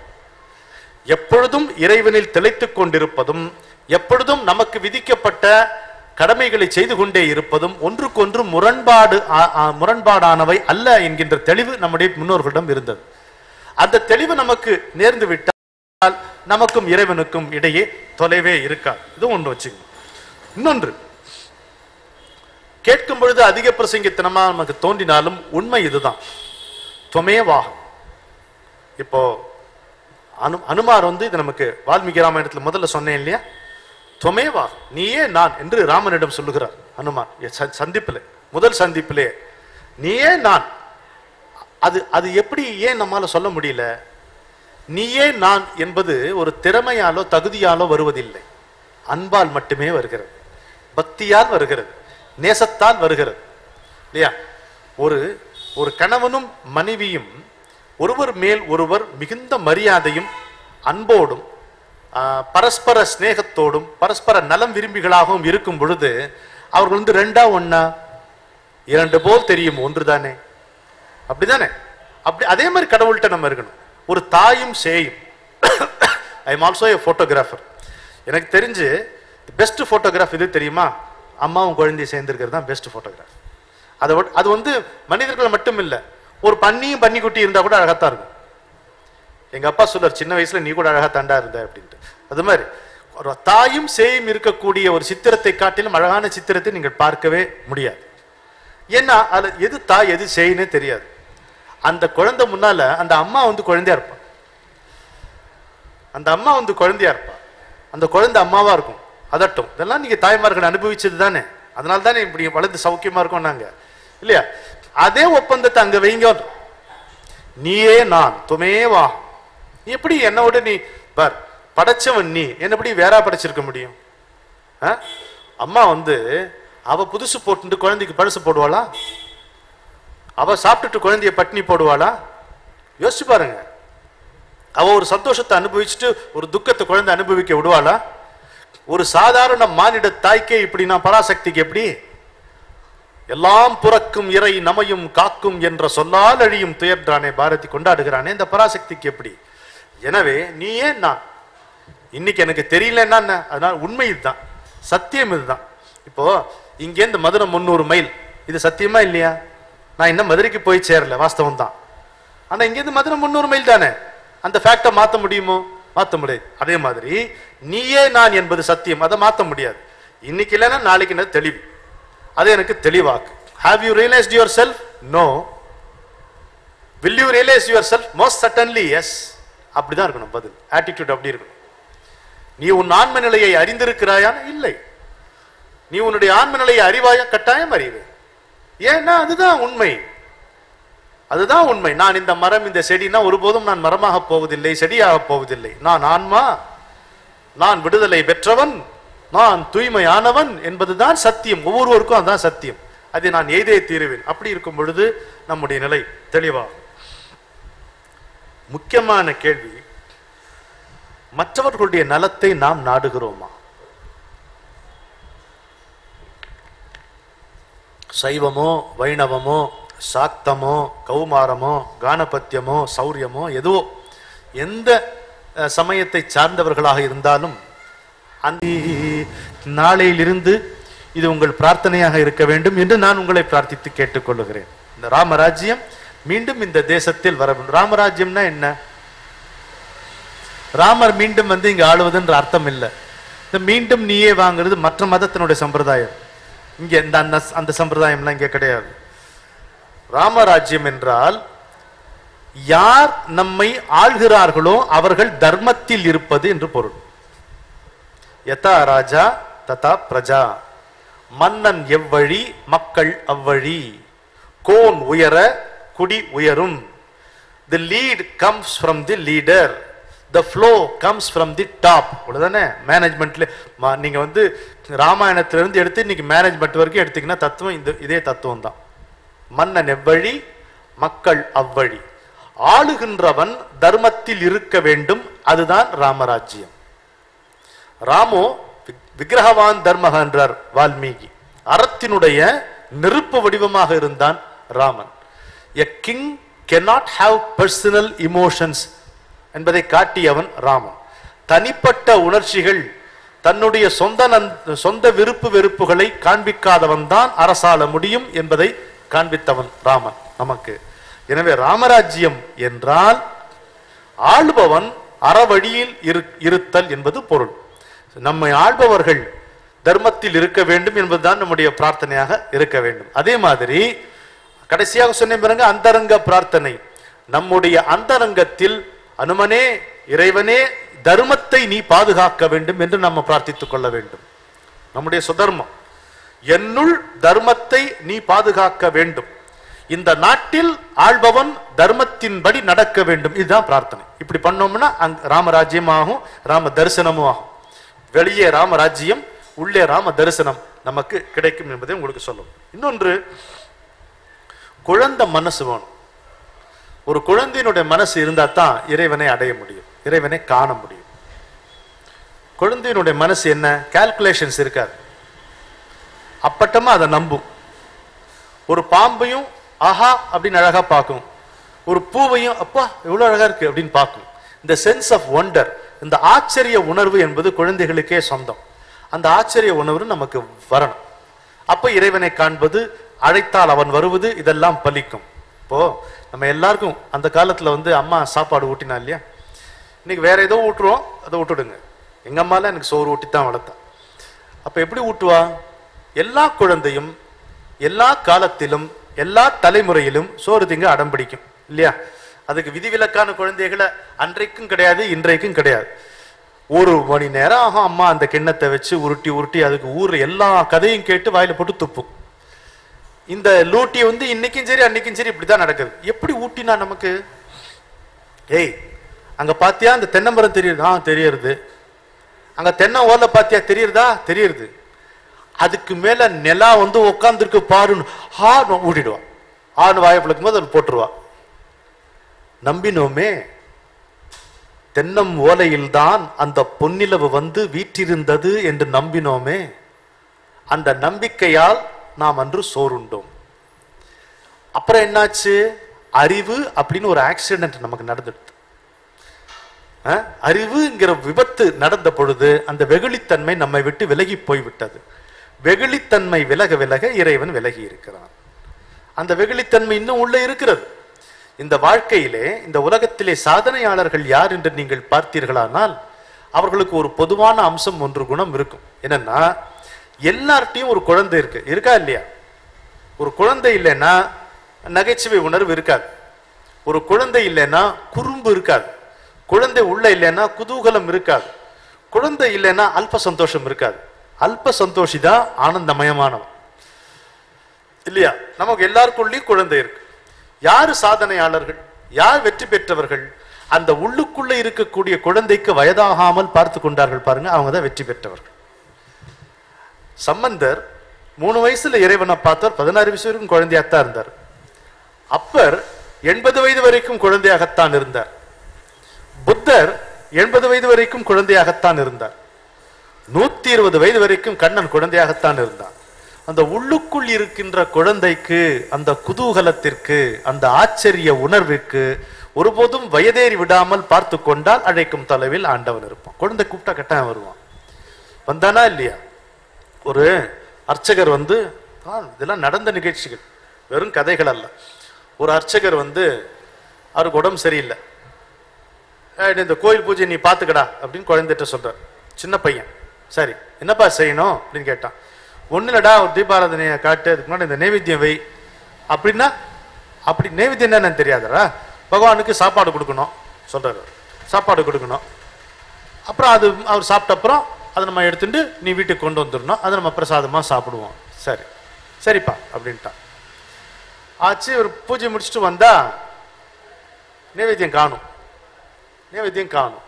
எப்பொழுதும் இறைவனில் திளைத்துக் கொண்டிருப்பதும் எப்பொழுதும் நமக்கு விதிக்கப்பட்ட கடமைகளை செய்து கொண்டே இருப்பதும் ஒன்றுக்கொன்று முரண்பாடு ஆ- ஆ- முரண்பாடானவை அல்ல என்கின்ற தெளிவு நம்முடைய முன்னோர்களிடம் இருந்தது அந்த தெளிவு நமக்கு நேர்ந்து விட்டால் நமக்கும் இறைவனுக்கும் இடையே தொலைவே இருக்காது இது ஒன்று வச்சுக்கணும் இன்னொன்று கேட்கும் பொழுது அதிக பிரசங்கித்தனமா நமக்கு தோன்றினாலும் உண்மை இதுதான் துவமேவாகம் இப்போ அனு அனுமார் வந்து இது நமக்கு வால்மீகி ராமாயணத்துல முதல்ல சொன்னேன் இல்லையா துவமேவா நீயே நான் என்று ராமனிடம் சொல்லுகிறார் அனுமார் எ- ச- சந்திப்பிலே முதல் சந்திப்பிலே நீயே நான் அது அது எப்படி ஏன் நம்மால சொல்ல முடியல நீயே நான் என்பது ஒரு திறமையாலோ தகுதியாலோ வருவதில்லை அன்பால் மட்டுமே வருகிறது பக்தியால் வருகிறது நேசத்தால் வருகிறது இல்லையா ஒரு ஒரு கணவனும் மனைவியும் ஒருவர் மேல் ஒருவர் மிகுந்த மரியாதையும் அன்போடும் ஆ, பரஸ்பர சிநேகத்தோடும் பரஸ்பர நலம் விரும்பிகளாகவும் இருக்கும் பொழுது அவர்கள் வந்து ரெண்டா ஒண்ணா இரண்டு போல் தெரியும் ஒன்றுதானே அப்படிதானே அப்படி அதே மாதிரி கடவுள்கிட்ட நம்ம இருக்கணும் ஒரு தாயும் சேயும் I am also a photographer எனக்கு தெரிஞ்சு பெஸ்ட் ஃபோட்டோகிராஃப் இது தெரியுமா அம்மாவும் குழந்தையும் சேர்ந்துருக்கிறது தான் பெஸ்ட் ஃபோட்டோகிராஃப் அதை விட- அது வந்து மனிதர்கள் மட்டும் இல்லை ஒரு பன்னியும் பன்னிக்குட்டி இருந்தா கூட அழகாத்தான் இருக்கும் எங்க அப்பா சொல்றார் சின்ன வயசுல நீ கூட அழகா தண்டா இருந்த அப்படின்ட்டு அது மாதிரி ஒரு தாயும் சேயும் இருக்கக்கூடிய ஒரு சித்திரத்தை காட்டிலும் அழகான சித்திரத்தை நீங்கள் பார்க்கவே முடியாது ஏன்னா அதுல எது தாய் எது சேயினே தெரியாது அந்த குழந்தை முன்னால அந்த அம்மா வந்து குழந்தையா இருப்பா அந்த அம்மா வந்து குழந்தையா இருப்பா அந்த குழந்தை அம்மாவா இருக்கும் அதட்டும் இதெல்லாம் நீங்க தாய்மார்கள் அனுபவிச்சது தானே அதனால தானே இப்படி வளர்ந்து சௌக்கியமா இருக்கோம் நாங்க இல்லையா அதே ஒப்பந்தத்தை அங்க வைங்க நீயே நான் துமேவா எப்படி என்னோட நீ பார் படைச்சவன் நீ என்ன எப்படி வேறா படைச்சிருக்க முடியும் ஆ? அம்மா வந்து அவ புதுசு போட்டுட்டு குழந்தைக்கு பழசு போடுவாளா அவ சாப்பிட்டுட்டு குழந்தைய பட்டினி போடுவாளா யோசிச்சு பாருங்க அவ ஒரு சந்தோஷத்தை அனுபவிச்சுட்டு ஒரு துக்கத்தை குழந்தை அனுபவிக்க விடுவாளா ஒரு சாதாரண மானிட தாய்க்கே இப்படின்னா பராசக்திக்கு எப்படி எல்லாம் புறக்கும் இறை நமையும் காக்கும் என்ற சொல்லால் அழியும் துயர்றானே பாரதி கொண்டாடுகிறானே இந்த பராசக்திக்கு எப்படி எனவே நீ ஏன் நான் இன்னைக்கு எனக்கு தெரியலன்னா என்ன? அதனால உண்மை இதுதான் சத்தியம் இதுதான் இப்போ இங்கேருந்து மதுரை முந்நூறு மைல் இது சத்தியமா இல்லையா நான் இன்னும் மதுரைக்கு போய் சேரல வாஸ்தவம் தான் ஆனா இங்கேருந்து மதுரை முந்நூறு மைல் தானே அந்த ஃபேக்டை மாத்த முடியுமோ மாத்த முடியாது அதே மாதிரி நீயே நான் என்பது சத்தியம் அதை மாத்த முடியாது இன்னைக்கு இல்லைன்னா நாளைக்கு என்ன தெளிவு அது எனக்கு தெளிவாக்கு have you realized yourself no will you realize yourself most suddenly yes அப்படிதான் இருக்கணும் பதில் ஆட்டிடியூட் அப்படி இருக்கணும் நீ உன் ஆன்ம நிலையை அறிந்திருக்கிறாயா இல்லை நீ உன்னுடைய ஆன்ம நிலையை அறிவாயா கட்டாயம் அறிவு ஏன்னா அதுதான் உண்மை அதுதான் உண்மை நான் இந்த மரம் இந்த செடினா ஒருபோதும் நான் மரமாக போவதில்லை செடியாக போவதில்லை நான் ஆன்மா நான் விடுதலை பெற்றவன் நான் தூய்மையானவன் என்பதுதான் சத்தியம் ஒவ்வொருவருக்கும் அதுதான் சத்தியம் அதை நான் எய்தே தீருவேன் அப்படி இருக்கும் பொழுது நம்முடைய நிலை தெளிவாகும் முக்கியமான கேள்வி மற்றவர்களுடைய நலத்தை நாம் நாடுகிறோமா சைவமோ வைணவமோ சாக்தமோ கௌமாரமோ கானபத்தியமோ சௌரியமோ எதுவோ எந்த அஹ், சமயத்தை சார்ந்தவர்களாக இருந்தாலும் அந்த நாளையிலிருந்து இது உங்கள் பிரார்த்தனையாக இருக்க வேண்டும் என்று நான் உங்களை பிரார்த்தித்து கேட்டுக்கொள்ளுகிறேன் இந்த ராமராஜ்யம் மீண்டும் இந்த தேசத்தில் வர வேண்டும் ராமராஜ்யம்னா என்ன ராமர் மீண்டும் வந்து இங்க ஆளுவதுன்ற அர்த்தம் இல்லை இந்த மீண்டும் நீயே வாங்குறது மற்ற மதத்தினுடைய சம்பிரதாயம் இங்க இந்த அந்த அந்த சம்பிரதாயம்லாம் இங்க கிடையாது ராமராஜ்யம் என்றால் யார் நம்மை ஆள்கிறார்களோ அவர்கள் தர்மத்தில் இருப்பது என்று பொருள் யதா ராஜா ததா பிரஜா மன்னன் எவ்வழி மக்கள் அவ்வழி கோன் உயர குடி உயரும் the lead comes from the leader the flow comes from the top அவ்வளோதானே மேனேஜ்மெண்ட்ல நீங்க வந்து ராமாயணத்துல இருந்து எடுத்து இன்னைக்கு மேனேஜ்மெண்ட் வரைக்கும் எடுத்தீங்கன்னா தத்துவம் இந்த இதே தத்துவம் தான் மன்னன் எவ்வழி மக்கள் அவ்வழி ஆளுகின்றவன் தர்மத்தில் இருக்க வேண்டும் அதுதான் ராமராஜ்யம் ராமோ வி- விக்கிரகவான் தர்மக என்றார் வால்மீகி அறத்தினுடைய நெருப்பு வடிவமாக இருந்தான் Raman a king cannot have personal emotions என்பதை காட்டியவன் ராமன் தனிப்பட்ட உணர்ச்சிகள் தன்னுடைய சொந்த நன்- சொந்த விருப்பு வெறுப்புகளை காண்பிக்காதவன் தான் அரசாள முடியும் என்பதை காண்பித்தவன் ராமன் நமக்கு எனவே ராமராஜ்யம் என்றால் ஆளுபவன் அறவழியில் இரு- இருத்தல் என்பது பொருள் நம்மை ஆள்பவர்கள் தர்மத்தில் இருக்க வேண்டும் என்பதுதான் நம்முடைய பிரார்த்தனையாக இருக்க வேண்டும் அதே மாதிரி கடைசியாக சொன்ன பிறகு அந்தரங்க பிரார்த்தனை நம்முடைய அந்தரங்கத்தில் அனுமனே இறைவனே தர்மத்தை நீ பாதுகாக்க வேண்டும் என்று நம்ம பிரார்த்தித்துக் கொள்ள வேண்டும் நம்முடைய சுதர்மம் என்னுள் தர்மத்தை நீ பாதுகாக்க வேண்டும் இந்த நாட்டில் ஆள்பவன் தர்மத்தின்படி நடக்க வேண்டும் இதுதான் பிரார்த்தனை இப்படி பண்ணோம்னா அங்க ராமராஜ்யம் ஆகும் ராம தரிசனமும் ஆகும் வெளியே ராமராஜ்யம் உள்ளே ராம தரிசனம் நமக்கு கிடைக்கும் என்பதை உங்களுக்கு சொல்லும் இன்னொன்று குழந்தை மனசு வேணும் ஒரு குழந்தையினுடைய மனசு இருந்தா தான் இறைவனை அடைய முடியும் இறைவனை காண முடியும் குழந்தையினுடைய மனசு என்ன கால்குலேஷன்ஸ் இருக்காது அப்பட்டமா அதை நம்பும் ஒரு பாம்பையும் ஆஹா அப்படின்னு அழகா பார்க்கும் ஒரு பூவையும் அப்பா எவ்வளவு அழகா இருக்கு அப்படின்னு பார்க்கும் இந்த சென்ஸ் ஆஃப் ஒண்டர் இந்த ஆச்சரிய உணர்வு என்பது குழந்தைகளுக்கே சொந்தம் அந்த ஆச்சரிய உணர்வு நமக்கு வரணும் அப்ப இறைவனை காண்பது அழைத்தால் அவன் வருவது இதெல்லாம் பலிக்கும் இப்போ நம்ம எல்லாருக்கும் அந்த காலத்துல வந்து அம்மா சாப்பாடு ஊட்டினா இல்லையா இன்னைக்கு வேற ஏதோ ஊட்டுறோம் அதை விட்டுடுங்க எங்க அம்மால எனக்கு சோறு ஊட்டி தான் வளர்த்தா அப்ப எப்படி ஊட்டுவா எல்லா குழந்தையும் எல்லா காலத்திலும் எல்லா தலைமுறையிலும் சோறு திங்க அடம் பிடிக்கும் இல்லையா அதுக்கு விதிவிலக்கான குழந்தைகளை அன்றைக்கும் கிடையாது இன்றைக்கும் கிடையாது ஒரு மணி நேரம் ஆகும் அம்மா அந்த கிண்ணத்தை வச்சு உருட்டி உருட்டி அதுக்கு ஊர்ல எல்லா கதையும் கேட்டு வாயில போட்டு துப்பும் இந்த லூட்டி வந்து இன்னைக்கும் சரி அன்னைக்கும் சரி இப்படிதான் நடக்குது எப்படி ஊட்டினா நமக்கு ஏய் அங்க பாத்தியா அந்த தென்னை மரம் தெரியுது ஆ தெரியறது அங்க தென்னை ஓலை பாத்தியா தெரியுறதா தெரியுது அதுக்கு மேல நிலா வந்து உட்காந்துருக்கு பாருன்னு ஹா ஊட்டிடுவா ஆன்னு வாயை பிளக்கும் போது அது போட்டுருவா நம்பினோமே தென்னம் ஓலையில்தான் அந்த பொன்னிலவு வந்து வீற்றிருந்தது என்று நம்பினோமே அந்த நம்பிக்கையால் நாம் அன்று சோறுண்டோம் அப்புறம் என்னாச்சு அறிவு அப்படின்னு ஒரு ஆக்சிடென்ட் நமக்கு நடந்துடுது அஹ், அறிவுங்கிற விபத்து நடந்த பொழுது அந்த வெகுளித்தன்மை நம்மை விட்டு விலகி போய்விட்டது வெகுளித்தன்மை விலக விலக இறைவன் விலகி இருக்கிறான் அந்த வெகுளித்தன்மை இன்னும் உள்ள இருக்கிறது இந்த வாழ்க்கையிலே இந்த உலகத்திலே சாதனையாளர்கள் யார் என்று நீங்கள் பார்த்தீர்களானால் அவர்களுக்கு ஒரு பொதுவான அம்சம் ஒன்று குணம் இருக்கும் என்னன்னா எல்லார்ட்டையும் ஒரு குழந்தை இருக்கு இருக்கா இல்லையா ஒரு குழந்தை இல்லைன்னா நகைச்சுவை உணர்வு இருக்காது ஒரு குழந்தை இல்லைன்னா குறும்பு இருக்காது குழந்தை உள்ள இல்லைன்னா குதூகலம் இருக்காது குழந்தை இல்லைன்னா அல்ப சந்தோஷம் இருக்காது அல்ப சந்தோஷி தான் ஆனந்தமயமானவன் இல்லையா நமக்கு எல்லாருக்குள்ளேயும் குழந்தை இருக்கு யாரு சாதனையாளர்கள் யார் வெற்றி பெற்றவர்கள் அந்த உள்ளுக்குள்ள இருக்கக்கூடிய குழந்தைக்கு வயதாகாமல் பார்த்து கொண்டார்கள் பாருங்க அவங்க தான் வெற்றி பெற்றவர்கள் சம்பந்தர் மூணு வயசுல இறைவனை பார்த்தவர் பதினாறு வயசு வரைக்கும் குழந்தையாத்தான் இருந்தார் அப்பர் எண்பது வயது வரைக்கும் குழந்தையாகத்தான் இருந்தார் புத்தர் எண்பது வயது வரைக்கும் குழந்தையாகத்தான் இருந்தார் நூத்தி இருபது வயது வரைக்கும் கண்ணன் குழந்தையாகத்தான் இருந்தான் அந்த உள்ளுக்குள் இருக்கின்ற குழந்தைக்கு அந்த குதூகலத்திற்கு அந்த ஆச்சரிய உணர்விற்கு ஒருபோதும் வயதேறி விடாமல் பார்த்து கொண்டால் அழைக்கும் தொலைவில் ஆண்டவன் இருப்பான் குழந்தை கூப்பிட்டா கட்டாயம் வருவான் வந்தானா இல்லையா ஒரு அர்ச்சகர் வந்து ஆ, இதெல்லாம் நடந்த நிகழ்ச்சிகள் வெறும் கதைகள் அல்ல ஒரு அர்ச்சகர் வந்து அவருக்கு உடம்பு சரியில்லை "ஏய், இந்த கோயில் பூஜை நீ பார்த்துக்கடா அப்படின்னு குழந்தைகிட்ட சொல்றார் சின்ன பையன் சரி என்னப்பா செய்யணும் அப்படின்னு கேட்டான் ஒன்றும் இல்லடா ஒரு தீபாராதனையை காட்டு அதுக்கு முன்னாடி இந்த நைவேத்தியம் வை அப்படின்னா அப்படி நைவேத்தியம் என்னன்னு தெரியாதடா பகவானுக்கு சாப்பாடு கொடுக்கணும் சொல்றாரு அவர். சாப்பாடு கொடுக்கணும் அப்புறம் அது அவர் சாப்பிட்ட அப்புறம் அதை நம்ம எடுத்துட்டு நீ வீட்டுக்கு கொண்டு வந்துடணும் அதை நம்ம பிரசாதமாக சாப்பிடுவோம் சரி சரிப்பா அப்படின்ட்டான் ஆச்சு ஒரு பூஜை முடிச்சுட்டு வந்தா நைவேத்தியம் காணும் நைவேத்தியம் காணும்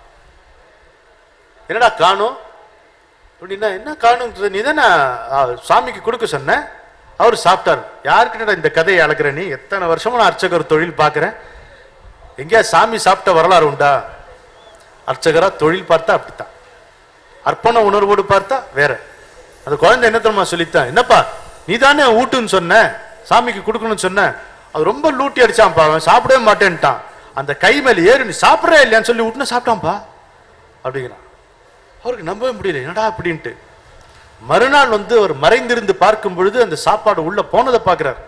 என்னடா காணும் அப்படின்னா என்ன காணும் நீ தானே சாமிக்கு கொடுக்க சொன்ன அவர் சாப்பிட்டார் யாருக்கிட்ட இந்த கதையை அழகிற நீ எத்தனை வருஷமா நான் அர்ச்சகர் தொழில் பார்க்கிறேன் எங்கேயா சாமி சாப்பிட்ட வரலாறு உண்டா அர்ச்சகரா தொழில் பார்த்தா அப்படித்தான் அர்ப்பண உணர்வோடு பார்த்தா வேற அந்த குழந்தை என்ன தெரியுமா சொல்லித்தான் என்னப்பா நீ தானே ஊட்டுன்னு சொன்ன சாமிக்கு கொடுக்கணும்னு சொன்ன அது ரொம்ப லூட்டி அடிச்சான்ப்பா அவன் சாப்பிடவே மாட்டேன்ட்டான் அந்த கை மேல ஏறி நீ சாப்பிட்றே இல்லையான்னு சொல்லி விட்டுனா சாப்பிட்டான்ப்பா அப்படிங்கிறான் அவருக்கு நம்பவே முடியல என்னடா அப்படின்ட்டு மறுநாள் வந்து அவர் மறைந்திருந்து பார்க்கும் பொழுது அந்த சாப்பாடு உள்ள போனதை பார்க்கிறார்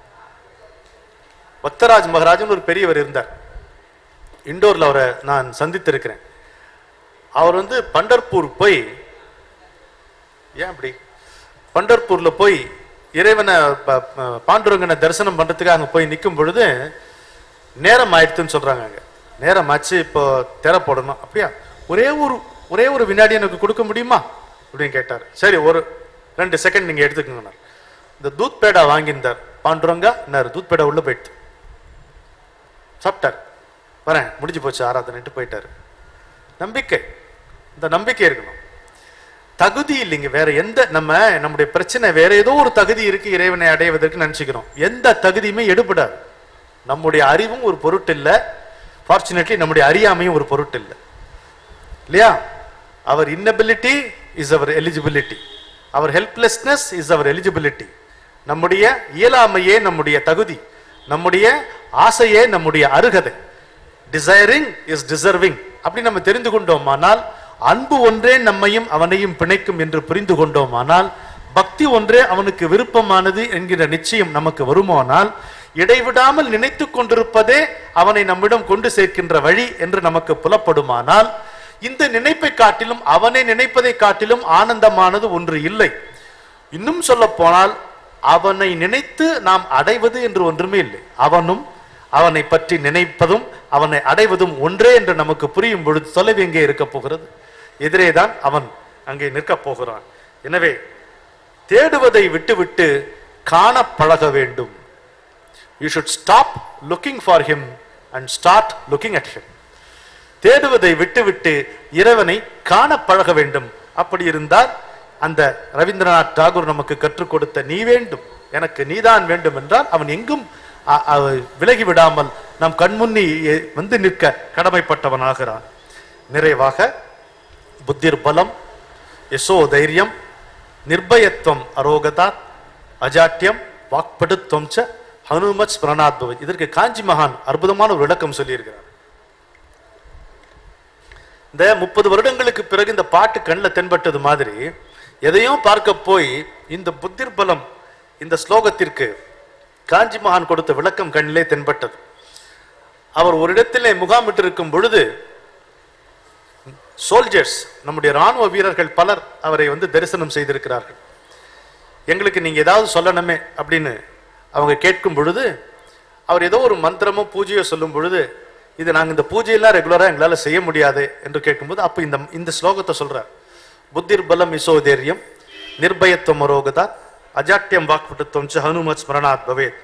பக்தராஜ் மகராஜன் ஒரு பெரியவர் இருந்தார் இண்டோர்ல அவரை நான் சந்தித்திருக்கிறேன் அவர் வந்து பண்டர்பூர் போய் ஏன் அப்படி பண்டர்பூர்ல போய் இறைவனை ப- ப- பாண்டுரங்கனை தரிசனம் பண்றதுக்கு அங்க போய் நிற்கும் பொழுது நேரம் ஆயிடுத்துன்னு சொல்றாங்க அங்க நேரம் ஆச்சு இப்போ திரை போடணும் அப்படியா ஒரே ஒரு ஒரே ஒரு வினாடி எனக்கு கொடுக்க முடியுமா அப்படின்னு கேட்டார் சரி ஒரு ரெண்டு செகண்ட் நீங்க எடுத்துக்கோங்க இந்த தூத் பேடா வாங்கியிருந்தார் பாண்டுரங்கா என்ன தூத் பேடா உள்ள போயிட்டு சாப்பிட்டார் வரேன் முடிஞ்சு போச்சு ஆராதனைட்டு போயிட்டாரு நம்பிக்கை இந்த நம்பிக்கை இருக்கணும் தகுதி இல்லைங்க வேற எந்த நம்ம நம்முடைய பிரச்சனை வேற ஏதோ ஒரு தகுதி இருக்கு இறைவனை அடைவதற்கு நினைச்சுக்கிறோம் எந்த தகுதியுமே எடுபடாது நம்முடைய அறிவும் ஒரு பொருட்டு இல்ல ஃபார்ச்சுனேட்லி நம்முடைய அறியாமையும் ஒரு பொருட்டு இல்லை இல்லையா our inability is our eligibility our helplessness is our eligibility நம்முடைய இயலாமையே நம்முடைய தகுதி நம்முடைய ஆசையே நம்முடைய அருகதை டிசைரிங் இஸ் டிசர்விங் அப்படி நம்ம தெரிந்து கொண்டோமானால் அன்பு ஒன்றே நம்மையும் அவனையும் பிணைக்கும் என்று புரிந்து கொண்டோமானால் பக்தி ஒன்றே அவனுக்கு விருப்பமானது என்கிற நிச்சயம் நமக்கு வருமானால் இடைவிடாமல் நினைத்துக் கொண்டிருப்பதே அவனை நம்மிடம் கொண்டு சேர்க்கின்ற வழி என்று நமக்கு புலப்படுமானால் இந்த நினைப்பை காட்டிலும் அவனை நினைப்பதை காட்டிலும் ஆனந்தமானது ஒன்று இல்லை இன்னும் சொல்ல போனால் அவனை நினைத்து நாம் அடைவது என்று ஒன்றுமே இல்லை அவனும் அவனை பற்றி நினைப்பதும் அவனை அடைவதும் ஒன்றே என்று நமக்கு புரியும் பொழுது தொலைவு எங்கே இருக்க போகிறது எதிரேதான் அவன் அங்கே நிற்கப் போகிறான் எனவே தேடுவதை விட்டுவிட்டு காண பழக வேண்டும் you should stop looking for him and start looking at him தேடுவதை விட்டுவிட்டு இறைவனை காண பழக வேண்டும் அப்படி இருந்தால் அந்த ரவீந்திரநாத் தாகூர் நமக்கு கற்றுக் கொடுத்த நீ வேண்டும் எனக்கு நீதான் வேண்டும் என்றால் அவன் எங்கும் அ- அ- விலகி விடாமல் நம் கண்முன்னி எ- வந்து நிற்க கடமைப்பட்டவனாகிறான் நிறைவாக புத்திர் பலம் யசோ தைரியம் நிர்பயத்துவம் அரோகதா அஜாட்டியம் வாக்படுத்துவம் ச ஹனுமத் ஸ்மரணாத் பவத் இதற்கு காஞ்சி மகான் அற்புதமான ஒரு விளக்கம் சொல்லியிருக்கிறார் இந்த முப்பது வருடங்களுக்கு பிறகு இந்த பாட்டு கண்ணில் தென்பட்டது மாதிரி எதையும் பார்க்க போய் இந்த புத்திர் பலம் இந்த ஸ்லோகத்திற்கு காஞ்சி மகான் கொடுத்த விளக்கம் கண்ணிலே தென்பட்டது அவர் ஒரு இடத்திலே முகாமிட்டிருக்கும் பொழுது சோல்ஜர்ஸ் நம்முடைய ராணுவ வீரர்கள் பலர் அவரை வந்து தரிசனம் செய்திருக்கிறார்கள் எங்களுக்கு நீங்க ஏதாவது சொல்லணுமே அப்படின்னு அவங்க கேட்கும் பொழுது அவர் ஏதோ ஒரு மந்திரமோ பூஜையோ சொல்லும் பொழுது இது நாங்க இந்த பூஜையெல்லாம் ரெகுலரா எங்களால செய்ய முடியாது என்று கேட்கும்போது அப்ப இந்த இந்த ஸ்லோகத்தை சொல்றார் புத்திர் பலம் இசோதேரியம் நிர்பயத்துவம் அரோகதா அஜாட்டியம் வாக்பட்டுத்துவம் ச ஹனுமத் ஸ்மரணாத் பவேத்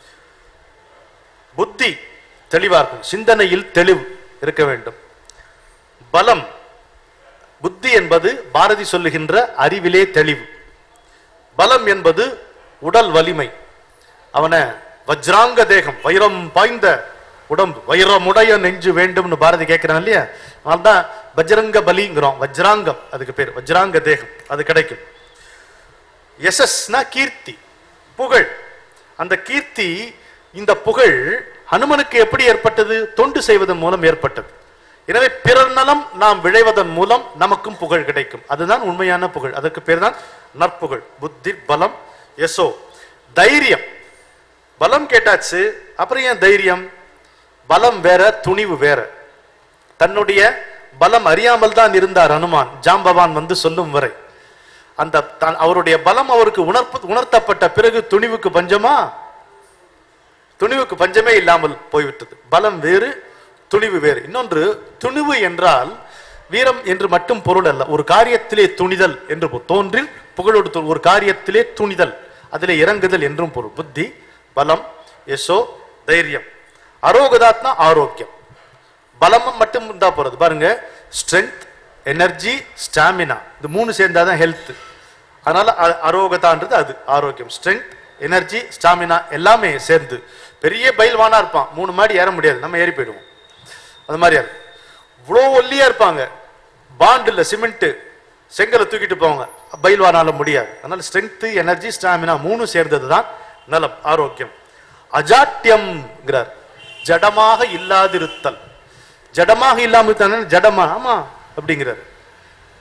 புத்தி தெளிவா இருக்கும் சிந்தனையில் தெளிவு இருக்க வேண்டும் பலம் புத்தி என்பது பாரதி சொல்லுகின்ற அறிவிலே தெளிவு பலம் என்பது உடல் வலிமை அவனை வஜ்ராங்க தேகம் வைரம் பாய்ந்த உடம்பு வைரமுடைய நெஞ்சு வேண்டும்னு பாரதி கேட்கிறான் இல்லையா அதனால்தான் வஜ்ரங்க பலிங்கிறோம் வஜ்ராங்கம் அதுக்கு பேர் வஜ்ராங்க தேகம் அது கிடைக்கும் யசஸ்னா கீர்த்தி புகழ் அந்த கீர்த்தி இந்த புகழ் ஹனுமனுக்கு எப்படி ஏற்பட்டது தொண்டு செய்வதன் மூலம் ஏற்பட்டது எனவே பிறர் நலம் நாம் விளைவதன் மூலம் நமக்கும் புகழ் கிடைக்கும் அதுதான் உண்மையான புகழ் அதற்கு பேர் தான் நற்புகழ் புத்தி பலம் யசோ தைரியம் பலம் கேட்டாச்சு அப்புறம் ஏன் தைரியம் பலம் வேற துணிவு வேற தன்னுடைய பலம் அறியாமல் தான் இருந்தார் ஹனுமான் ஜாம்பவான் வந்து சொல்லும் வரை அந்த தான் அவருடைய பலம் அவருக்கு உணர்ப்பு உணர்த்தப்பட்ட பிறகு துணிவுக்கு பஞ்சமா துணிவுக்கு பஞ்சமே இல்லாமல் போய்விட்டது பலம் வேறு துணிவு வேறு இன்னொன்று துணிவு என்றால் வீரம் என்று மட்டும் பொருள் அல்ல ஒரு காரியத்திலே துணிதல் என்று பொருள். தோன்றில் புகழோடு தொ- ஒரு காரியத்திலே துணிதல் அதிலே இறங்குதல் என்றும் பொருள் புத்தி பலம் யசோ தைரியம் அரோகதாத்னா ஆரோக்கியம் பலம் மட்டும் இருந்தா போறது பாருங்க ஸ்ட்ரென்த் எனர்ஜி ஸ்டாமினா இது மூணு சேர்ந்தாதான் ஹெல்த் அதனால அ- அரோகதான்றது அது ஆரோக்கியம் ஸ்ட்ரென்த் எனர்ஜி ஸ்டாமினா எல்லாமே சேர்ந்து பெரிய பயில்வானா இருப்பான் மூணு மாடி ஏற முடியாது நம்ம ஏறி போயிடுவோம் அது மாதிரி அது இவ்வளோ ஒல்லியா இருப்பாங்க பாண்டில் சிமெண்ட் செங்கலை தூக்கிட்டு போவாங்க பயில்வானால முடியாது அதனால ஸ்ட்ரென்த் எனர்ஜி ஸ்டாமினா மூணு சேர்ந்தது தான் நலம் ஆரோக்கியம் அஜாட்டியம்ங்கிறார் ஜடமாக இல்லாதிருத்தல் ஜடமாக இல்லாம இருத்தானே ஜடமா ஆமா அப்படிங்கிறார்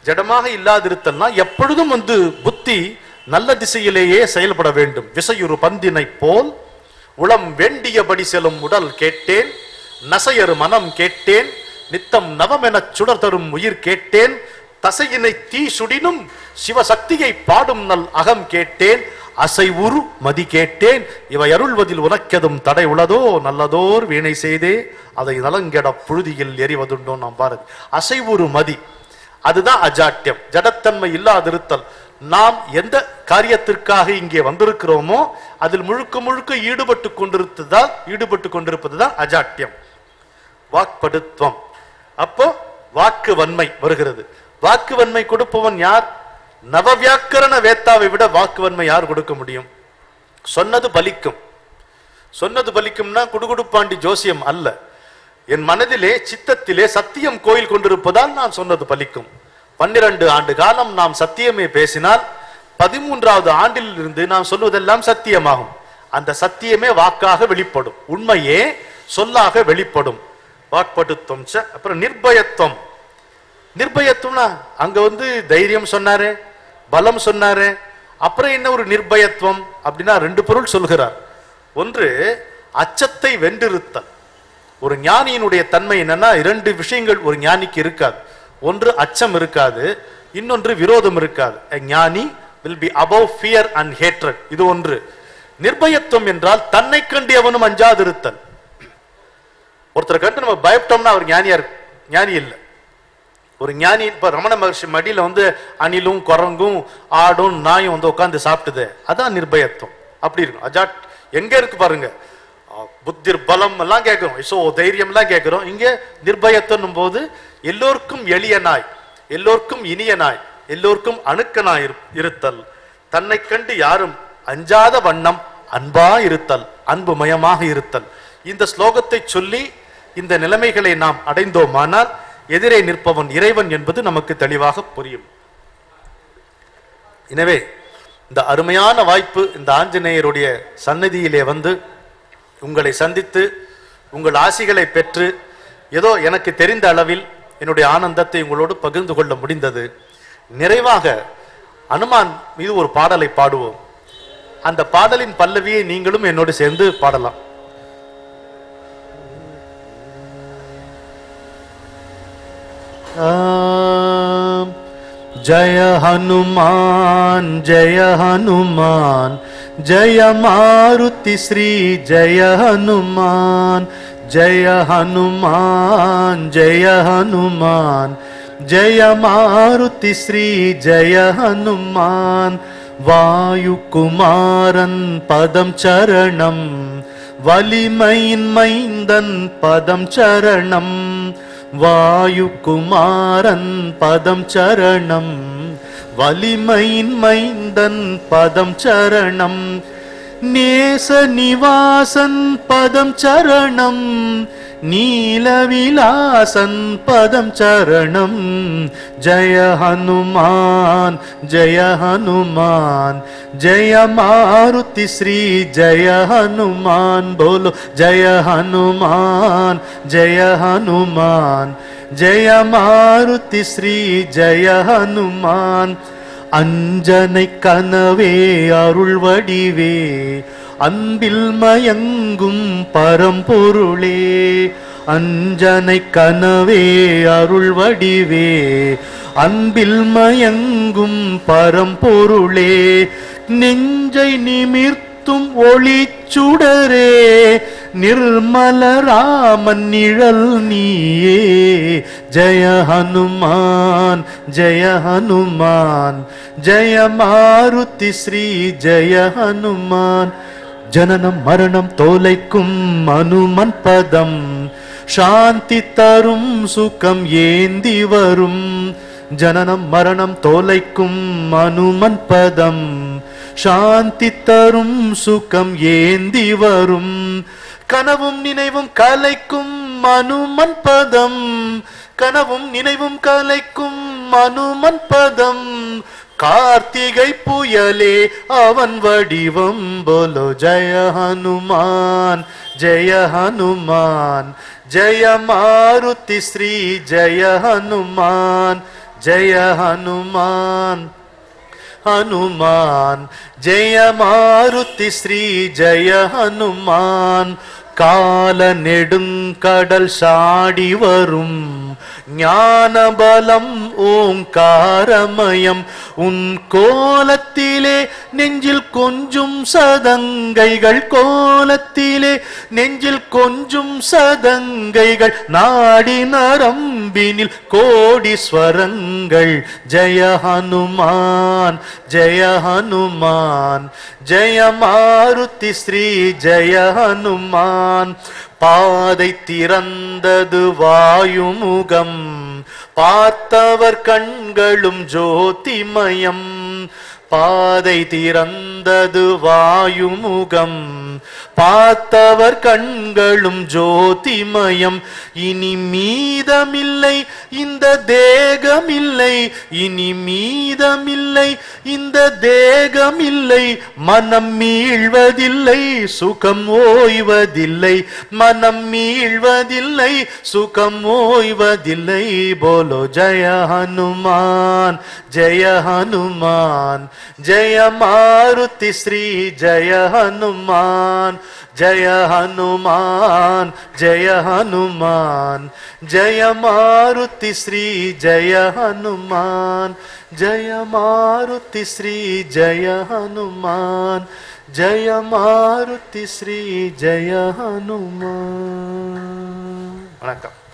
ஜடமாக இல்லாதிருத்தல்னா எப்பொழுதும் வந்து புத்தி நல்ல திசையிலேயே செயல்பட வேண்டும் விசையுறு பந்தினை போல் உளம் வேண்டியபடி செல்லும் உடல் கேட்டேன் நசையறு மனம் கேட்டேன் நித்தம் நவமெனச் சுடர் தரும் உயிர் கேட்டேன் தசையினை தீ சுடினும் சிவசக்தியை பாடும் நல் அகம் கேட்டேன் அசைவுரு மதி கேட்டேன் இவை அருள்வதில் உனக்கெதும் தடை உளதோ நல்லதோர் வீணை செய்தே அதை நலங்கெட புழுதியில் எறிவதுண்டோ நாம் பாரதி அசைவுரு மதி அதுதான் அஜாட்டியம் ஜடத்தன்மை இல்லாதிருத்தல் நாம் எந்த காரியத்திற்காக இங்கே வந்திருக்கிறோமோ அதில் முழுக்க முழுக்க ஈடுபட்டு கொண்டிருப்பதால் ஈடுபட்டு கொண்டிருப்பதுதான் அஜாட்டியம் வாக்படுத்துவம் அப்போ வாக்கு வன்மை வருகிறது வாக்கு வன்மை கொடுப்பவன் யார் நவவியாக்கரண வேத்தாவை விட வாக்கு வன்மை யார் கொடுக்க முடியும் சொன்னது பலிக்கும் சொன்னது பலிக்கும்னா குடுகுடுப்பாண்டி ஜோசியம் அல்ல என் மனதிலே சித்தத்திலே சத்தியம் கோயில் கொண்டிருப்பதால் நான் சொன்னது பலிக்கும் பன்னிரண்டு ஆண்டு காலம் நாம் சத்தியமே பேசினால் பதிமூன்றாவது ஆண்டில் இருந்து நாம் சொல்வதெல்லாம் சத்தியமாகும் அந்த சத்தியமே வாக்காக வெளிப்படும் உண்மையே சொல்லாக வெளிப்படும் வாக்படுத்துவம் ச. அப்புறம் நிர்பயத்துவம் நிர்பயத்துவம்னா அங்க வந்து தைரியம் சொன்னாரு பலம் சொன்னாரு அப்புறம் என்ன ஒரு நிர்பயத்துவம் அப்படின்னா ரெண்டு பொருள் சொல்கிறார் ஒன்று அச்சத்தை வென்றிருத்தல் ஒரு ஞானியினுடைய தன்மை என்னன்னா இரண்டு விஷயங்கள் ஒரு ஞானிக்கு இருக்காது ஒன்று அச்சம் இருக்காது இன்னொன்று விரோதம் இருக்காது A gnani will be above fear and hatred இது ஒன்று நிர்பயத்துவம் என்றால் தன்னை கண்டு எவனும் அஞ்சாதிருத்தல் ஒருத்தரை கண்டு நம்ம பயப்பட்டோம்னா அவர் ஞானியா இருக்கு ஞானி இல்லை ஒரு ஞானி இப்ப ரமண மகர்ஷி மடியில வந்து அணிலும் குரங்கும் ஆடும் நாயும் வந்து உட்கார்ந்து சாப்பிட்டுது அதான் நிர்பயத்துவம் அப்படி இருக்கும் அஜாட் எங்க இருக்கு பாருங்க ஆ, புத்திர் பலம் எல்லாம் கேட்கிறோம் இசோ தைரியம் எல்லாம் கேட்கிறோம் இங்க நிர்பயத்துவம் போது எல்லோருக்கும் எளிய நாய் எல்லோருக்கும் இனிய நாய் எல்லோருக்கும் அணுக்கனாய் இரு- இருத்தல் தன்னை கண்டு யாரும் அஞ்சாத வண்ணம் அன்பா இருத்தல் அன்பு மயமாக இருத்தல் இந்த ஸ்லோகத்தை சொல்லி இந்த நிலைமைகளை நாம் அடைந்தோமானால் எதிரே நிற்பவன் இறைவன் என்பது நமக்கு தெளிவாக புரியும் எனவே இந்த அருமையான வாய்ப்பு இந்த ஆஞ்சநேயருடைய சன்னதியிலே வந்து உங்களை சந்தித்து உங்கள் ஆசிகளை பெற்று ஏதோ எனக்கு தெரிந்த அளவில் என்னுடைய ஆனந்தத்தை உங்களோடு பகிர்ந்து கொள்ள முடிந்தது நிறைவாக அனுமான் மீது ஒரு பாடலை பாடுவோம் அந்த பாடலின் பல்லவியை நீங்களும் என்னோடு சேர்ந்து பாடலாம் राम जय हनुमान जय हनुमान जय मारुति श्री जय हनुमान जय हनुमान जय हनुमान जय मारुति श्री जय हनुमान வாயுகுமாரன் பதம் சரணம் வலிமையின் மைந்தன் பதம் சரணம் வாயுகுமாரன் பதம் சரணம் வலிமையின் மைந்தன் பதம் சரணம் நேச நிவாசன் பதம் சரணம் நீலவிலாசன் பதம் சரணம் ஜய ஹனுமான் ஜய ஹனுமான் ஜய மாருதி ஸ்ரீ ஜய ஹனுமான் போலோ ஜய ஹனுமான் ஜய ஹனுமான் ஜய மாருதி ஸ்ரீ ஜய ஹனுமான் அஞ்சனை கனவே அருள் வடிவே அன்பில் மயங்கும் பரம்பொருளே அஞ்சனை கனவே அருள் வடிவே அன்பில் மயங்கும் பரம்பொருளே நெஞ்சை நிமிர்த்தும் ஒளிச்சுடரே நிர்மல ராமன் நிழல் நீயே ஜய ஹனுமான் ஜய ஹனுமான் ஜய மாருதி ஸ்ரீ ஜய ஹனுமான் ஜனனம் மரணம் தோலைக்கும் அனுமன் பதம் சாந்தி தரும் சுகம் ஏந்தி வரும் ஜனனம் மரணம் தோலைக்கும் அனுமன் பதம் சாந்தி தரும் சுகம் ஏந்தி வரும் கனவும் நினைவும் கலைக்கும் அனுமன் பதம் கனவும் நினைவும் கலைக்கும் அனுமன் பதம் கார்த்திகை புயலே அவன் வடிவம் போலோ ஜய ஹனுமான் ஜய ஹனுமான் ஜய மாருதி ஸ்ரீ ஜய ஹனுமான் ஜெய ஹனுமான் ஹனுமான் ஜெய மாருதி ஸ்ரீ ஜெய ஹனுமான் கால நெடுங்கடல் சாடி வரும் ஞானபலம் ஓங்காரமயம் உன் கோலத்திலே நெஞ்சில் கொஞ்சும் சதங்கைகள் கோலத்திலே நெஞ்சில் கொஞ்சும் சதங்கைகள் நாடி நரம்பினில் கோடீஸ்வரங்கள் ஜெய ஹனுமான் ஜெய ஹனுமான் ஜெய மாருதி ஸ்ரீ ஜெய ஹனுமான் பாதை திறந்தது வாயுமுகம் பார்த்தவர் கண்களும் ஜோதிமயம் பாதை திறந்தது வாயுமுகம் பார்த்தவர் கண்களும் ஜோதிமயம் இனி மீதமில்லை இந்த தேகமில்லை இனி மீதமில்லை இந்த தேகமில்லை மனம் மீழ்வதில்லை சுகம் ஓய்வதில்லை மனம் மீழ்வதில்லை சுகம் ஓய்வதில்லை போலோ ஜெய ஹனுமான் ஜெய ஹனுமான் ஜெய மாருதி ஸ்ரீ ஜெய ஹனுமான் ஜெய ஹனுமான் ஜெய ஹனுமான் ஜெய மாருதி ஸ்ரீ ஜெய ஹனுமான் ஜெய மாருதி ஸ்ரீ ஜெய ஹனுமான் ஜெய மாருதி ஸ்ரீ ஜெய ஹனுமான் வணக்கம்